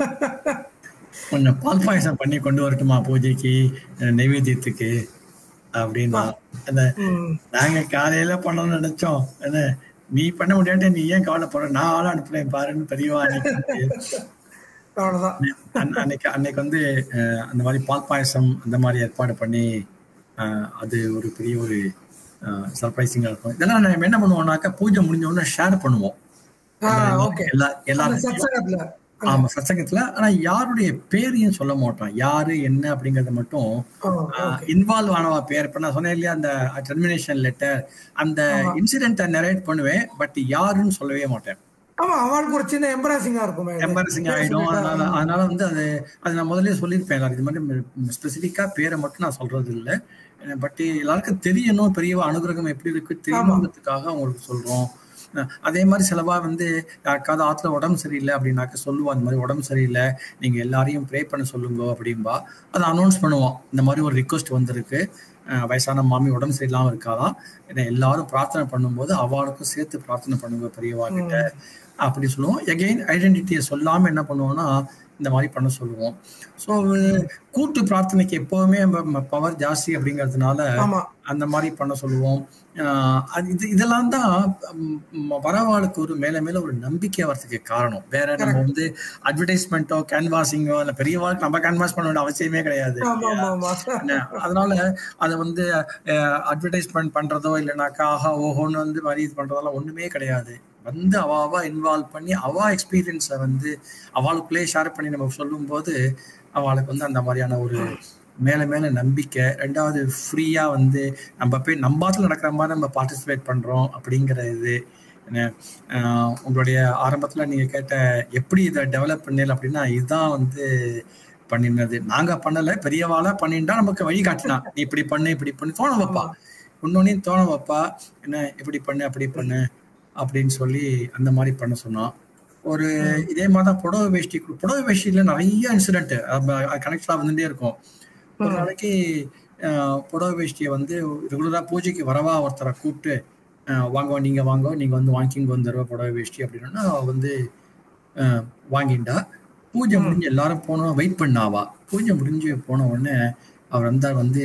கொஞ்சம் பால் பாயசம் பண்ணி கொண்டு வரட்டுமா பூஜைக்கு அஹ், நைவேத்தியத்துக்கு அப்படின்னா அந்த ம் நாங்க காலையில பண்ணணும்னு நினைச்சோம் என்ன நீ பண்ண முடியாட்டி நீ ஏன் கவலைப்படுற நான் ஆள அனுப்புறேன் பாருன்னு பெரியவா அன்னைக்கு வந்து- அவ்வளவுதான் அன்ன- அன்னைக்கு அன்னைக்கு வந்து அஹ், அந்த மாதிரி பால் பாயசம் அந்த மாதிரி ஏற்பாடு பண்ணி அஹ், அது ஒரு பெரிய ஒரு சர்ப்ரைசிங்கா இருக்கும் இதெல்லாம் நம்ம என்ன பண்ணுவோம்னாக்கா பூஜை முடிஞ்ச உடனே ஷேர் பண்ணுவோம் ஆ ஓகே எல்லா அந்த எல்லாரும் சத்சங்கத்துல ஆமா சத்சங்கத்துல ஆனா யாருடைய பேரையும் சொல்ல மாட்டோம் யாரு என்ன அப்படிங்கறத மட்டும் ஓ, ஓகே இன்வால்வ் ஆனவா பேர் இப்ப நான் சொன்னேன் இல்லையா அந்த டெர்மினேஷன் லெட்டர் அந்த இன்சிடென்ட்டை நரேட் பண்ணுவேன் பட் யாருன்னு சொல்லவே மாட்டேன் ஆமா அவளுக்கு ஒரு சின்ன எம்பராசிங்கா இருக்குமே இது. எம்பாரசிங் ஆயிடும் அதனால அதனால வந்து அது அது நான் முதல்லயே சொல்லியிருப்பேன் எல்லாரும் இது மாதிரி ஸ்பெசிஃபிக்கா பேரை மட்டும் நான் சொல்றது இல்லை பட் எல்லாருக்கும் தெரியணும் பெரிய அனுகிரகம் எப்படி இருக்கு தெரியணுங்கிறதுக்காக அவங்களுக்கு சொல்றோம் அஹ் அதே மாதிரி சிலவா வந்து யாருக்காவது ஆத்துல உடம்பு சரியில்லை அப்படின்னாக்க சொல்லுவா இந்த மாதிரி உடம்பு சரியில்லை நீங்க எல்லாரையும் ப்ரே பண்ண சொல்லுங்க அப்படின்பா அதை அனௌன்ஸ் பண்ணுவோம் இந்த மாதிரி ஒரு ரிக்வஸ்ட் வந்திருக்கு அஹ் வயசான மாமி உடம்பு சரியில்லாம இருக்காதான் ஏன்னா எல்லாரும் பிரார்த்தனை பண்ணும்போது அவளுக்கும் சேர்த்து பிரார்த்தனை பண்ணுங்க பெரியவா கிட்ட அப்படி சொல்லுவோம் எகெயின் ஐடென்டிட்டியை சொல்லாம என்ன பண்ணுவோம்னா இந்த மாதிரி பண்ண சொல்லுவோம் ஸோ கூட்டு பிரார்த்தனைக்கு எப்போவுமே பவர் ஜாஸ்தி அப்படிங்கிறதுனால ஆமா அந்த மாதிரி பண்ண சொல்லுவோம் ஆஹ் அது இது இதெல்லாம் தான் ம், வரவாளுக்கு ஒரு மேல மேல ஒரு நம்பிக்கை வரதுக்கு காரணம் வேற நம்ம வந்து அட்வர்டைஸ்மெண்ட்டோ கேன்வாசிங்கோ இல்லை பெரிய வாழ்க்கை நம்ம கேன்வாஸ் பண்ண வேண்டிய அவசியமே கிடையாது ஆமா ஆமா ஆமா என்ன, அதனால அதை வந்து அட்வர்டைஸ்மெண்ட் பண்றதோ இல்லைனாக்கா ஆஹா ஓஹோன்னு வந்து மாதிரி இது பண்றதெல்லாம் ஒண்ணுமே கிடையாது வந்து அவ அவ இன்வால்வ் பண்ணி அவ எக்ஸ்பீரியன்ஸை வந்து அவளுக்குள்ளே ஷேர் பண்ணி நம்ம சொல்லும்போது அவளுக்கு வந்து அந்த மாதிரியான ஒரு மேல மேல நம்பிக்கை ரெண்டாவது ஃப்ரீயா வந்து நம்ம போய் நம்பாத்துல நடக்கிற மாதிரி நம்ம பார்ட்டிசிபேட் பண்றோம் அப்படிங்கிற இது என்ன, ஆஹ் உங்களுடைய ஆரம்பத்துல நீங்க கேட்ட எப்படி இதை டெவலப் பண்ணல அப்படின்னா இதுதான் வந்து பண்ணினது நாங்க பண்ணல பெரியவாளா பண்ணிட்டா நமக்கு வழி காட்டினா நீ இப்படி பண்ணு இப்படி பண்ணு தோண வைப்பா இன்னொன்னையும் தோண வைப்பா என்ன இப்படி பண்ணு அப்படி பண்ணு அப்படின்னு சொல்லி அந்த மாதிரி பண்ண சொன்னான் ஒரு இதே மாதிரி தான் புடவை வேஷ்டி கு- புடவை வேஷ்டியில நிறைய இன்சிடென்ட் கனெக்டா வந்துட்டே இருக்கும் ஒரு நாளைக்கு அஹ், புடவை வேஷ்டியை வந்து ரெகுலரா பூஜைக்கு வரவா ஒருத்தரை கூப்பிட்டு அஹ், வாங்க நீங்க வாங்க நீங்க வந்து வாங்கிங்க வந்து தருவா புடவை வேஷ்டி அப்படின்னா அவ வந்து அஹ், வாங்கிண்டா பூஜை முடிஞ்சு எல்லாரும் போனோம் வெயிட் பண்ணாவா பூஜை முடிஞ்சு போன உடனே அவர் வந்தார் வந்து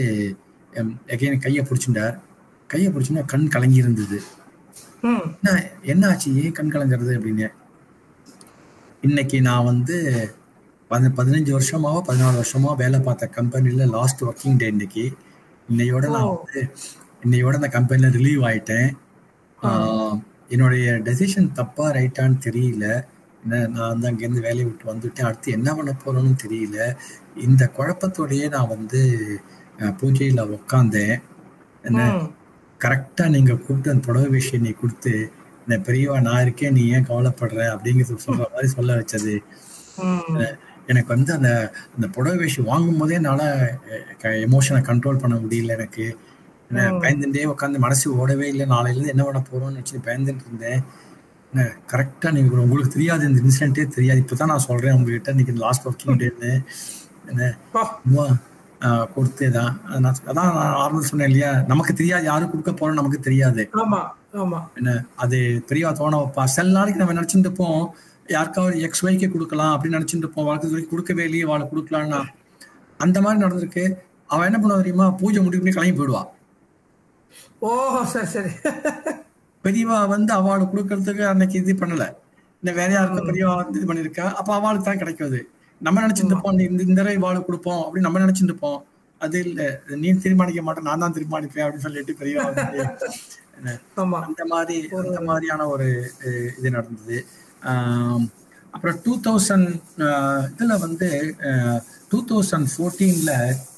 எகைன் கையை பிடிச்சிட்டார் கையை பிடிச்சுன்னா கண் கலங்கி இருந்தது ம் என்ன என்ன ஆச்சு ஏன் கண் கலங்குறது அப்படின்னு இன்னைக்கு நான் வந்து பதி- பதினஞ்சு வருஷமாவோ பதினாலு வருஷமா வேலை பார்த்த கம்பெனில லாஸ்ட் ஒர்க்கிங் டே இன்னைக்கு இன்னையோட நான் ஓ. வந்து இன்னையோட அந்த கம்பெனில ரிலீவ் ஆயிட்டேன் ஆஹ், என்னுடைய டெசிஷன் தப்பா ரைட்டான்னு தெரியல என்ன நான் வந்து அங்கேருந்து வேலையை விட்டு வந்துட்டேன் அடுத்து என்ன பண்ண போறேன்னு தெரியல இந்த குழப்பத்தோடயே நான் வந்து அஹ், பூஜையில உக்காந்தேன் என்ன ம் கரெக்டா நீங்க கூப்பிட்டு அந்த புடவை விஷயம் நீ கொடுத்து இந்த பெரியவா நான் இருக்கேன் நீ ஏன் கவலைப்படுற அப்படிங்கிறது சொல்ற மாதிரி சொல்ல வச்சது ம் எனக்கு வந்து அந்த அந்த புடவை வேஷம் வாங்கும் போதே என்னால எமோஷனை கண்ட்ரோல் பண்ண முடியல எனக்கு என்ன, பயந்துட்டே உட்காந்து மனசு ஓடவே இல்லை நாளையில இருந்து என்ன பண்ண போறோம்னு வச்சு பயந்துட்டு இருந்தேன் என்ன கரெக்டா நீங்க உங்களுக்கு தெரியாது இந்த இன்சிடென்ட்டே தெரியாது இப்பதான் நான் சொல்றேன் உங்ககிட்ட இன்னைக்கு லாஸ்ட் ஒர்க்கிங் டேன்னு என்ன பா. சும்மா, ஆஹ், கொடுத்தே தான் நான் அதான் நான் ஆரம்பத்தில் சொன்னேன் இல்லையா நமக்கு தெரியாது யாரும் கொடுக்க போறோம் நமக்கு தெரியாது ஆமா ஆமா என்ன அது பெரியவா தோண வைப்பா சில நாளைக்கு நம்ம நினைச்சிட்டு இருப்போம் யாருக்காவது எக்ஸ் ஒய்க்கே கொடுக்கலாம் அப்படின்னு நினைச்சிட்டு இருப்போம் வாழ்க்கை வரைக்கும் கொடுக்கவே இல்லையே வாழை கொடுக்கலாம்னா அந்த மாதிரி நடந்திருக்கு அவன் என்ன பண்ணுவா தெரியுமா பூஜை முடிவு பண்ணி கிளம்பி போயிடுவா ஓ சரி சரி பெரியவா வந்து அவளுக்கு கொடுக்கறதுக்கு அன்னைக்கு இது பண்ணல இந்த வேற யாருக்கு பெரியவா வந்து இது பண்ணிருக்கா அப்ப அவளுக்கு தான் கிடைக்காது நம்ம நினைச்சிட்டு இருப்போம் இந்த இந்த தடவை இவாளுக்கு கொடுப்போம் அப்படின்னு நம்ம நினைச்சிட்டு இருப்போம் அது இல்ல நீ தீர்மானிக்க மாட்டேன் நான் தான் தீர்மானிப்பேன் அப்படின்னு சொல்லிட்டு பெரியவா வந்து என்ன, ஆமா அந்த மாதிரி அந்த மாதிரியான ஒரு அஹ், இது நடந்தது ஆம், அப்புறம் டூ தௌசண்ட் இதுல வந்து டூ தௌசண்ட் ஃபோர்டீன்ல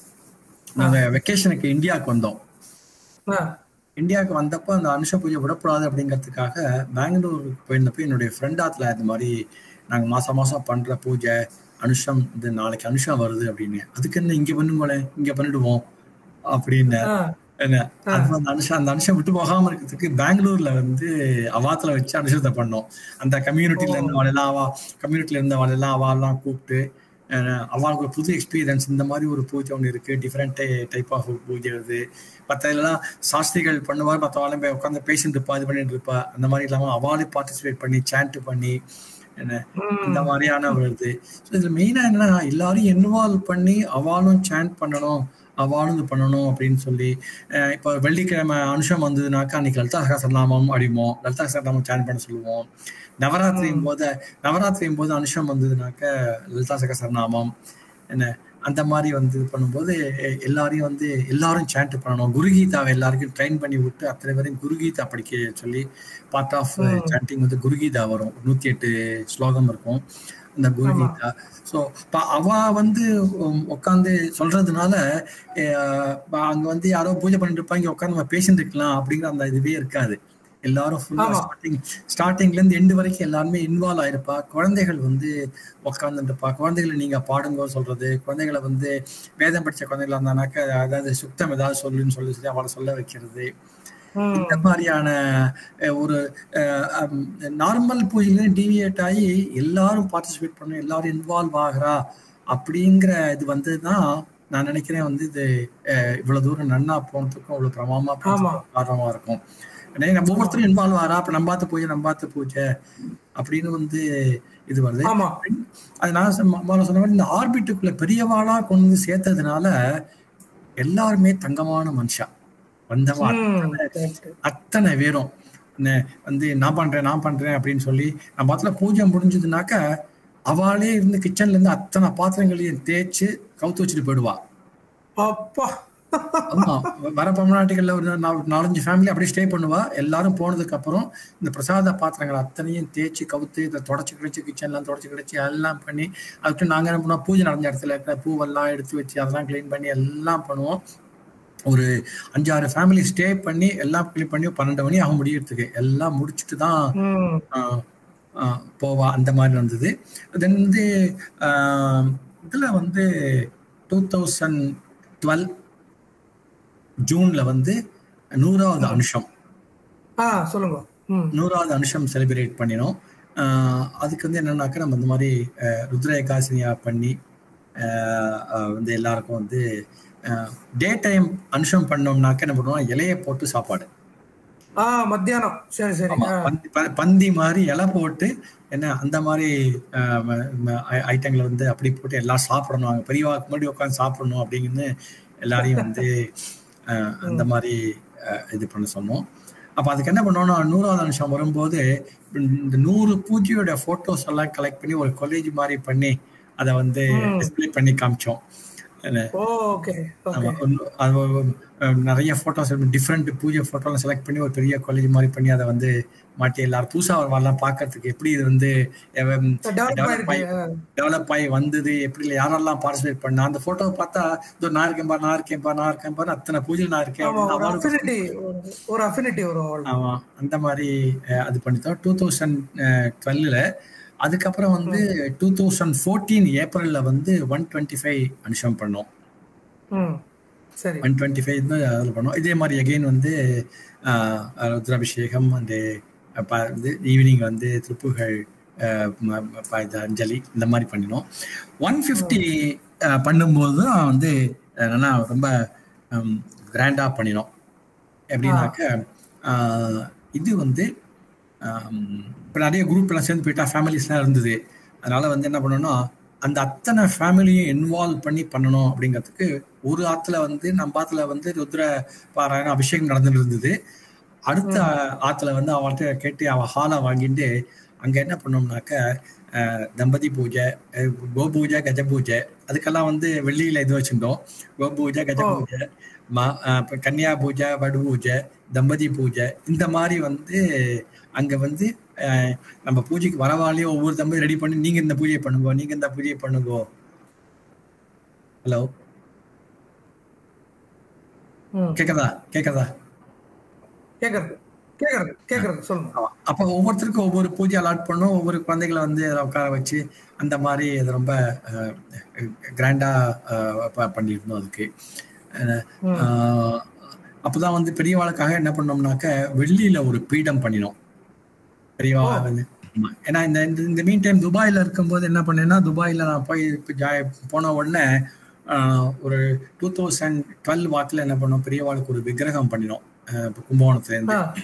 நாங்க வெக்கேஷனுக்கு இந்தியாவுக்கு வந்தோம் ஆ, இந்தியாவுக்கு வந்தப்போ அந்த அனுஷ பூஜை விடக்கூடாது அப்படிங்கிறதுக்காக பெங்களூருக்கு போயிருந்தப்போ என்னுடைய ஃப்ரெண்ட் ஆத்துல இது மாதிரி நாங்கள் மாசம் மாசம் பண்ற பூஜை அனுஷம் இது நாளைக்கு அனுஷம் வருது அப்படின்னு அதுக்கு என்ன இங்க பண்ணுங்களேன் இங்க பண்ணிடுவோம் அப்படின்னு ஆ, என்ன அது அந்த அனுஷம் அந்த அனுஷம் விட்டு போகாம இருக்கிறதுக்கு பெங்களூர்ல வந்து அவாத்துல வச்சு அனுஷத்தை பண்ணோம் அந்த கம்யூனிட்டில இருந்து அவளெல்லாம் அவா கம்யூனிட்டில இருந்த அவளெல்லாம் அவாலாம் கூப்பிட்டு அஹ் அவளுக்கு ஒரு புது எக்ஸ்பீரியன்ஸ் இந்த மாதிரி ஒரு பூஜை ஒன்று இருக்கு டிஃப்ரெண்ட் டைப் ஆஃப் பூஜை இது மற்றதெல்லாம் சாஸ்திரிகள் பண்ணுவார் மற்றவாளும் போய் உட்காந்து பேசிட்டு இருப்பா இது பண்ணிட்டு இருப்பா அந்த மாதிரி இல்லாம அவாலே பார்ட்டிசிபேட் பண்ணி சாண்ட் பண்ணி என்ன ம், இந்த மாதிரியான ஒரு இது ஸோ இதுல மெயினா என்னன்னா எல்லாரும் இன்வால்வ் பண்ணி அவளும் சாண்ட் பண்ணணும் அவளும் இது பண்ணணும் அப்படின்னு சொல்லி அஹ் இப்போ வெள்ளிக்கிழமை அனுஷம் வந்ததுனாக்கா அன்னைக்கு லலிதா சகசரநாமம் அடிமோம் லலிதா சகசரநாமம் சாண்ட் பண்ண சொல்லுவோம் நவராத்திரியும் போது நவராத்திரியும் போது அனுஷம் வந்ததுனாக்க லலிதா சகசரநாமம் என்ன அந்த மாதிரி வந்து இது பண்ணும்போது எ- எல்லாரையும் வந்து எல்லாரும் சாண்ட் பண்ணணும் குருகீதாவை எல்லாருக்கும் ட்ரெயின் பண்ணி விட்டு அத்தனை பேரையும் குருகீதா படிக்க சொல்லி பார்ட் ஆஃப் சாண்டிங் வந்து குருகீதா வரும் நூத்தி எட்டு ஸ்லோகம் இருக்கும் அந்த குருகீதா ஸோ அவ வந்து உட்காந்து சொல்றதுனால அஹ், அங்க வந்து யாரோ பூஜை பண்ணிட்டு இருப்பாங்க உட்காந்து நம்ம பேசிட்டு இருக்கலாம் அப்படிங்கிற அந்த இதுவே இருக்காது எல்லாரும் ஃபுல்லா ஆமா. ஸ்டார்டிங் ஸ்டார்டிங்ல இருந்து எண்டு வரைக்கும் எல்லாருமே இன்வால்வ் ஆயிருப்பா குழந்தைகள் வந்து உட்காந்துருப்பா குழந்தைகளை நீங்க பாடுங்க சொல்றது குழந்தைகளை வந்து வேதம் படிச்ச குழந்தைகளா இருந்தானாக்க அதாவது சுத்தம் ஏதாவது சொல்லுன்னு சொல்லி சொல்லி அவளை சொல்ல வைக்கிறது ம், இந்த மாதிரியான அஹ், ஒரு நார்மல் பூஜையில டீவியேட் ஆகி எல்லாரும் பார்ட்டிசிபேட் பண்ண எல்லாரும் இன்வால்வ் ஆகுறா அப்படிங்கிற இது வந்து தான் நான் நினைக்கிறேன் வந்து இது அஹ், இவ்வளவு தூரம் நன்னா போனதுக்கும் அவ்வளவு பிரமாமா ஆமா. போனதுக்கும் காரணமா இருக்கும் ஏன்னா நம்ம ஒவ்வொருத்தரும் இன்வால்வ் ஆறா அப்ப நம்ம பார்த்து பூஜை நம்ம பார்த்து பூஜை அப்படின்னு வந்து இது வருது ஆமா அது நான் சொன்ன முதல்ல சொன்ன மாதிரி இந்த ஆர்பிட்டுக்குள்ள பெரியவாளா கொண்டு வந்து சேர்த்ததுனால எல்லாருமே தங்கமான மனுஷா வந்தவா ம், correct. அத்தனை பேரும் என்ன வந்து நான் பண்றேன் நான் பண்றேன் அப்படின்னு சொல்லி நம்ம பாத்துல பூஜை முடிஞ்சதுனாக்க அவளே இருந்து கிச்சன்ல இருந்து அத்தனை பாத்திரங்களையும் தேய்ச்சு கவுத்து வச்சுட்டு போயிடுவா அப்பா ஆமா வர பமநாட்டிகள்ல ஒரு நா- நாலஞ்சு ஃபேமிலி அப்படியே ஸ்டே பண்ணுவா எல்லாரும் போனதுக்கு அப்புறம் இந்த பிரசாத பாத்திரங்கள் அத்தனையும் தேய்ச்சி கவுத்து இதை தொடச்சி கிடச்சி கிச்சன்லாம் தொடச்சி கிடச்சி எல்லாம் பண்ணி அதுக்கு நாங்க என்ன பண்ணுவோம் பூஜை நடந்த இடத்துல இருக்கிற பூவெல்லாம் எடுத்து வச்சு அதெல்லாம் க்ளீன் பண்ணி எல்லாம் பண்ணுவோம் ஒரு அஞ்சாறு ஃபேமிலி ஸ்டே பண்ணி எல்லாம் க்ளீன் பண்ணி பன்னெண்டு மணி ஆகும் முடியறதுக்கு எல்லாம் முடிச்சுட்டு தான் ம், ஆஹ், ஆஹ், போவா அந்த மாதிரி இருந்தது தென் வந்து ஆஹ், இதுல வந்து டூ தௌசண்ட் டுவெல் ஜூன்ல வந்து நூறாவது அனுஷம் ஆ சொல்லுங்க ம் நூறாவது அனுஷம் செலிப்ரேட் பண்ணினோம் ஆஹ், அதுக்கு வந்து என்னன்னாக்கா நம்ம இந்த மாதிரி ஆஹ், ருத்ர ஏகாசினியா பண்ணி ஆஹ், ஆஹ், வந்து எல்லாருக்கும் வந்து டே டைம் அனுஷம் பண்ணோம்னாக்க என்ன பண்ணுவோம் இலையை போட்டு சாப்பாடு ஆ மத்தியானம் சரி சரி ஆமா, ஆ, பந்தி ப- பந்தி மாதிரி இலை போட்டு என்ன அந்த மாதிரி ஐட்டங்களை வந்து அப்படி போட்டு எல்லாம் சாப்பிடணும் அங்க பெரியவாக்கு முன்னாடி உட்காந்து சாப்பிடணும் அப்படிங்கன்னு எல்லாரையும் வந்து அஹ், அந்த மாதிரி அஹ், இது பண்ண சொன்னோம் அப்ப அதுக்கு என்ன பண்ணோம்னா நூறாவது நிமிஷம் வரும்போது இந்த நூறு பூஜையோட போட்டோஸ் எல்லாம் கலெக்ட் பண்ணி ஒரு காலேஜ் மாதிரி பண்ணி அதை வந்து ம். டிஸ்ப்ளே பண்ணி காமிச்சோம் என்ன ஓ ஓகே ஓகே ஆமா, ஒன்னு- அது ஒரு, அஹ், நிறைய போட்டோஸ் டிஃப்ரெண்ட் பூஜை போட்டோலாம் செலக்ட் பண்ணி ஒரு பெரிய காலேஜ் மாதிரி பண்ணி அதை வந்து மாட்டி எல்லாரும் புதுசா வரலாம் பார்க்கறதுக்கு எப்படி இது வந்து டெவலப் டெவலப் ஆகி ஆயிருக்கு டெவலப் ஆகி வந்தது எப்படி இல்லை யாரெல்லாம் பார்ட்டிசிபேட் பண்ணா அந்த போட்டோவை பார்த்தா இதோ நான் இருக்கேன்பா நான் இருக்கேன்பா நான் இருக்கேன்பா அத்தனை பூஜை நான் இருக்கேன் ஆமா அப்படின்னு ஒரு அவளுக்கு அஃபினிட்டி ஒரு அஃபினிட்டி வரும் அவள் ஆமா அந்த மாதிரி அஹ், அது பண்ணித்தோம் டூ தௌசண்ட் டுவெல்ல அதுக்கப்புறம் வந்து டூ தௌசண்ட் ஃபோர்டீன் ஏப்ரல்ல வந்து ஒன் டுவெண்ட்டி ஃபைவ் அனுஷம் பண்ணோம் ம் சரி ஒன் டுவெண்ட்டி ஃபைவ் தான் அதில் பண்ணோம் இதே மாதிரி அகெயின் வந்து ஆஹ், ருத்ராபிஷேகம் அண்டு இது ஈவினிங் வந்து திருப்புகள் ஆஹ், ம- ம- ப- இது அஞ்சலி இந்த மாதிரி பண்ணினோம் ஒன் ஃபிஃப்டி பண்ணும்போது தான் வந்து அஹ், நல்லா ரொம்ப கிராண்டாக பண்ணினோம் எப்படின்னாக்க ஆஹ், இது வந்து இப்போ நிறைய குரூப் எல்லாம் சேர்ந்து போயிட்டா ஃபேமிலிஸ்லாம் இருந்தது அதனால வந்து என்ன பண்ணோம்னா அந்த அத்தனை ஃபேமிலியும் இன்வால்வ் பண்ணி பண்ணணும் அப்படிங்கிறதுக்கு ஒரு ஆத்துல வந்து நம்ம ஆத்துல வந்து ருத்ர பாராயண அபிஷேகம் நடந்துட்டு இருந்தது அடுத்த ஆத்துல வந்து அவள்கிட்ட கேட்டு அவ ஹாலை வாங்கிட்டு அங்க என்ன பண்ணோம்னாக்க அஹ், தம்பதி பூஜை அஹ், கோ பூஜை கஜ பூஜை அதுக்கெல்லாம் வந்து வெள்ளியில இது வச்சிருந்தோம் கோ பூஜை கஜ ஓ. பூஜை மா அஹ், இப்ப கன்னியா பூஜை வடு பூஜை தம்பதி பூஜை இந்த மாதிரி வந்து அங்க வந்து அஹ், நம்ம பூஜைக்கு வரவாலையும் ஒவ்வொரு தம்பதி ரெடி பண்ணி நீங்க இந்த பூஜையை பண்ணுங்க நீங்க இந்த பூஜையை பண்ணுங்க ஹலோ ம் கேக்குதா கேக்குதா கேட்கறது கேட்கறது கேட்கறது சொல்லுங்க ஆமா. அப்ப ஒவ்வொருத்தருக்கும் ஒவ்வொரு பூஜை அலாட் பண்ணோம் ஒவ்வொரு குழந்தைகளை வந்து அதில் உட்கார வச்சு அந்த மாதிரி அது ரொம்ப கிராண்டா பண்ணியிருந்தோம் அதுக்கு அஹ், ம். ஆஹ், அப்பதான் வந்து பெரியவாளுக்காக என்ன பண்ணோம்னாக்க வெள்ளியில ஒரு பீடம் பண்ணினோம் பெரியவா வந்து ஆமா. ஏன்னா இந்த இந்த- இந்த மீன் டைம் துபாயில இருக்கும்போது என்ன பண்ணேன்னா துபாயில நான் போய் இப்ப ஜா- போன உடனே ஆஹ், ஒரு டூ தௌசண்ட் டுவெல் வாக்கில் என்ன பண்ணோம் பெரியவாளுக்கு ஒரு விக்கிரகம் பண்ணினோம் ஆஹ், இப்ப கும்பகோணத்துல இருந்து ஆ,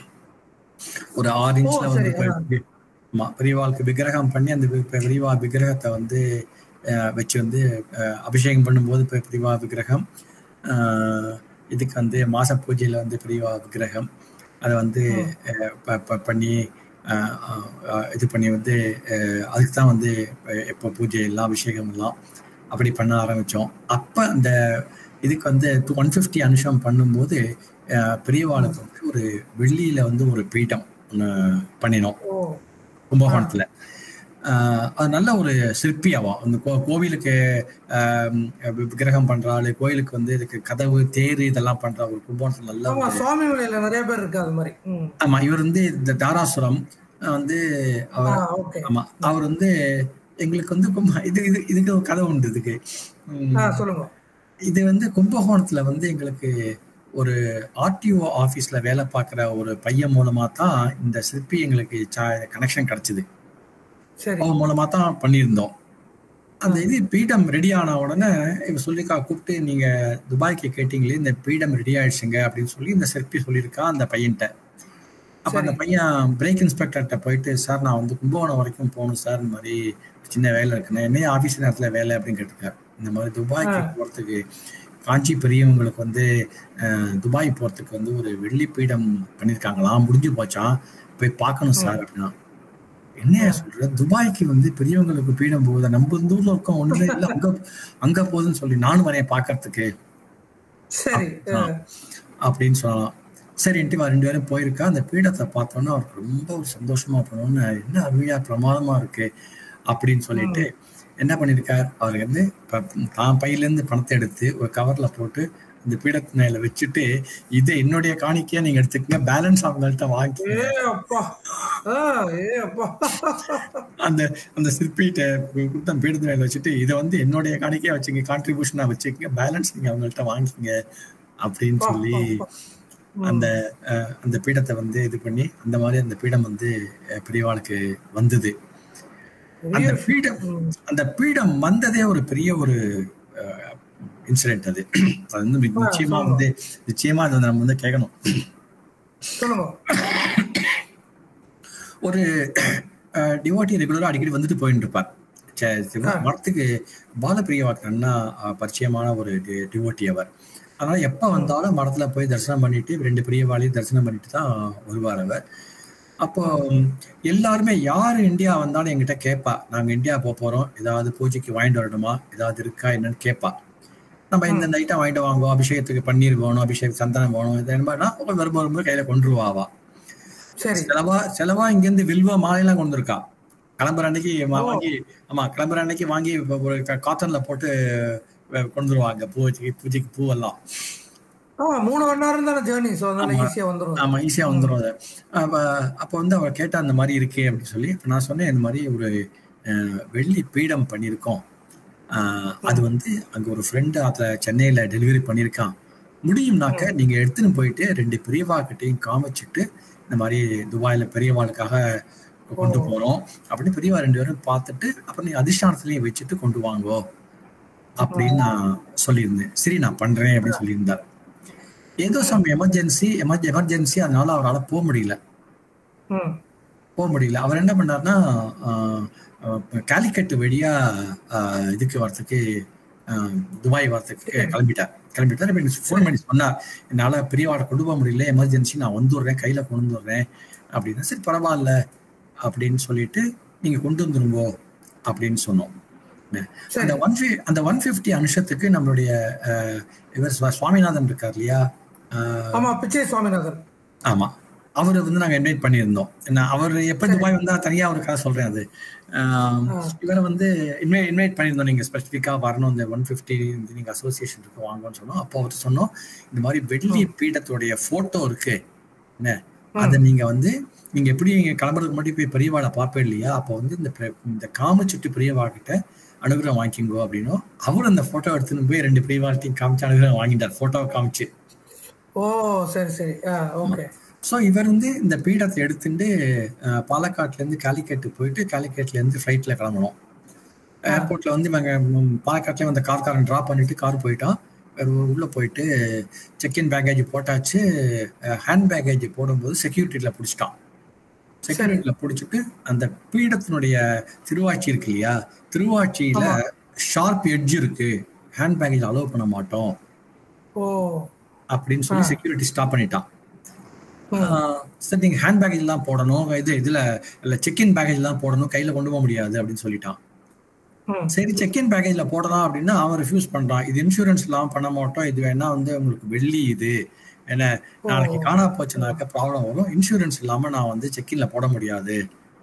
ஒரு ஆறு இன்ச்ல ஓ, வந்து சரி, இப்ப- ஆமா பெரியவாளுக்கு விக்கிரகம் பண்ணி அந்த வி- இப்ப பெரியவா விக்கிரகத்தை வந்து அஹ், வச்சு வந்து அஹ், அபிஷேகம் பண்ணும்போது இப்ப பெரியவா விக்கிரகம் அஹ், இதுக்கு வந்து மாச பூஜையில வந்து பெரியவா விக்கிரகம் அதை வந்து அஹ், ப- ப- பண்ணி அஹ், அஹ், இது பண்ணி வந்து அஹ், அதுக்கு தான் வந்து அஹ், எப்போ பூஜை எல்லாம் அபிஷேகம் எல்லாம் அப்படி பண்ண ஆரம்பிச்சோம் அப்ப அந்த இதுக்கு வந்து ஒன் ஃபிஃப்டி அனுஷம் பண்ணும்போது அஹ், பெரியவாளுக்கு வந்து ஒரு வெள்ளியில வந்து ஒரு பீடம் ஒன்று பண்ணினோம் ஓ கும்பகோணத்துல ஆஹ் அது நல்ல ஒரு சிற்பி அவன் அந்த கோ கோவிலுக்கு ஆஹ் விக்கிரகம் பண்றாள் கோயிலுக்கு வந்து இதுக்கு கதவு தேர் இதெல்லாம் பண்றா ஒரு கும்பகோணத்துல நல்ல ஆமா ஒரு சுவாமி மலையில நிறைய பேர் இருக்கு அது மாதிரி ம் ஆமா இவர் வந்து இந்த தாராசுரம் ஆஹ் வந்து ஆ அவர் ஓகே ஆமா அவர் வந்து எங்களுக்கு வந்து கும்ப இது இது இதுக்கு ஒரு கதை உண்டு இதுக்கு உம் ஆ சொல்லுங்க இது வந்து கும்பகோணத்துல வந்து எங்களுக்கு ஒரு ஆர்டிஓ ஆபீஸ்ல வேலை பார்க்குற ஒரு பையன் மூலமா தான் இந்த சிற்பி எங்களுக்கு கனெக்ஷன் கிடைச்சது சரி அவன் மூலமா தான் பண்ணியிருந்தோம் அந்த இது பீடம் ரெடி ஆன உடனே இவ சொல்லிக்கா கூப்பிட்டு நீங்க துபாய்க்கு கேட்டீங்களே இந்த பீடம் ரெடி ஆயிடுச்சுங்க அப்படின்னு சொல்லி இந்த சிற்பி சொல்லியிருக்கான் அந்த பையன்கிட்ட அப்ப அந்த பையன் பிரேக் இன்ஸ்பெக்டர்கிட்ட போயிட்டு சார் நான் வந்து கும்பகோணம் வரைக்கும் போகணும் சார் இந்த மாதிரி சின்ன வேலை இருக்குன்னு என்ன ஆபீஸ் நேரத்துல வேலை அப்படின்னு கேட்டிருக்காரு இந்த மாதிரி துபாய்க்கு போறதுக்கு காஞ்சி பெரியவங்களுக்கு வந்து அஹ், துபாய் போறதுக்கு வந்து ஒரு வெள்ளி பீடம் பண்ணியிருக்காங்களாம் முடிஞ்சு போச்சான் போய் பார்க்கணும் சார் அப்படின்னா என்னையா சொல்ற துபாய்க்கு வந்து பெரியவங்களுக்கு பீடம் போகுது நம்ம இந்த ஊர்ல இருக்கோம் ஒண்ணுமே இல்ல அங்க அங்க போகுதுன்னு சொல்லி நானும் வரேன் பாக்குறதுக்கு சரி ஆ. அப்படின்னு சொல்லலாம் சரின்ட்டு இவன் ரெண்டு பேரும் போயிருக்கா அந்த பீடத்தை பார்த்தோன்னா அவருக்கு ரொம்ப ஒரு சந்தோஷமா பண்ணோன்னு என்ன அருமையா பிரமாதமா இருக்கு அப்படின்னு சொல்லிட்டு என்ன பண்ணிருக்கார் அவர் வந்து ப- தான் பையில இருந்து பணத்தை எடுத்து ஒரு கவர்ல போட்டு அந்த பீடத்து மேல வச்சுட்டு இதை என்னுடைய காணிக்கையா நீங்க எடுத்துக்கங்க பேலன்ஸ் அவங்கள்ட்ட வாங்கி ஏ அப்பா ஆ ஏ அப்பா அந்த அந்த சிற்பிகிட்ட கொடுத்த பீடத்து மேல வச்சுட்டு இதை வந்து என்னுடைய காணிக்கையா வச்சுங்க கான்ட்ரிபியூஷனா வச்சுக்கங்க பேலன்ஸ் நீங்க அவங்கள்ட்ட வாங்கிக்கங்க அப்படின்னு சொல்லி அந்த அஹ், அந்த பீடத்தை வந்து இது பண்ணி அந்த மாதிரி அந்த பீடம் வந்து அஹ், பெரியவாளுக்கு வந்தது அந்த பீடம் அந்த பீடம் வந்ததே ஒரு பெரிய ஒரு இன்சிடென்ட் அது அது வந்து நிச்சயமா வந்து நிச்சயமா அதை நம்ம வந்து கேட்கணும் சொல்லுங்க ஒரு டிவோட்டி ரெகுலரா அடிக்கடி வந்துட்டு போயிட்டு இருப்பார் சே- சிவ- மரத்துக்கு பாலபிரியவாக்கு அண்ணா அஹ், பரிச்சயமான ஒரு டிவோட்டி அவர் அதனால எப்ப வந்தாலும் மரத்துல போய் தரிசனம் பண்ணிட்டு ரெண்டு பிரியவாளையும் தரிசனம் பண்ணிட்டு தான் வருவார் அவர் அப்போ எல்லாருமே யார் இந்தியா வந்தாலும் எங்கிட்ட கேட்பா நாங்க இந்தியா போக போறோம் ஏதாவது பூஜைக்கு வாங்கிட்டு வரணுமா ஏதாவது இருக்கா என்னன்னு கேட்பா நம்ம இந்த ஐட்டம் வாங்கிட்டு வாங்குவோம் அபிஷேகத்துக்கு பன்னீர் வேணும் அபிஷேக சந்தனம் வேணும் இது என்னன்னா வரும்போது வரும்போது கையில கொண்டுருவாவா சரி செலவா செலவா இங்க இருந்து வில்வ மாலையெல்லாம் கொண்டு இருக்கா கிளம்புற அன்னைக்கு வா- வாங்கி ஆமா கிளம்புற அன்னைக்கு வாங்கி இப்ப ஒரு காட்டன்ல போட்டு அஹ், கொண்டு வருவாங்க பூஜைக்கு பூஜைக்கு பூவெல்லாம் ஆமா மூணு மணி நேரம் தானே ஜேர்னி ஸோ அதனால ஈஸியா வந்துரும் ஆமா ஈஸியா வந்துடும் அது அப்ப அப்ப வந்து அவ கேட்டா அந்த மாதிரி இருக்கே அப்படின்னு சொல்லி அப்ப நான் சொன்னேன் இந்த மாதிரி ஒரு அஹ், வெள்ளி பீடம் பண்ணியிருக்கோம் அஹ், அது வந்து அங்க ஒரு ஃப்ரெண்டு அதுல சென்னையில டெலிவரி பண்ணியிருக்கான் முடியும்னாக்க நீங்க எடுத்துன்னு போயிட்டு ரெண்டு பெரியவா கிட்டையும் காமிச்சிட்டு இந்த மாதிரி துபாயில பெரியவாளுக்காக கொண்டு போறோம் அப்படின்னு பெரியவா ரெண்டு பேரும் பார்த்துட்டு அப்புறம் நீ அதிஷ்டானத்துலயும் வச்சுட்டு கொண்டு வாங்கோ அப்படின்னு நான் சொல்லியிருந்தேன் சரி நான் பண்றேன் அப்படின்னு சொல்லியிருந்தார் ஏதோ சம் எமர்ஜென்சி எமர்ஜென்சி அதனால அவரால் போக முடியல ம் போக முடியல அவர் என்ன பண்ணார்னா ஆஹ், ஆஹ், காலிக்கட் வழியா ஆஹ், இதுக்கு வரத்துக்கு ஆஹ், துபாய் வரத்துக்கு கிளம்பிட்டார் கிளம்பிட்டார் இப்போ எனக்கு ஃபோன் பண்ணி சொன்னார் என்னால் பெரியவாட கொண்டு போக முடியல எமர்ஜென்சி நான் வந்துடுறேன் கையில் கொண்டு வந்துடுறேன் அப்படின்னா சரி பரவாயில்ல அப்படின்னு சொல்லிட்டு நீங்கள் கொண்டு வந்துருங்கோ அப்படின்னு சொன்னோம் சரி அந்த ஒன் அந்த ஒன் ஃபிஃப்டி அனுஷத்துக்கு நம்மளுடைய ஆஹ், இவர் சுவா- சுவாமிநாதன் இருக்கார் இல்லையா ஆஹ், ஆமா பிச்சை சுவாமிநாதன் ஆமா அவர் வந்து நாங்க இன்வைட் பண்ணியிருந்தோம் நான் அவர் எப்ப துபாய் வந்தா தனியா அவருக்காக சொல்றேன் அது ஆஹ் ஆ. இவரை வந்து இன்வைட் இன்வைட் பண்ணியிருந்தோம் நீங்க ஸ்பெசிஃபிக்கா வரணும் இந்த ஒன் ஃபிஃப்டி நீங்க அசோசியேஷன் இருக்கு வாங்கன்னு சொன்னோம் அப்போ அவர் சொன்னோம் இந்த மாதிரி வெள்ளி பீடத்துடைய போட்டோ இருக்கு என்ன அதை நீங்க வந்து நீங்க எப்படி நீங்க கிளம்புறதுக்கு முன்னாடி போய் பெரியவாளை பார்ப்பேன் இல்லையா அப்போ வந்து இந்த பெ- இந்த காமச்சுட்டு பெரியவா கிட்ட அனுகிரகம் வாங்கிக்கோ அப்படின்னும் அவர் அந்த போட்டோ எடுத்துன்னு போய் ரெண்டு பெரியவாழ்த்தையும் காமிச்சு அனுகிரகம் வாங்கிட்டார் போட்டோவை காமிச்சு ஓ சரி சரி ஆ ஓகே ஸோ இவர் வந்து இந்த பீடத்தை எடுத்துட்டு அஹ், பாலக்காட்லேருந்து காலிக்கட்டு போயிட்டு காலிக்கட்லேருந்து ஃப்ளைட்டில் கிளம்பணும் ஏர்போர்ட்டில் வந்து இவங்க ம், பாலக்காட்லேயே வந்து கார்காரன் ட்ராப் பண்ணிட்டு கார் போயிட்டான் வேறு உள்ளே போயிட்டு செக்இன் பேக்கேஜ் போட்டாச்சு ஹேண்ட் பேக்கேஜ் போடும்போது செக்யூரிட்டியில் பிடிச்சிட்டான் செக்யூரிட்டியில் பிடிச்சிட்டு அந்த பீடத்தினுடைய திருவாட்சி இருக்கு இல்லையா திருவாட்சியில் ஷார்ப் எட்ஜ் இருக்கு ஹேண்ட் பேக்கேஜ் அலோவ் பண்ண மாட்டோம் ஓ அப்படின்னு சொல்லி செக்யூரிட்டி ஸ்டாப் பண்ணிட்டான் ம். ஆஹ் சரி நீங்க ஹேண்ட் பேக்கேஜ் எல்லாம் போடணும் இது இதுல இல்ல செக்இன் பேக்கேஜ் எல்லாம் போடணும் கையில கொண்டு போக முடியாது அப்படின்னு சொல்லிட்டான் ம். சரி செக்இன் பேக்கேஜ்ல போடலாம் அப்படின்னா அவன் ரிஃப்யூஸ் பண்றான் இது இன்சூரன்ஸ் இல்லாம பண்ண மாட்டோம் இது வேணா வந்து உங்களுக்கு வெள்ளி இது என்ன நாளைக்கு காணா போச்சுனாக்க ப்ராப்ளம் வரும் இன்சூரன்ஸ் இல்லாம நான் வந்து செக்இன்ல போட முடியாது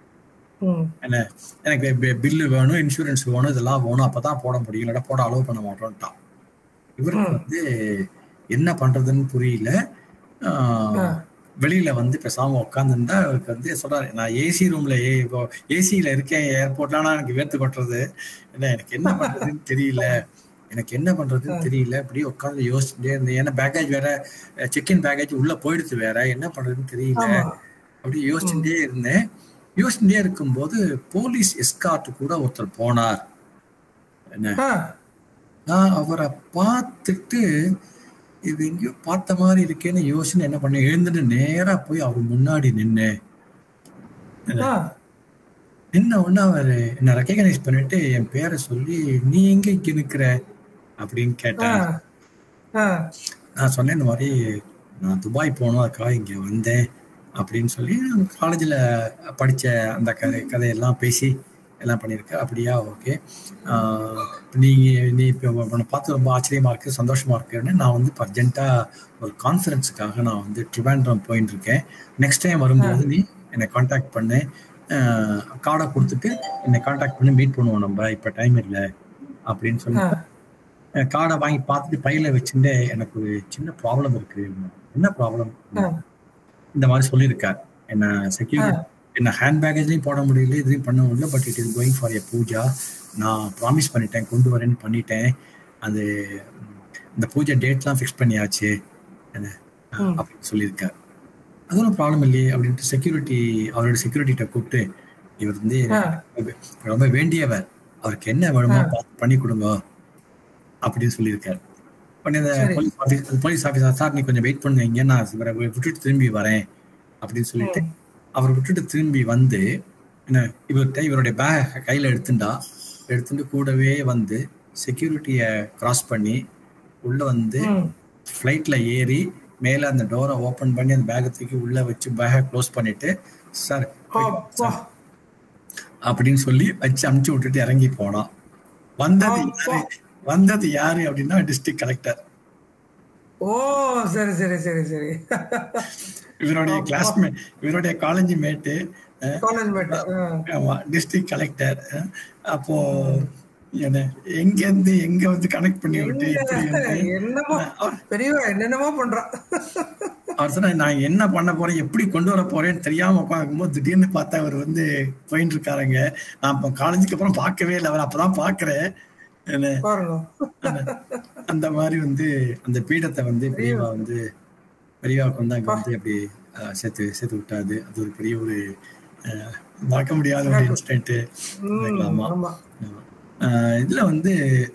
ம். என்ன எனக்கு பில்லு வேணும் இன்சூரன்ஸ் வேணும் இதெல்லாம் வேணும் அப்பதான் போட முடியும் இல்லாட்டா போட அலோவ் பண்ண மாட்டோம்ட்டான் இவருக்கு வந்து என்ன பண்றதுன்னு புரியல ஆஹ், ஆ. வெளியில வந்து பேசாம உட்காந்துருந்தா அவருக்கு வந்து சொல்றாரு நான் ஏசி ரூம்ல ஏ இப்போ ஏசியில இருக்கேன் ஏர்போர்ட்ல ஆனா எனக்கு வேர்த்து கொட்டுறது என்ன எனக்கு என்ன பண்றதுன்னு தெரியல எனக்கு என்ன பண்றதுன்னு தெரியல இப்படி உட்காந்து யோசிச்சுட்டே இருந்தேன் ஏன்னா பேக்கேஜ் வேற செக்இன் பேக்கேஜ் உள்ள போயிடுச்சு வேற என்ன பண்றதுன்னு தெரியல ஆமா அப்படி யோசிச்சுட்டே இருந்தேன் யோசிச்சுட்டே இருக்கும்போது போலீஸ் எஸ்கார்ட் கூட ஒருத்தர் போனார் என்ன ஆ நான் அவரை பார்த்துட்டு இது எங்கேயோ பார்த்த மாதிரி இருக்கேன்னு யோசனை என்ன பண்ணேன் எழுந்துட்டு நேரா போய் அவர் முன்னாடி நின்னேன் ஆ நின்ன உடனே அவர் என்ன ரெக்கக்னைஸ் பண்ணிட்டு என் பேரை சொல்லி நீ எங்க இங்க நிக்கிற அப்படின்னு ஆ கேட்டேன் ஆ நான் சொன்னேன் இந்த மாதிரி நான் துபாய் போகணும் அதுக்காக இங்க வந்தேன் அப்படின்னு சொல்லி காலேஜில் படித்த அந்த கதை கதையெல்லாம் பேசி எல்லாம் பண்ணியிருக்கேன் அப்படியா ஓகே நீங்கள் நீ இப்போ உன்னை பார்த்து ரொம்ப ஆச்சரியமா இருக்கு சந்தோஷமா இருக்குன்னு நான் வந்து இப்போ அர்ஜென்ட்டாக ஒரு கான்ஃபரன்ஸுக்காக நான் வந்து ட்ரிவாண்ட்ரம் போயின்னு இருக்கேன் நெக்ஸ்ட் டைம் வரும்போது நீ என்னை காண்டாக்ட் பண்ணு கார்டை கொடுத்துட்டு என்னை காண்டாக்ட் பண்ணி மீட் பண்ணுவோம் நம்ம இப்போ டைம் இல்லை அப்படின்னு சொல்லி ஆ கார்டை வாங்கி பார்த்துட்டு பையில வச்சுட்டு எனக்கு ஒரு சின்ன ப்ராப்ளம் இருக்கு என்ன ப்ராப்ளம் ஆ இந்த மாதிரி சொல்லியிருக்கார் என்ன செக்யூரிட்டி என்ன ஹேண்ட் பேக்கேஜ்லையும் போட முடியல இதுலையும் பண்ண முடியல but it is going for a puja நான் ப்ராமிஸ் பண்ணிட்டேன் கொண்டு வரேன்னு பண்ணிட்டேன் அது ம், இந்த பூஜை டேட்லாம் ஃபிக்ஸ் பண்ணியாச்சு என்ன ம். அப்படின்னு சொல்லியிருக்கார் அது ஒன்றும் ப்ராப்ளம் இல்லையே அப்படின்ட்டு செக்யூரிட்டி அவரோட செக்யூரிட்டிகிட்ட கூப்பிட்டு இவர் வந்து ஆ ரொம்ப வேண்டியவர் அவருக்கு என்ன வேணுமோ பார்த்து பண்ணி கொடுங்க அப்படின்னு சொல்லியிருக்காரு உடனே அந்த சரி. Police office police officer sir நீ கொஞ்சம் வெயிட் பண்ணுங்க இங்க நான் இவரை விட்டுட்டு திரும்பி வரேன் அப்படின்னு சொல்லிட்டு ம். அவர் விட்டுட்டு திரும்பி வந்து என்ன இவர்கிட்ட இவருடைய பேக் கையில எடுத்துட்டா எடுத்துட்டு கூடவே வந்து செக்யூரிட்டியை கிராஸ் பண்ணி உள்ள வந்து ம். ஃப்ளைட்ல ஏறி மேல அந்த டோரை ஓபன் பண்ணி அந்த பேக்கை தூக்கி உள்ள வச்சு பேக்கை க்ளோஸ் பண்ணிட்டு சார் அப்பா அப்படின்னு சொல்லி வச்சு அமுச்சு விட்டுட்டு இறங்கி போனான் வந்தது யாரு வந்தது யாரு அப்படின்னா டிஸ்ட்ரிக்ட் கலெக்டர் ஓ சரி சரி சரி சரி இவருடைய கிளாஸ்மேட் இவருடைய காலேஜ் மேட்டு காலேஜ் மேட் ஆமா டிஸ்ட்ரிக்ட் கலெக்டர் அப்போ என்ன எங்க இருந்து எங்க வந்து கனெக்ட் பண்ணி விட்டு எப்படி வந்து என்னமோ பெரியவா என்னென்னமோ பண்றான் அவர் சொன்னா நான் என்ன பண்ண போறேன் எப்படி கொண்டு வர போறேன்னு தெரியாம உட்காந்துக்கும்போது திடீர்னு பார்த்தா அவர் வந்து போயிட்டு இருக்காருங்க நான் இப்போ காலேஜுக்கு அப்புறம் பார்க்கவே இல்லை அவர் அப்பதான் பாக்குறேன் என்ன பாருங்க அந்த மாதிரி வந்து அந்த பீடத்தை வந்து பெரியவா வந்து பெரியவாவுக்கு வந்து அங்க வந்து அப்படி அஹ், சேர்த்து சேர்த்து விட்டாது அது ஒரு பெரிய ஒரு அஹ், மறக்க முடியாத ஒரு இன்சிடென்ட் ம், ஆமா ஆமா அஹ், இதுல வந்து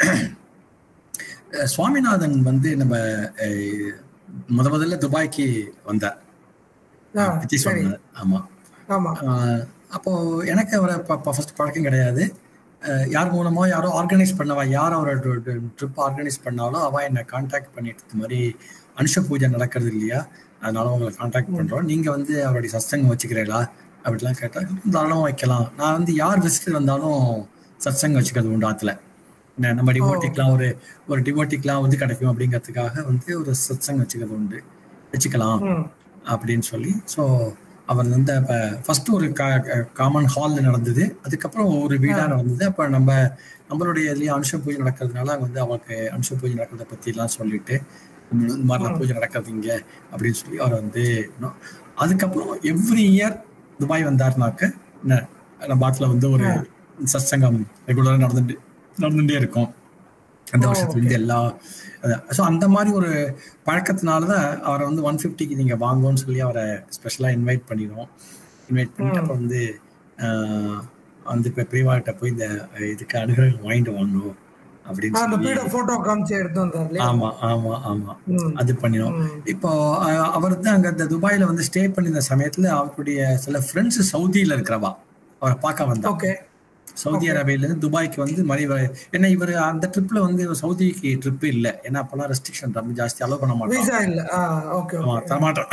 அஹ், சுவாமிநாதன் வந்து நம்ம அஹ், முத முதல்ல துபாய்க்கு வந்தார் ஆ, விஜய் சரி சுவாமிநாதன் ஆமா ஆமா ஆஹ் அப்போ எனக்கு அவரை ஃபர்ஸ்ட் பழக்கம் கிடையாது அஹ் யார் மூலமோ யாரோ ஆர்கனைஸ் பண்ணவா யார் அவரை ட்ரிப் ஆர்கனைஸ் பண்ணாலும் அவ என்னை காண்டாக்ட் பண்ணிட்டு இந்த மாதிரி அனுஷ பூஜை நடக்கிறது இல்லையா அதனால உங்களை காண்டாக்ட் பண்றோம் நீங்க வந்து அவருடைய சத்சங்கம் வச்சுக்கிறீங்களா அப்படிலாம் கேட்டா தாராளமா வைக்கலாம் நான் வந்து யார் விசிட்டர் வந்தாலும் சத்சங்கம் வச்சுக்கிறது உண்டு ஆத்துல என்ன, நம்ம டிவோட்டிக்கெலாம் ஒரு ஒரு டிவோட்டிக்கெலாம் வந்து கிடைக்கும் அப்படிங்கிறதுக்காக வந்து ஒரு சத்சங்கம் வச்சுக்கிறது உண்டு வச்சுக்கலாம் ம் அப்படின்னு சொல்லி ஸோ அவர் வந்து அப்போ ஃபர்ஸ்ட் ஒரு காமன் ஹாலில் நடந்தது அதுக்கப்புறம் ஒரு வீடாக நடந்தது அப்போ நம்ம நம்மளுடைய இதுலேயே அனுஷ பூஜை நடக்கிறதுனால அங்கே வந்து அவருக்கு அனுஷ பூஜை நடக்கிறத பற்றிலாம் சொல்லிட்டு இந்த மாதிரிலாம் பூஜை நடக்கிறது இங்கே அப்படின்னு சொல்லி அவர் வந்து இன்னும் அதுக்கப்புறம் எவ்ரி இயர் துபாய் வந்தாருனாக்க ந- நம்ம ஆத்துல வந்து ஒரு சத்சங்கம் ரெகுலராக நடந்துட்டு நடந்துட்டே இருக்கும் அந்த ஓ, வருஷத்துல இருந்து எல்லா ஸோ அந்த மாதிரி ஒரு பழக்கத்தினால தான் அவரை வந்து ஒன் ஃபிஃப்டிக்கு நீங்கள் வாங்கன்னு சொல்லி அவரை ஸ்பெஷலாக இன்வைட் பண்ணிடுவோம் இன்வைட் பண்ணிட்டு அப்புறம் வந்து ஆஹ், வந்து இப்போ பிரிவாகிட்ட போய் இந்த இதுக்கு அனுகிரகம் வாங்கிட்டு வாங்கணும் அப்படின்னு அந்த சொல்லி பீட போட்டோ காமிச்சு எடுத்து வந்தார் இல்லையா ஆமா ஆமா ஆமா ம். அது பண்ணினோம் ம். இப்போ அஹ், அவர் வந்து அங்க இந்த துபாயில வந்து ஸ்டே பண்ணிருந்த சமயத்துல அவருடைய சில ஃப்ரெண்ட்ஸ் சவுதியில இருக்கிறவா அவரை பார்க்க வந்தா ஓகே சவுதி அரேபியால இருந்து துபாய்க்கு வந்து மணி ஏன்னா இவர் அந்த ட்ரிப்ல வந்து சவுதிக்கு ட்ரிப் இல்ல ஏன்னா அப்பெல்லாம் ரெஸ்ட்ரிக்ஷன் ரொம்ப ஜாஸ்தி அலோவ் பண்ண மாட்டான் விசா இல்ல ஆ ஓகே ஆமா ஓகே தரமாட்டான்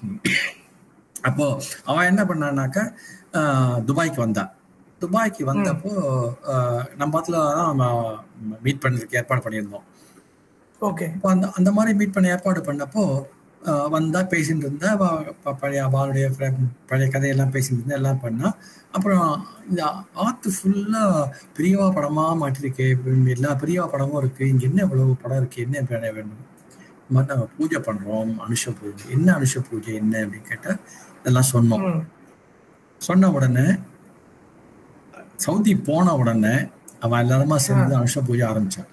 அப்போ அவன் என்ன பண்ணான்னாக்கா ஆஹ், துபாய்க்கு வந்தா துபாய்க்கு வந்தப்போ ஆஹ், நம்ம பாத்துல தான் மீட் பண்ணதுக்கு ஏற்பாடு பண்ணியிருந்தோம் ஓகே அப்போ அந்த அந்த மாதிரி மீட் பண்ண ஏற்பாடு பண்ணப்போ ஆஹ், வந்தா பேசிட்டு இருந்தா அவ- ப- பழைய அவளுடைய friend- பழைய கதையெல்லாம் பேசிட்டு இருந்தா எல்லாம் பண்ணா அப்புறம் இந்த ஆத்து ஃபுல்லா பிரியவா படமா மாட்டிருக்கு எல்லா பிரியவா படமும் இருக்கு இங்க என்ன இவ்வளவு படம் இருக்கு என்ன வேணும் வேணும் இந்த மாதிரி நாங்கள் பூஜை பண்றோம் அனுஷ பூஜை என்ன அனுஷ பூஜை என்ன அப்படின்னு கேட்டா இதெல்லாம் சொன்னோம் ம். சொன்ன உடனே சவுதி போன உடனே அவன் எல்லாருமா சேர்ந்து அனுஷ பூஜை ஆரம்பிச்சான்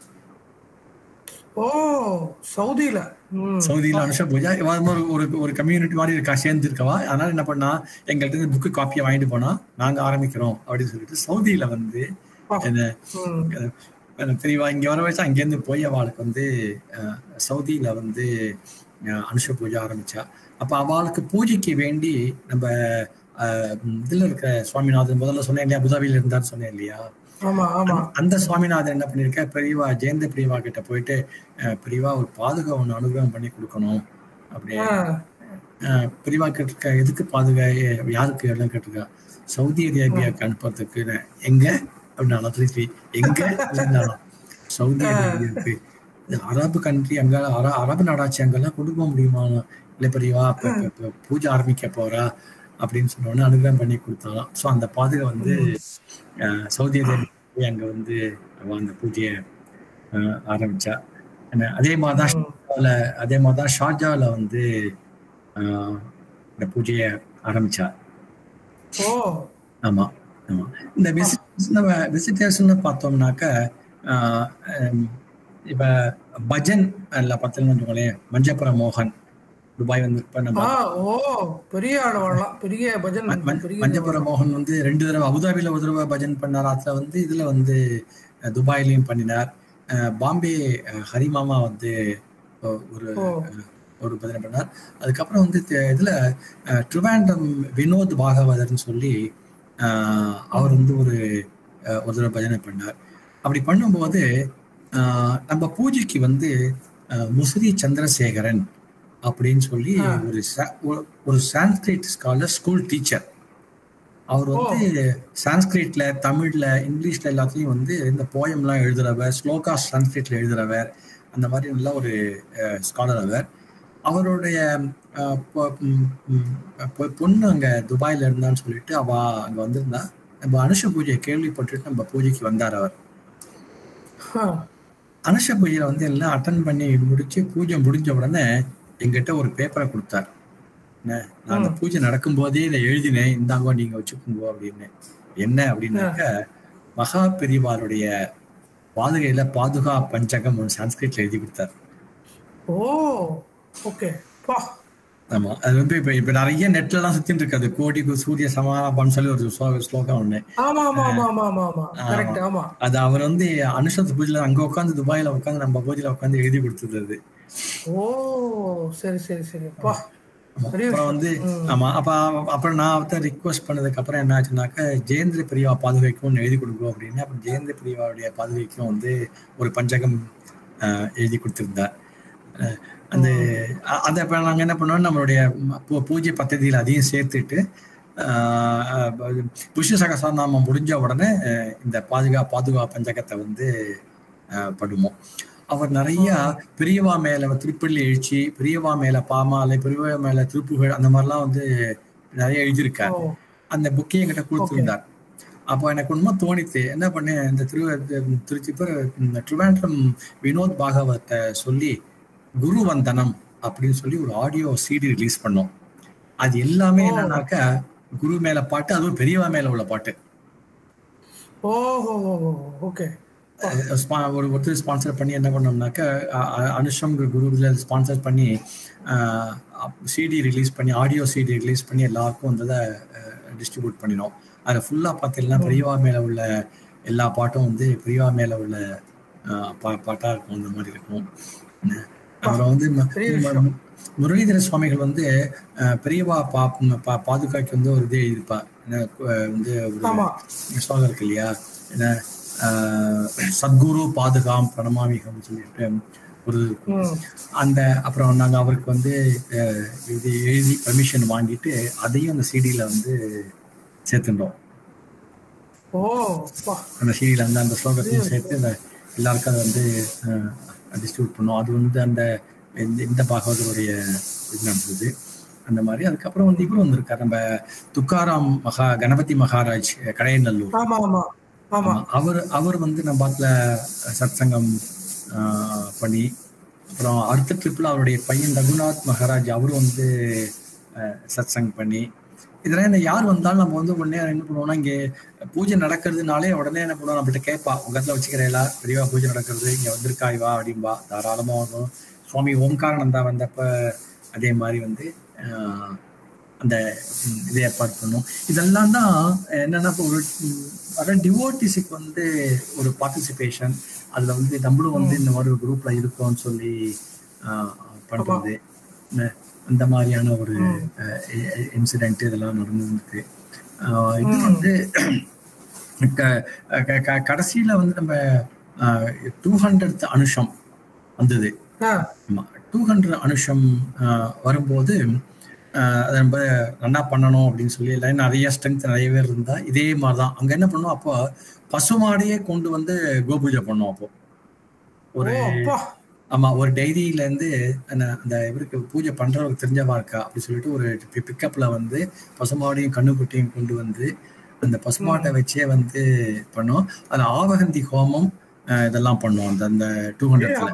ஓ சவுதியில ம். சவுதியில அனுஷ பூஜா இவன் ஒரு ஒரு ஒரு கம்யூனிட்டி மாதிரி இருக்கா சேர்ந்து இருக்கவா அதனால என்ன பண்ணா எங்கள்கிட்ட இருந்து புக்கு காப்பியை வாங்கிட்டு போனா நாங்க ஆரம்பிக்கிறோம் அப்படின்னு சொல்லிட்டு சவுதியில வந்து ஆ. என்ன ம். எனக்கு தெரியவா இங்க வர வச்சு அங்கேருந்து போய் அவளுக்கு வந்து அஹ், சவுதியில வந்து அஹ், அனுஷ பூஜை ஆரம்பிச்சா அப்ப அவளுக்கு பூஜைக்கு வேண்டி நம்ம அஹ், இதுல இருக்க சுவாமிநாதன் முதல்ல சொன்னேன் இல்லையா அபுதாபியில இருந்தான்னு சொன்னேன் இல்லையா ஆமா ஆமா அந்த சுவாமிநாதன் என்ன பண்ணிருக்க பெரியவா ஜெயந்த பெரியவா கிட்ட போயிட்டு அஹ், பெரியவா ஒரு பாதுகா ஒண்ணு அனுகிரகம் பண்ணி கொடுக்கணும் அப்படி ஆ. அஹ், பெரியவா கேட்டிருக்க எதுக்கு பாதுகா எ- யாருக்கு எல்லாம் கேட்டிருக்கா சவுதி அரேபியாவுக்கு அனுப்புறதுக்கு நான் எங்க அப்படின்னா திருப்பி எங்க அப்படின்னாலும் சவுதி அரேபியாவுக்கு இது அரபு கண்ட்ரி அங்க அர- அரபு நாடாச்சு அங்கெல்லாம் கொண்டு போக முடியுமா இல்ல பெரியவா இப்ப இப்ப- இப்ப பூஜை ஆரம்பிக்க போறா அப்படின்னு சொன்ன உடனே அனுகிரகம் பண்ணி கொடுத்தாலாம் ஸோ அந்த பாதுகா வந்து அஹ், சவுதி அரேபியா போய் அங்க வந்து அவ அந்த பூஜையை அஹ், ஆரம்பிச்சா என்ன, அதே மாதிரிதான் ம். ஷார்ஜால அதே மாதிரிதான் ஷார்ஜால வந்து அஹ், இந்த பூஜையை ஆரம்பிச்சா ஓ ஆமா ஆமா இந்த விசிட்டர்ஸ் நம்ம விசிட்டர்ஸ்னு பார்த்தோம்னாக்க ஆஹ், ஹம், இப்ப பஜன் அதில் பார்த்தீங்கன்னு வச்சுக்கோங்களேன் மஞ்சப்புர மோகன் துபாய் வந்து இப்ப நம்ம ஆ ஓ பெரிய ஆள் வாழலாம் பெரிய பஜன் மஞ்- பெரிய மஞ்சப்புர மோகன் வந்து ரெண்டு தடவை அபுதாபியில ஒரு தடவை பஜன் பண்ணார் அதுல வந்து இதுல வந்து அஹ், துபாயிலையும் பண்ணினார் அஹ், பாம்பே அஹ், ஹரிமாமா வந்து ஒ- ஒரு ஓ ஒரு பஜனை பண்ணார் அதுக்கப்புறம் வந்து தி- இதுல அஹ், ட்ரிவாண்டம் வினோத் பாகவதர்னு சொல்லி அஹ், அவர் வந்து ஒரு அஹ், ஒரு தடவை பஜனை பண்ணார் அப்படி பண்ணும்போது அஹ், நம்ம பூஜைக்கு வந்து அஹ், முசிறி சந்திரசேகரன் அப்படின்னு சொல்லி ஆ. ஒரு சா- ஒரு- ஒரு சான்ஸ்கிரிட் ஸ்காலர் ஸ்கூல் டீச்சர் அவர் வந்து சான்ஸ்கிரிட்ல தமிழ்ல இங்கிலீஷ்ல எல்லாத்துலயும் வந்து இந்த போயம்லாம் எழுதுறவர் ஸ்லோகா சான்ஸ்கிரிட்ல எழுதுறவர் அந்த மாதிரி நல்ல ஒரு ஸ்காலர் அவர் அவருடைய அஹ், பொ- ம், ம், பொ- பொண்ணு அங்க துபாயில இருந்தான்னு சொல்லிட்டு அவ அங்க வந்திருந்தா நம்ம அனுஷ பூஜையை கேள்விப்பட்டுட்டு நம்ம பூஜைக்கு வந்தார் அவர் ஆ. அனுஷ பூஜையில வந்து எல்லாம் அட்டன் பண்ணி முடிச்சு பூஜை முடிஞ்ச உடனே எங்கிட்ட ஒரு பேப்பரை கொடுத்தார் என்ன நான் அந்த பூஜை நடக்கும் போதே இதை எழுதினேன் இந்தாங்கோ நீங்க வச்சுக்கோங்க அப்படின்னு என்ன அப்படின்னாக்க மகா பெரிவாருடைய பாதுகையில பாதுகா பஞ்சகம் ஒரு சான்ஸ்கிரிட்ல எழுதி கொடுத்தார் ஓ ஓகே பா ஆமா அது வந்து இப்ப இப்ப நிறைய நெட்ல எல்லாம் சுத்திட்டு இருக்காது கோடி சூரிய சமானம்னு சொல்லி ஒரு ஸ்லோ- ஸ்லோகம் ஒண்ணு ஆமா ஆமா ஆமா ஆமா ஆமா ஆமா கரெக்ட் ஆமா அது அவர் வந்து அனுஷத்து பூஜையில அங்க உட்காந்து துபாயில உட்காந்து நம்ம பூஜையில உட்காந்து எழுதி கொடுத்தது அது ஓ சரி சரி சரி பா ஆமா. பெரிய அப்புறம் வந்து ம். ஆமா அப்ப அப்புறம் நான் அவர்கிட்ட ரிக்வஸ்ட் பண்ணதுக்கு அப்புறம் என்ன ஆச்சுனாக்க ஜெயேந்திர பிரிவா பாதுகாக்கும் எழுதி கொடுக்கும் அப்படின்னு அப்புறம் ஜெயேந்திர பிரிவாவுடைய பாதுகாக்கும் வந்து ஒரு பஞ்சகம் ஆஹ், எழுதி கொடுத்திருந்தார் அஹ், அந்த அ- அதை இப்ப நாங்க என்ன பண்ணோம் நம்மளுடைய ம- பூ- பூஜை பദ്ധதியில் அதையும் சேர்த்துட்டு ஆஹ், அஹ், விஷ்ணு சகசாரநாமம் முடிஞ்ச உடனே அஹ், இந்த பாதுகா பாதுகா பஞ்சகத்தை வந்து ஆஹ், பண்ணுவோம் அவர் நிறைய பெரியவா மேல திருப்பள்ளி எழுச்சி பெரியவா மேல பாமாலை பெரியவா மேல திருப்புகழ் அந்த மாதிரிலாம் வந்து நிறைய எழுதியிருக்கார் ஓ அந்த புக்கையும் என்கிட்ட கொடுத்துருந்தார் அப்போ எனக்கு உண்மை தோணித்து என்ன பண்ணேன் இந்த திரு திருச்சி பேர் இந்த ட்ரிவாண்ட்ரம் வினோத் பாகவத்தை சொல்லி குரு வந்தனம் அப்படின்னு சொல்லி ஒரு ஆடியோ சிடி ரிலீஸ் பண்ணோம் அது எல்லாமே ஓ. என்னன்னாக்கா குரு மேல பாட்டு அதுவும் பெரியவா மேல உள்ள பாட்டு ஓஹோ ஓகே ஸ்பா- ஒரு ஒருத்தர் ஸ்பான்சர் பண்ணி என்ன பண்ணோம்னாக்கா அ- அ- அனுஷம்ங்கிற குரு ஸ்பான்சர் பண்ணி சிடி ரிலீஸ் பண்ணி ஆடியோ சிடி ரிலீஸ் பண்ணி எல்லாருக்கும் வந்து அதை டிஸ்ட்ரிபியூட் பண்ணினோம் அதில் ஃபுல்லாக பார்த்தீங்கன்னா பெரியவா மேலே உள்ள எல்லா பாட்டும் வந்து பெரியவா மேலே உள்ள அஹ், பா பாட்டாக இருக்கும் அந்த மாதிரி இருக்கும் அப்புறம் வந்து ம- பெரிய ம- விஷயம். முரளிதர சுவாமிகள் வந்து அஹ், பெரியவா பா பா- பாதுகாக்கு வந்து ஒரு இது எழுதியிருப்பா என்ன, அஹ், வந்து ஒரு ஆமா ஸ்லோகம் இருக்கு இல்லையா என்ன ஆஹ், சத்குரு பாதுகாம் பிரணமாமிகம் சொல்லிட்டு ஒரு இருக்கும். ம் அந்த அப்புறம் நாங்கள் அவருக்கு வந்து அஹ், இது எழுதி பர்மிஷன் வாங்கிட்டு அதையும் அந்த சிடியில் வந்து சேர்த்துட்டோம் ஓ பா அந்த சிடியில் வந்து அந்த ஸ்லோகத்தையும் சேர்த்து அந்த எல்லாருக்கும் அதை வந்து டிஸ்ட்ரிபியூட் பண்ணோம் அது வந்து அந்த இந்த இந்த பாகவதருடைய இது நடந்தது அந்த மாதிரி அதுக்கப்புறம் வந்து இவரும் வந்திருக்கார் நம்ம துக்காராம் மகா கணபதி மகாராஜ் கடையநல்லூர் ஆமா ஆமா ஆமா ஆமா. அவர் அவர் வந்து நம்ம பாத்துல சத்சங்கம் ஆஹ், பண்ணி அப்புறம் அடுத்த ட்ரிப்ல அவருடைய பையன் ரகுநாத் மகாராஜ் அவரும் வந்து சத்சங் பண்ணி இதெல்லாம் என்ன யார் வந்தாலும் நம்ம வந்து உடனே என்ன பண்ணுவோம்னா இங்கே பூஜை நடக்கிறதுனாலே உடனே என்ன பண்ணுவோம் நம்மள்ட்ட கேட்பா உங்க இடத்துல வச்சுக்கிறேலா பெரியவா பூஜை நடக்கிறது இங்க வந்திருக்கா இவா அப்படின்பா தாராளமா வரும் சுவாமி ஓம்காரானந்தா வந்தப்ப அதே மாதிரி வந்து ஆஹ், அந்த ம், இதை ஏற்பாடு பண்ணோம் இதெல்லாம் தான் என்னன்னா இப்போ ஒரு ம், வர டிவோட்டிஸுக்கு வந்து ஒரு பார்ட்டிசிபேஷன் அதுல வந்து நம்மளும் வந்து இந்த மாதிரி ஒரு குரூப்ல இருக்கோம்னு சொல்லி ஆஹ், பண்றது ந- அந்த மாதிரியான ஒரு இன்சிடென்ட் இதெல்லாம் நடந்துருக்கு ஆஹ், இது வந்து க- க- க- கடைசியில வந்து நம்ம டூ ஹண்ட்ரட் அனுஷம் வந்தது ஆ ஆமா டூ ஹண்ட்ரட் அனுஷம் ஆஹ், வரும்போது ஆஹ், அதை நம்ம நல்லா பண்ணணும் அப்படின்னு சொல்லி எல்லாம் நிறைய ஸ்ட்ரென்த் நிறைய பேர் இருந்தா இதே மாதிரி தான் அங்க என்ன பண்ணோம் அப்போ பசுமாடையே கொண்டு வந்து கோபூஜை பண்ணோம் அப்போ ஓ ஒரு அப்பா ஆமா ஒரு டைரியில இருந்து அந்த அந்த இவருக்கு பூஜை பண்றவருக்கு தெரிஞ்சவா இருக்கா அப்படி சொல்லிட்டு ஒரு பிக்கப்ல வந்து பசுமாடையும் கண்ணுக்குட்டியும் கொண்டு வந்து அந்த பசுமாட்டை வச்சே வந்து பண்ணோம் அதுல ஆவகந்தி ஹோமம் ஆஹ், இதெல்லாம் பண்ணோம் அந்த அந்த டூ ஹண்ட்ரட்ல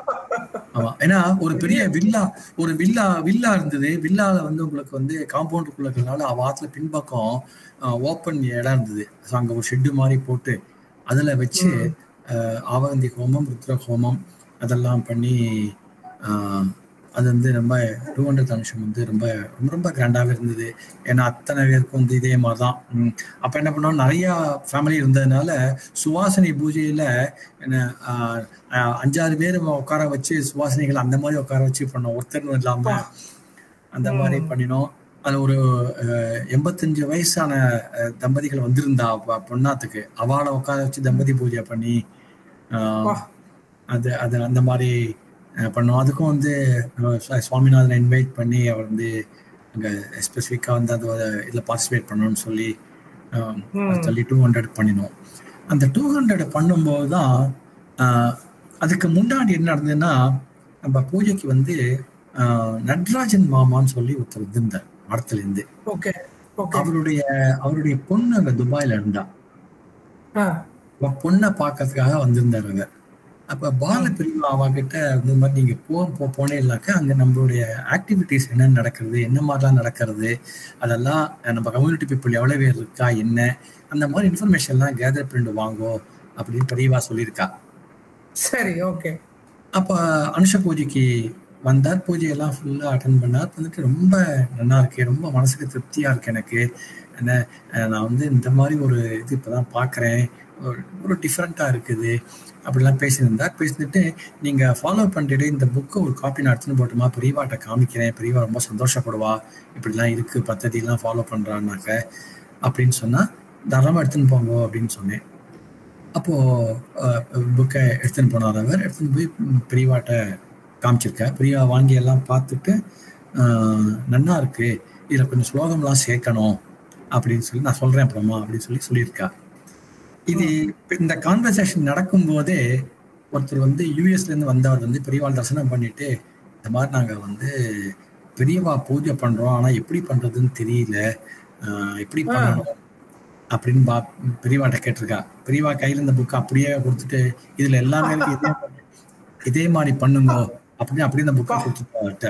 ஆமா ஏன்னா ஒரு பெரிய வில்லா ஒரு வில்லா வில்லா இருந்தது வில்லால வந்து உங்களுக்கு வந்து காம்பவுண்டுக்குள்ள இருக்கிறதுனால அவ ஆத்துல பின்பக்கம் ஓப்பன் இடம் இருந்தது ஸோ அங்க ஒரு ஷெட்டு மாதிரி போட்டு அதுல வச்சு ஆஹ், ஆவகந்தி ஹோமம் ருத்ர ஹோமம் அதெல்லாம் பண்ணி ஆஹ், அது வந்து ரொம்ப டூ ஹண்ட்ரட் அனுஷம் வந்து ரொம்ப ரொம்ப ரொம்ப கிராண்டாகவே இருந்தது ஏன்னா அத்தனை பேருக்கும் வந்து இதே மாதிரி தான் ம். அப்ப என்ன பண்ணோம் நிறைய ஃபேமிலி இருந்ததுனால சுவாசனை பூஜையில என்ன ஆஹ், ஆஹ், அஞ்சாறு பேர் உட்கார வச்சு சுவாசனைகள் அந்த மாதிரி உட்கார வச்சு பண்ணோம் ஒருத்தர்னு இல்லாம அந்த மாதிரி பண்ணினோம் அது ஒரு அஹ், எண்பத்தஞ்சு வயசான அஹ், தம்பதிகள் வந்திருந்தா பொ- பொண்ணாத்துக்கு அவளை உட்கார வச்சு தம்பதி பூஜை பண்ணி ஆஹ், வா. அது அது அந்த மாதிரி அஹ், பண்ணோம் அதுக்கும் வந்து அஹ், சுவா- சுவாமிநாதனை இன்வைட் பண்ணி அவர் வந்து அங்கே ஸ்பெசிஃபிக்காக வந்து அது இதில் பார்ட்டிசிபேட் பண்ணணும்னு சொல்லி ஆஹ், ம். சொல்லி டூ ஹண்ட்ரட் பண்ணினோம் அந்த டூ ஹண்ட்ரட் பண்ணும்போது தான் ஆஹ், அதுக்கு முன்னாடி என்ன நடந்ததுன்னா நம்ம பூஜைக்கு வந்து ஆஹ், நடராஜன் மாமான்னு சொல்லி ஒருத்தர் வந்திருந்தார் மடத்துல இருந்து ஓகே ஓகே அவருடைய அவருடைய பொண்ணு அங்க துபாயில இருந்தா ஆ அவ பொண்ணை பார்க்கறதுக்காக வந்திருந்தாரு அங்க அப்ப பால பிரிவு அவகிட்ட இந்த மாதிரி நீங்க போ போ- போனேன்னாக்க அங்க நம்மளுடைய ஆக்டிவிட்டிஸ் என்னென்ன நடக்கிறது என்ன மாதிரிலாம் நடக்கிறது அதெல்லாம் நம்ம கம்யூனிட்டி பீப்புள் எவ்வளவு பேர் இருக்கா என்ன அந்த மாதிரி இன்ஃபர்மேஷன்லாம் கேதர் பண்ணிட்டு வாங்கோ அப்படின்னு பெரியவா சொல்லியிருக்கா சரி ஓகே அப்ப அனுஷ பூஜைக்கு வந்தார் பூஜையெல்லாம் ஃபுல்லா அட்டன் பண்ணார் வந்துட்டு ரொம்ப நல்லா இருக்கு ரொம்ப மனசுக்கு திருப்தியா இருக்கு எனக்கு என்ன அஹ் நான் வந்து இந்த மாதிரி ஒரு இது இப்பதான் பாக்குறேன் ஒரு ஒரு டிஃப்ரெண்டா இருக்குது அப்படிலாம் பேசியிருந்தார் பேசிட்டு நீங்க ஃபாலோ பண்ணிட்டு இந்த புக்கு ஒரு காப்பி நான் எடுத்துன்னு போட்டுமா பெரியவாட்ட காமிக்கிறேன் பெரியவா ரொம்ப சந்தோஷப்படுவா இப்படிலாம் இருக்கு பദ്ധதியெல்லாம் ஃபாலோ பண்றான்னாக்க அப்படின்னு சொன்னா தாராளமா எடுத்துன்னு போங்க அப்படின்னு சொன்னேன் அப்போ புக்கை எடுத்துன்னு போனார் அவர் எடுத்துன்னு போய் பெரியவாட்ட காமிச்சிருக்க பெரியவா வாங்கி எல்லாம் பார்த்துட்டு ஆஹ் நன்னா இருக்கு இதுல கொஞ்சம் ஸ்லோகம்லாம் சேர்க்கணும் அப்படின்னு சொல்லி நான் சொல்றேன் அப்புறமா அப்படின்னு சொல்லி சொல்லியிருக்கா இது இப்ப இந்த கான்வர்சேஷன் நடக்கும் போதே ஒருத்தர் வந்து யூஎஸ்ல இருந்து வந்தவர் வந்து பெரியவாள் தரிசனம் பண்ணிட்டு இந்த மாதிரி நாங்க வந்து பெரியவா பூஜை பண்றோம் ஆனா எப்படி பண்றதுன்னு தெரியல ஆஹ் எப்படி பண்ணணும் அப்படின்னு பா பெரியவாட்ட கேட்டிருக்கா பெரியவா கையில இந்த புக் அப்படியே கொடுத்துட்டு இதுல எல்லாமே இருக்கு இதே மாதிரி- இதே மாதிரி பண்ணுங்க அப்படின்னு அப்படியே இந்த புக்கை கொடுத்துட்டு அவர்கிட்ட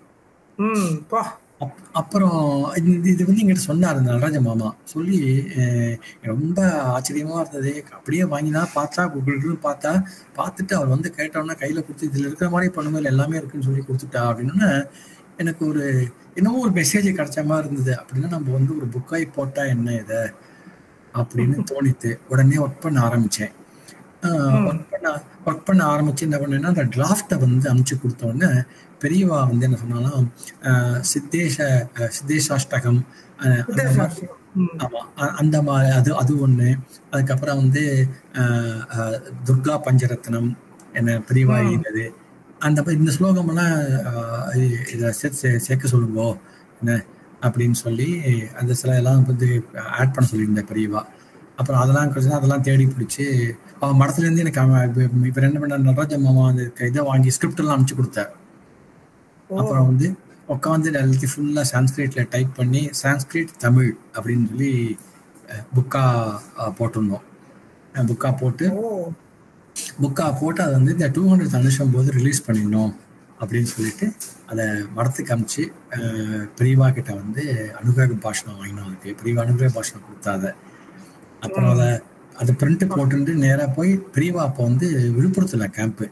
ம் பா அப்- அப்புறம் இது இது வந்து எங்கிட்ட சொன்னார் இந்த நடராஜ மாமா சொல்லி அஹ், ரொம்ப ஆச்சரியமா இருந்தது அப்படியே வாங்கினா பார்த்தா கூகுள் பார்த்தா பார்த்துட்டு அவர் வந்து கேட்டோன்னா கையில கொடுத்து இதுல இருக்கிற மாதிரி பண்ணுங்க இதுல எல்லாமே இருக்குன்னு சொல்லி கொடுத்துட்டா அப்படின்னு எனக்கு ஒரு என்னமோ ஒரு மெசேஜ் கிடைச்ச மாதிரி இருந்தது அப்படின்னா நம்ம வந்து ஒரு புக்காய் போட்டா என்ன இதை அப்படின்னு தோணித்து உடனே ஒர்க் பண்ண ஆரம்பிச்சேன் ஒர்க் பண்ண ஒர்க் பண்ண ஆரம்பிச்சு என்ன பண்ணேன்னா அந்த டிராஃப்டை வந்து அனுப்பிச்சு கொடுத்த உடனே பெரியவா வந்து என்ன சொன்னாலும் சித்தேஷ அஹ், சித்தேஷாஷ்டகம் அஹ், அந்த மாதிரி ம் ஆமா அ- அந்த மாதிரி அது அது ஒண்ணு அதுக்கப்புறம் வந்து அஹ், அஹ், துர்கா பஞ்சரத்னம் என்ன பெரியவா எழுதினது அந்த மாதிரி இந்த ஸ்லோகமெல்லாம் அஹ், இ- இதை சேர்த்து சேர்க்க சொல்லுங்கோ என்ன அப்படின்னு சொல்லி அந்த சில எல்லாம் வந்து ஆட் பண்ண சொல்லியிருந்தேன் பெரியவா அப்புறம் அதெல்லாம் கொஞ்சம் அதெல்லாம் தேடி பிடிச்சி அவன் மடத்துல இருந்து எனக்கு அவன் இப்ப- இப்ப என்ன பண்ண நடராஜ மாமா அந்த இதை வாங்கி ஸ்கிரிப்ட் எல்லாம் அனுப்பிச்சு கொடுத்தார் அப்புறம் வந்து உட்காந்து எல்லாத்தையும் ஃபுல்லாக சான்ஸ்கிரிட்ல டைப் பண்ணி சான்ஸ்கிரிட் தமிழ் அப்படின்னு சொல்லி புக்கா போட்டிருந்தோம் புக்கா போட்டு ஓ புக்கா போட்டு அதை வந்து இந்த டூ ஹண்ட்ரட் அனுஷம் போது ரிலீஸ் பண்ணிடணும் அப்படின்னு சொல்லிட்டு அதை மடத்துக்கு அமிச்சு அஹ், பெரியவா கிட்ட வந்து அனுகிரக பாஷணம் வாங்கினோம் அதுக்கு பெரியவா அனுகிரக பாஷணம் கொடுத்தாத அப்புறம் அதை அது பிரிண்ட் போட்டுட்டு நேராக போய் பெரியவா அப்போ வந்து விழுப்புரத்துல கேம்ப்பு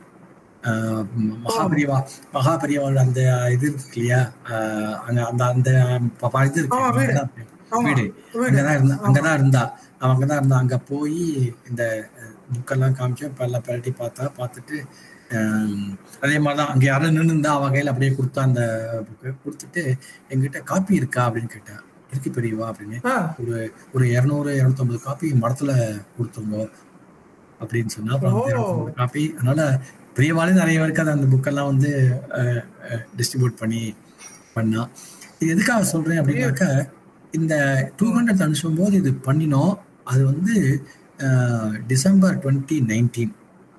மகாபெரியவா மகாபெரியவாவோட அந்த இது இருக்கு இல்லையா அஹ், அங்க அந்த அந்த ப- ப- இது இருக்கு ஆமா, வீடு. அங்கதான் ஆமா வீடு வீடு அங்கதான் இருந்தா அங்கதான் இருந்தா அவன் அங்கதான் இருந்தா அங்க போய் இந்த புக்கெல்லாம் காமிச்சோம் இப்ப எல்லாம் பரட்டி பார்த்தா பார்த்துட்டு ஆம், அதே மாதிரிதான் அங்க யாரும் நின்று இருந்தா அவன் கையில அப்படியே கொடுத்தா அந்த புக்கு கொடுத்துட்டு எங்கிட்ட காப்பி இருக்கா அப்படின்னு கேட்டா இருக்கு பெரியவா அப்படின்னு ஆ ஒரு ஒரு இரநூறு இரநூத்தம்பது காப்பி மடத்துல கொடுத்துருங்க அப்படின்னு சொன்னா அப்புறம் வந்து ஓ. 250 காப்பி அதனால பெரியவாலே நிறைய பேருக்கு அதை அந்த புக்கெல்லாம் வந்து டிஸ்ட்ரிபியூட் பண்ணி பண்ணா இது எதுக்காக சொல்றேன் அப்படின்னாக்கா இந்த டூ ஹண்ட்ரட் அனுப்பும் போது இது பண்ணினோம் அது வந்து அஹ், டிசம்பர் டுவெண்ட்டி நைன்டீன்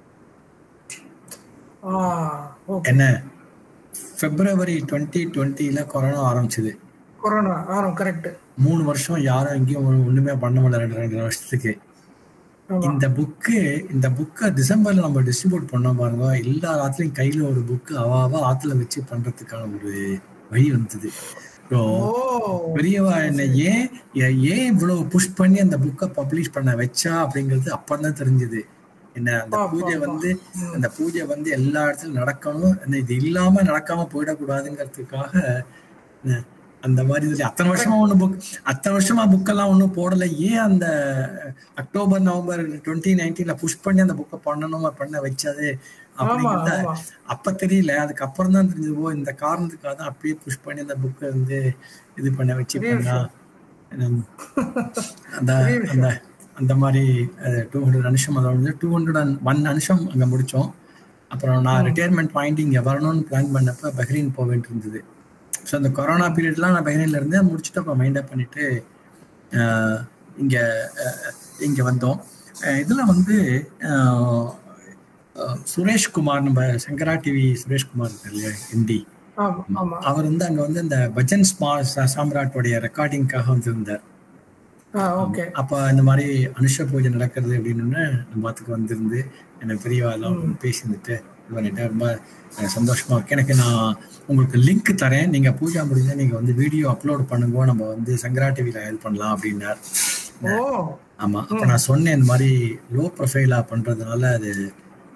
ஆ ஓகே என்ன பிப்ரவரி டுவெண்ட்டி டுவெண்ட்டில கொரோனா ஆரம்பிச்சது கொரோனா ஆமாம் கரெக்ட் மூணு வருஷம் யாரும் எங்கேயும் ஒண்ணு- ஒண்ணுமே பண்ண முடியல ரெண்டு ரெண்டு வருஷத்துக்கு ஆமா இந்த புக்கு இந்த புக்கை டிசம்பர்ல நம்ம டிஸ்ட்ரிபியூட் பண்ணோம் பாருங்க எல்லா ஆத்துலயும் கையில ஒரு புக்கு அவாவா ஆத்துல வச்சு பண்றதுக்கான ஒரு வழி வந்தது So, ஓ பெரியவா என்ன ஏன் ஏ- ஏன் இவ்வளவு புஷ் பண்ணி அந்த புக்கை பப்ளிஷ் பண்ண வச்சா அப்படிங்கிறது அப்பதான் தெரிஞ்சது என்ன அந்த பா, பூஜை பா, வந்து ம். அந்த பூஜை வந்து எல்லா இடத்துலயும் நடக்கணும் என்ன இது இல்லாம நடக்காம போயிடக்கூடாதுங்கிறதுக்காக என்ன, அந்த மாதிரி இதுல அத்தனை வருஷமா ஒண்ணு புக் அத்தனை வருஷமா புக்கெல்லாம் ஒண்ணும் போடல ஏன் அந்த அக்டோபர் நவம்பர் டுவெண்ட்டி நைன்டீன்ல புஷ் பண்ணி அந்த புக்கை பண்ணணும் பண்ண வச்சது ஆமா அப்படிங்கிறத ஆமா அப்ப தெரியல அதுக்கப்புறம் தான் தெரிஞ்சது ஓ இந்த காரணத்துக்காக தான் அப்படியே புஷ் பண்ணி அந்த புக்கை வந்து இது பண்ண வச்சு பெரிய பண்ணா ஹம், அந்த பெரிய விஷயம். அந்த அந்த மாதிரி டூ ஹண்ட்ரட் அனுஷம் அதை வந்து டூ ஹண்ட்ரட் அண்ட் ஒன் அனுஷம் அங்க முடிச்சோம் அப்புறம் நான் ரிட்டையர்மெண்ட் வாங்கிட்டு இங்க வரணும்னு பிளான் பண்ணப்ப பஹ்ரைன் போக வேண்டியது இருந்தது ஸோ அந்த கொரோனா பீரியட்லாம் நான் பஹ்ரைன்ல இருந்தேன் முடிச்சுட்டு அப்புறம் மைண்ட் அப் பண்ணிட்டு ஆஹ், இங்க ஆஹ், இங்க வந்தோம் ஆஹ், இதுல வந்து ஆஹ், ஆஹ், சுரேஷ்குமார் நம்ம சங்கரா டிவி சுரேஷ்குமார் இருக்கார் இல்லையா ஹிந்தி ஆமா ஆமா அவர் வந்து அங்க வந்து இந்த பஜன் ஸ்மா சா- சாம்ராட்டோடைய ரெக்கார்டிங்காக வந்திருந்தார் ஆ ஓகே அப்ப இந்த மாதிரி அனுஷ பூஜை நடக்கிறது அப்படின்னு நம்ம பாத்துக்கு வந்திருந்து என்ன பெரியவா எல்லாம் பேசியிருந்துட்டு இது பண்ணிட்டு ரொம்ப அஹ், சந்தோஷமா இருக்கு எனக்கு நான் உங்களுக்கு லிங்க் தரேன் நீங்க பூஜா முடிஞ்சா நீங்க வந்து வீடியோ அப்லோட் பண்ணுங்க நம்ம வந்து சங்கரா டிவில ஹெல்ப் பண்ணலாம் அப்படின்னார் ஓ ஆமா அப்ப நான் சொன்னேன் இந்த மாதிரி லோ ப்ரொஃபைலா பண்றதுனால அது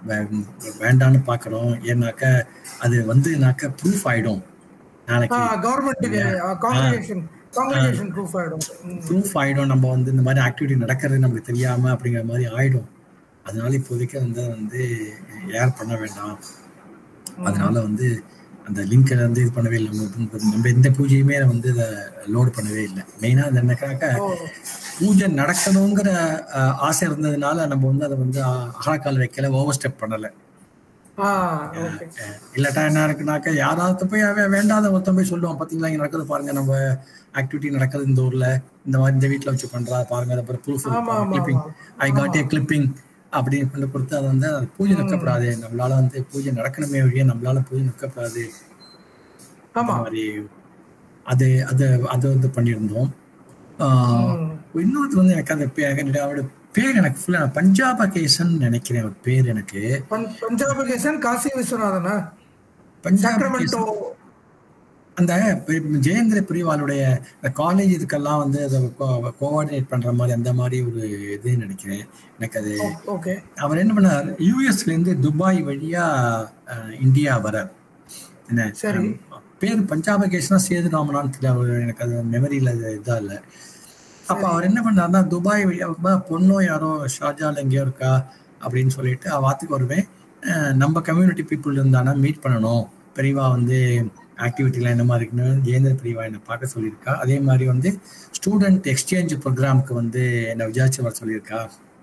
வே- வேண்டான்னு பார்க்குறோம் ஏன்னாக்கா அது வந்துனாக்கா ப்ரூஃப் ஆயிடும் நாளைக்கு கவர்மெண்ட்டுக்கு காங்கிரேஷன் காங்கிரேஷன் ப்ரூஃப் ஆயிடும் ம். ப்ரூஃப் ஆயிடும் நம்ம வந்து இந்த மாதிரி ஆக்டிவிட்டி நடக்கிறது நமக்கு தெரியாம அப்படிங்கிற மாதிரி ஆயிடும் அதனால இப்போதைக்கு வந்து அதை வந்து ஏர் பண்ண வேண்டாம் அதனால வந்து அந்த லிங்க்ல வந்து இது பண்ணவே இல்லை நம்ம நம்ம எந்த பூஜையுமே வந்து இதை லோடு பண்ணவே இல்லை மெயினாக அது என்னக்காக்க ஓ பூஜை நடக்கணுங்கிற அஹ், ஆசை இருந்ததுனால நம்ம வந்து அதை வந்து அகலக்கால் வைக்கல ஓவர் ஸ்டெப் பண்ணலை ஆ ஓகே இல்லாட்டா என்ன இருக்குனாக்கா யாராவது போய் அவன் வேண்டாத ஒருத்தன் போய் சொல்லுவான் பார்த்தீங்களா இங்கே நடக்குது பாருங்க நம்ம ஆக்டிவிட்டி நடக்குது இந்த ஊர்ல இந்த மாதிரி இந்த வீட்டில் வச்சு பண்றா பாருங்க அதை ப்ரூஃப் ஆமா ஆமா கிளிப்பிங் ஆமா ஐ காட் ஏ கிளிப்பிங் அப்படின்னு கொண்டு கொடுத்து அதை வந்து அது பூஜை நிற்கப்படாது நம்மளால வந்து பூஜை நடக்கணுமே வழியே நம்மளால பூஜை நிற்கப்படாது அந்த ஆமா மாதிரி அது அது அது வந்து பண்ணியிருந்தோம் ஆஹ் ம். இன்னொரு வந்து எனக்கு அந்த பே- அவரோட பேர் எனக்கு ஃபுல்லா பஞ்சாப கேசன் நினைக்கிறேன் அவர் பேர் எனக்கு பஞ்- பஞ்சாபகேசன் காசி விஸ்வநாதனா பஞ்சாப சாக்ரமெண்டோ அந்த பெ- ஜெயேந்திர பிரிவாலுடைய இந்த காலேஜ் இதுக்கெல்லாம் வந்து அதை கோஆர்டினேட் பண்ற மாதிரி அந்த மாதிரி ஒரு இது நினைக்கிறேன் எனக்கு அது ஓகே அவர் என்ன பண்ணார் யூஎஸ்ல இருந்து துபாய் வழியா அஹ், இந்தியா வரார் என்ன சரி. அஹ், பேர் பஞ்சாப கேஷ்னா சேது ராமனான்னு தெரியல அவர் எனக்கு அது மெமரியில இதா இல்லை அப்ப அவர் என்ன பண்ணாருன்னா துபாய் வழியா வரும்போது பொண்ணோ யாரோ ஷார்ஜால எங்கேயோ இருக்கா அப்படின்னு சொல்லிட்டு அவ வாத்துக்கு வருவேன் அஹ், நம்ம கம்யூனிட்டி பீப்புள் இருந்தானா மீட் பண்ணணும் பெரியவா வந்து ஆக்டிவிட்டிலாம் என்ன மாதிரி இருக்குன்னு ஜெயேந்திர பிரிவா என்னை பார்க்க சொல்லியிருக்கா அதே மாதிரி வந்து ஸ்டூடெண்ட் எக்ஸ்சேஞ்ச் ப்ரோக்ராம்க்கு வந்து என்னை விசாரிச்சு வர சொல்லியிருக்கா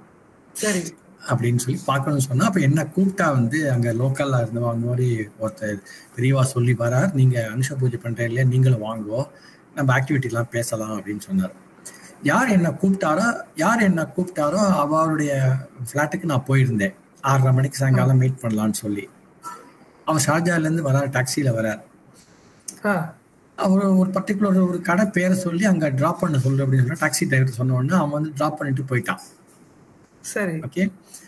சரி அப்படின்னு சொல்லி பார்க்கணும்னு சொன்னா அப்ப என்ன கூப்பிட்டா வந்து அங்க லோக்கல்ல இருந்தவங்க அந்த மாதிரி ஒருத்தர் பெரியவா சொல்லி வரார் நீங்க அனுஷ பூஜை பண்ற இல்லையா நீங்களும் வாங்கோ நம்ம ஆக்டிவிட்டிலாம் பேசலாம் அப்படின்னு சொன்னார் யார் என்ன கூப்பிட்டாரோ யார் என்ன கூப்பிட்டாரோ அவருடைய ஃப்ளாட்டுக்கு நான் போயிருந்தேன் ஆறரை மணிக்கு சாயங்காலம் மீட் பண்ணலாம்னு சொல்லி அவர் ஷார்ஜால இருந்து வரார் டாக்ஸில வரார் ஆ அவர் ஒரு பர்டிகுலர் ஒரு கடை பேரை சொல்லி அங்க டிராப் பண்ண சொல்லு அப்படின்னு சொல்லி டாக்ஸி டிரைவர் சொன்ன உடனே அவன் வந்து டிராப் பண்ணிட்டு போயிட்டான் சரி ஓகே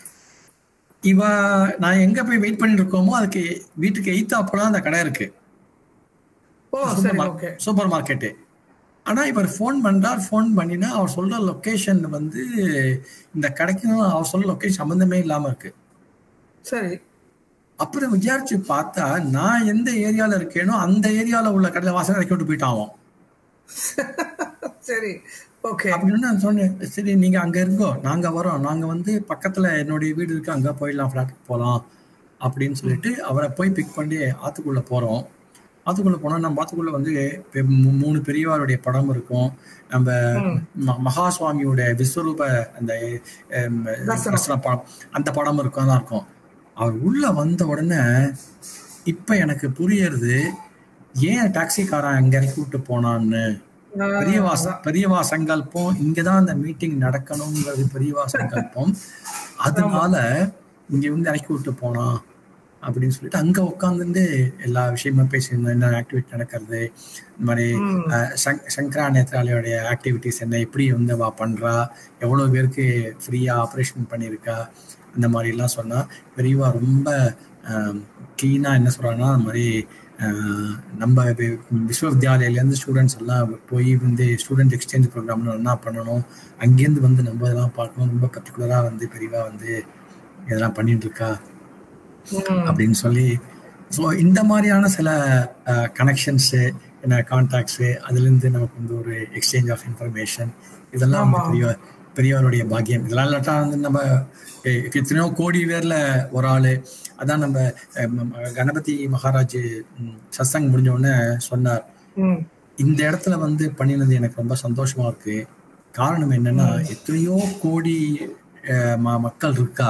இவ நான் எங்க போய் வெயிட் பண்ணிட்டு இருக்கோமோ அதுக்கு வீட்டுக்கு எய்த்தாப்பெல்லாம் அந்த கடை இருக்கு ஓ சரி ஓகே சூப்பர் மார்க்கெட்டு ஆனா இவர் ஃபோன் பண்றார் ஃபோன் பண்ணினா அவர் சொல்ற லொகேஷன் வந்து இந்த கடைக்கும் அவர் சொல்ற லொகேஷன் சம்மந்தமே இல்லாம இருக்கு சரி அப்புறம் விசாரிச்சு பார்த்தா நான் எந்த ஏரியால இருக்கேனோ அந்த ஏரியால உள்ள கடையில வாசல் இறக்கி விட்டு போயிட்டான் அவன். சரி ஓகே அப்படின்னு நான் சொன்னேன் சரி நீங்க அங்க இருக்கோ நாங்க வரோம் நாங்க வந்து பக்கத்துல என்னுடைய வீடு இருக்கு அங்க போயிடலாம் ஃபிளாட்டுக்கு போகலாம் அப்படின்னு சொல்லிட்டு அவரை போய் பிக் பண்ணி ஆத்துக்குள்ள போறோம் ஆத்துக்குள்ள போனா நம்ம ஆத்துக்குள்ள வந்து பெ- மூ- மூணு பெரியவாருடைய படம் இருக்கும் நம்ம ம். ம- மகா சுவாமியோட விஸ்வரூப அந்த ஹம், தரிசனம். தரிசன படம் அந்த படம் இருக்கும் அதான் இருக்கும் அவர் உள்ள வந்த உடனே இப்ப எனக்கு புரியறது ஏன் டாக்ஸிக்காரன் அங்க இறக்கி விட்டு போனான்னு பெரியவா பெரியவா சங்கல்பம் இங்கதான் அந்த மீட்டிங் நடக்கணுங்கிறது பெரியவா சங்கல்பம் அதனால இங்க வந்து இறக்கி விட்டு போனான் அப்படின்னு சொல்லிட்டு அங்க உட்காந்துருந்து எல்லா விஷயமும் பேசியிருந்தோம் என்ன ஆக்டிவிட்டி நடக்கிறது இந்த மாதிரி ம். அஹ், சங்- சங்கரா நேத்ராலயோடைய ஆக்டிவிட்டிஸ் என்ன எப்படி வந்து அவ பண்றா எவ்வளவு பேருக்கு ஃப்ரீயா ஆப்ரேஷன் பண்ணியிருக்கா அந்த மாதிரி எல்லாம் சொன்னா பெரியவா ரொம்ப கிளீனா என்ன சொல்றாங்கன்னா அந்த மாதிரி அஹ், நம்ம வி- விஸ்வவித்யாலயிலேருந்து ஸ்டூடெண்ட்ஸ் எல்லாம் போய் வந்து ஸ்டூடெண்ட் எக்ஸ்சேஞ்ச் ப்ரோக்ராம்ல என்ன பண்ணணும் அங்கேருந்து வந்து நம்ம இதெல்லாம் பார்க்கணும் ரொம்ப பர்டிகுலராக வந்து பெரியவா வந்து இதெல்லாம் பண்ணிட்டு இருக்கா ம். அப்படின்னு சொல்லி ஸோ இந்த மாதிரியான சில கனெக்ஷன்ஸு என்ன கான்டாக்ட்ஸு அதுலேருந்து நமக்கு வந்து ஒரு எக்ஸ்சேஞ்ச் ஆஃப் இன்ஃபர்மேஷன் இதெல்லாம் வந்து ஆமா. பெரிய பெரியவருடைய பாக்கியம் இதெல்லாம் இல்லாட்டா வந்து நம்ம எ- எத்தனையோ கோடி பேர்ல ஒரு ஆளு அதான் நம்ம அஹ், ம- கணபதி மகாராஜ் ம், சத்சங் முடிஞ்ச உடனே சொன்னார் ம். இந்த இடத்துல வந்து பண்ணினது எனக்கு ரொம்ப சந்தோஷமா இருக்கு காரணம் என்னன்னா எத்தனையோ கோடி அஹ், ம- மக்கள் இருக்கா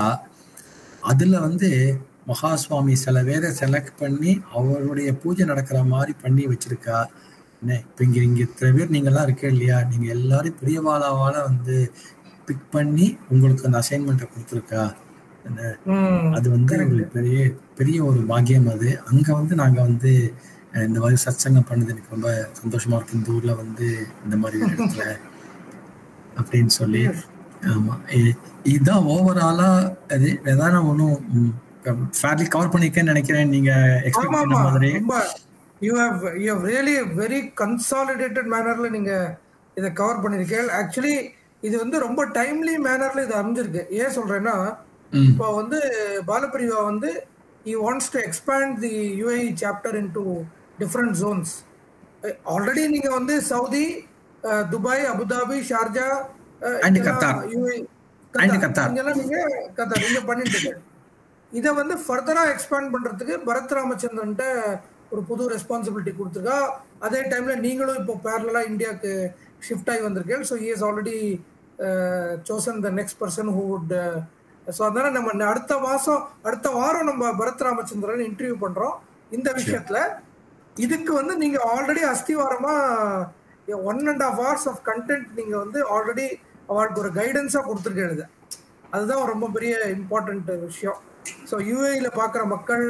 அதுல வந்து மகா சுவாமி சில பேரை செலக்ட் பண்ணி அவருடைய பூஜை நடக்கிற மாதிரி பண்ணி வச்சிருக்கா என்ன இப்ப இங்க இங்க இத்தனை பேர் நீங்க எல்லாம் இருக்க இல்லையா நீங்க எல்லாரும் பெரியவாளாவால வந்து பிக் பண்ணி உங்களுக்கு அந்த அசைன்மெண்ட்டை கொடுத்துருக்கா என்ன ம். அது வந்து ஒரு பெரிய பெரிய ஒரு பாக்கியம் அது அங்க வந்து நாங்க வந்து அஹ், இந்த மாதிரி சத்சங்கம் பண்ணது எனக்கு ரொம்ப சந்தோஷமா இருக்கு இந்த ஊர்ல வந்து இந்த மாதிரி ஒரு இடத்துல அப்படின்னு சொல்லி ஆமா இ- இதுதான் ஓவராலா அது ஏதாவது நான் ஒன்றும் ஃபேர்லி கவர் பண்ணிருக்கேன்னு நினைக்கிறேன் நீங்க எக்ஸ்பெக்ட் ஆமா பண்ண ஆமா மாதிரி ரொம்ப you have you have really very consolidated மேனர்ல நீங்க இதை கவர் பண்ணிருக்கீங்க ஆக்சுவலி இது வந்து ரொம்ப டைம்லி மேனர்ல இது அமைஞ்சிருக்கு ஏன் சொல்றேன்னா ம் இப்போ வந்து பாலபிரிவா வந்து he wants to expand the UAE chapter into different zones already நீங்க வந்து சவுதி அஹ், துபாய் அபுதாபி ஷார்ஜா அஹ், And இங்கெல்லாம் Qatar. UAE And Qatar. Qatar. இங்கெல்லாம் நீங்க கத்தார் நீங்க பண்ணிட்டு இருக்கீங்க. இதை வந்து ஃபர்தரா எக்ஸ்பேண்ட் பண்றதுக்கு பரத் ராமச்சந்திரன்ட்ட ஒரு புது ரெஸ்பான்சிபிலிட்டி கொடுத்துருக்கா அதே டைம்ல நீங்களும் இப்போ பேரலா இந்தியாவுக்கு ஷிஃப்ட் ஆகி வந்திருக்கீங்க so is already chosen the next person who would so அதனால நம்ம அடுத்த மாசம் அடுத்த வாரம் நம்ம பரத் ராமச்சந்திரன் இன்டர்வியூ பண்றோம் இந்த விஷயத்துல இதுக்கு வந்து நீங்க ஆல்ரெடி அஸ்திவாரமா one and half hours of content நீங்க வந்து ஆல்ரெடி அவளுக்கு ஒரு கைடன்ஸா கொடுத்துருக்கீங்க அதுதான் ரொம்ப பெரிய இம்பார்ட்டன்ட் விஷயம் ஸோ யூஏயில் பார்க்குற மக்கள்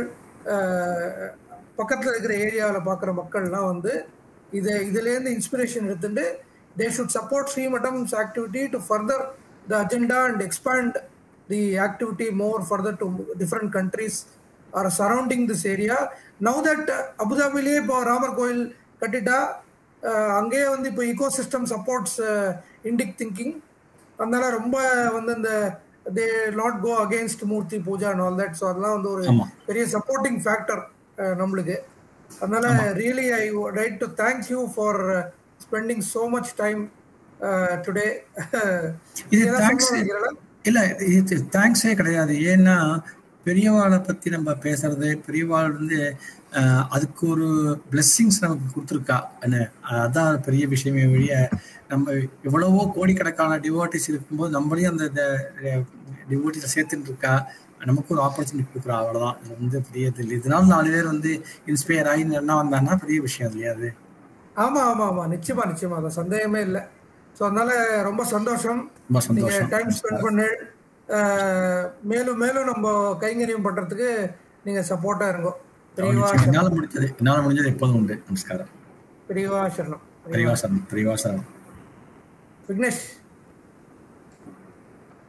பக்கத்தில் இருக்கிற ஏரியாவில் பார்க்குற மக்கள்லாம் வந்து இதை இதுலேருந்து இன்ஸ்பிரேஷன் எடுத்துட்டு they should support Srimatham's activity to further the agenda and expand the activity more further to different countries or surrounding this area now that அபுதாபிலேயே இப்போ ராமர் கோயில் கட்டிட்டா அஹ், அங்கேயே வந்து இப்போ ecosystem supports Indic thinking அதனால ரொம்ப வந்து இந்த they not go against murti puja and all that so அதெல்லாம் வந்து ஒரு ஆமா. பெரிய சப்போர்ட்டிங் ஃபேக்டர் நம்மளுக்கு அதனால really I right to thank you for spending so much time today இது thanks இல்ல இது தேங்க்ஸே கிடையாது ஏன்னா பெரியவாளை பத்தி நம்ம பேசுறது பெரியவாள் வந்து அஹ், அதுக்கு ஒரு பிளெஸ்ஸிங்ஸ் நமக்கு கொடுத்துருக்கா என்ன அதான் பெரிய விஷயமே வழிய நம்ம எவ்வளவோ கோடிக்கணக்கான டிவோட்டிஸ் இருக்கும்போது நம்மளையும் அந்த டிவோட்டிஸை சேர்த்துட்டு இருக்கா நமக்கு ஒரு ஆப்பர்ச்சுனிட்டி கொடுக்குறா அவ்வளவுதான் இது வந்து பெரிய இது இல்லை இதனால நாலு பேர் வந்து இன்ஸ்பயர் ஆகி என்ன வந்தாங்கன்னா பெரிய விஷயம் இல்லையா அது ஆமா ஆமா ஆமா நிச்சயமா நிச்சயமா அது சந்தேகமே இல்லை ஸோ அதனால ரொம்ப சந்தோஷம் ரொம்ப நீங்க சந்தோஷம் டைம் ஸ்பெண்ட் பண்ணு அஹ், மேலும் மேலும் நம்ம கைங்கரியம் பண்றதுக்கு நீங்க சப்போர்ட்டா இருங்கோ பெரியவா நிச்சயமா. என்னால முடிஞ்சது என்னால முடிஞ்சது எப்போதும் உண்டு நமஸ்காரம் பெரியவா சரணம் பெரியவாசனம் பெரியவாசனம் Vignesh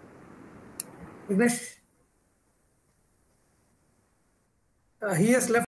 Vignesh he has left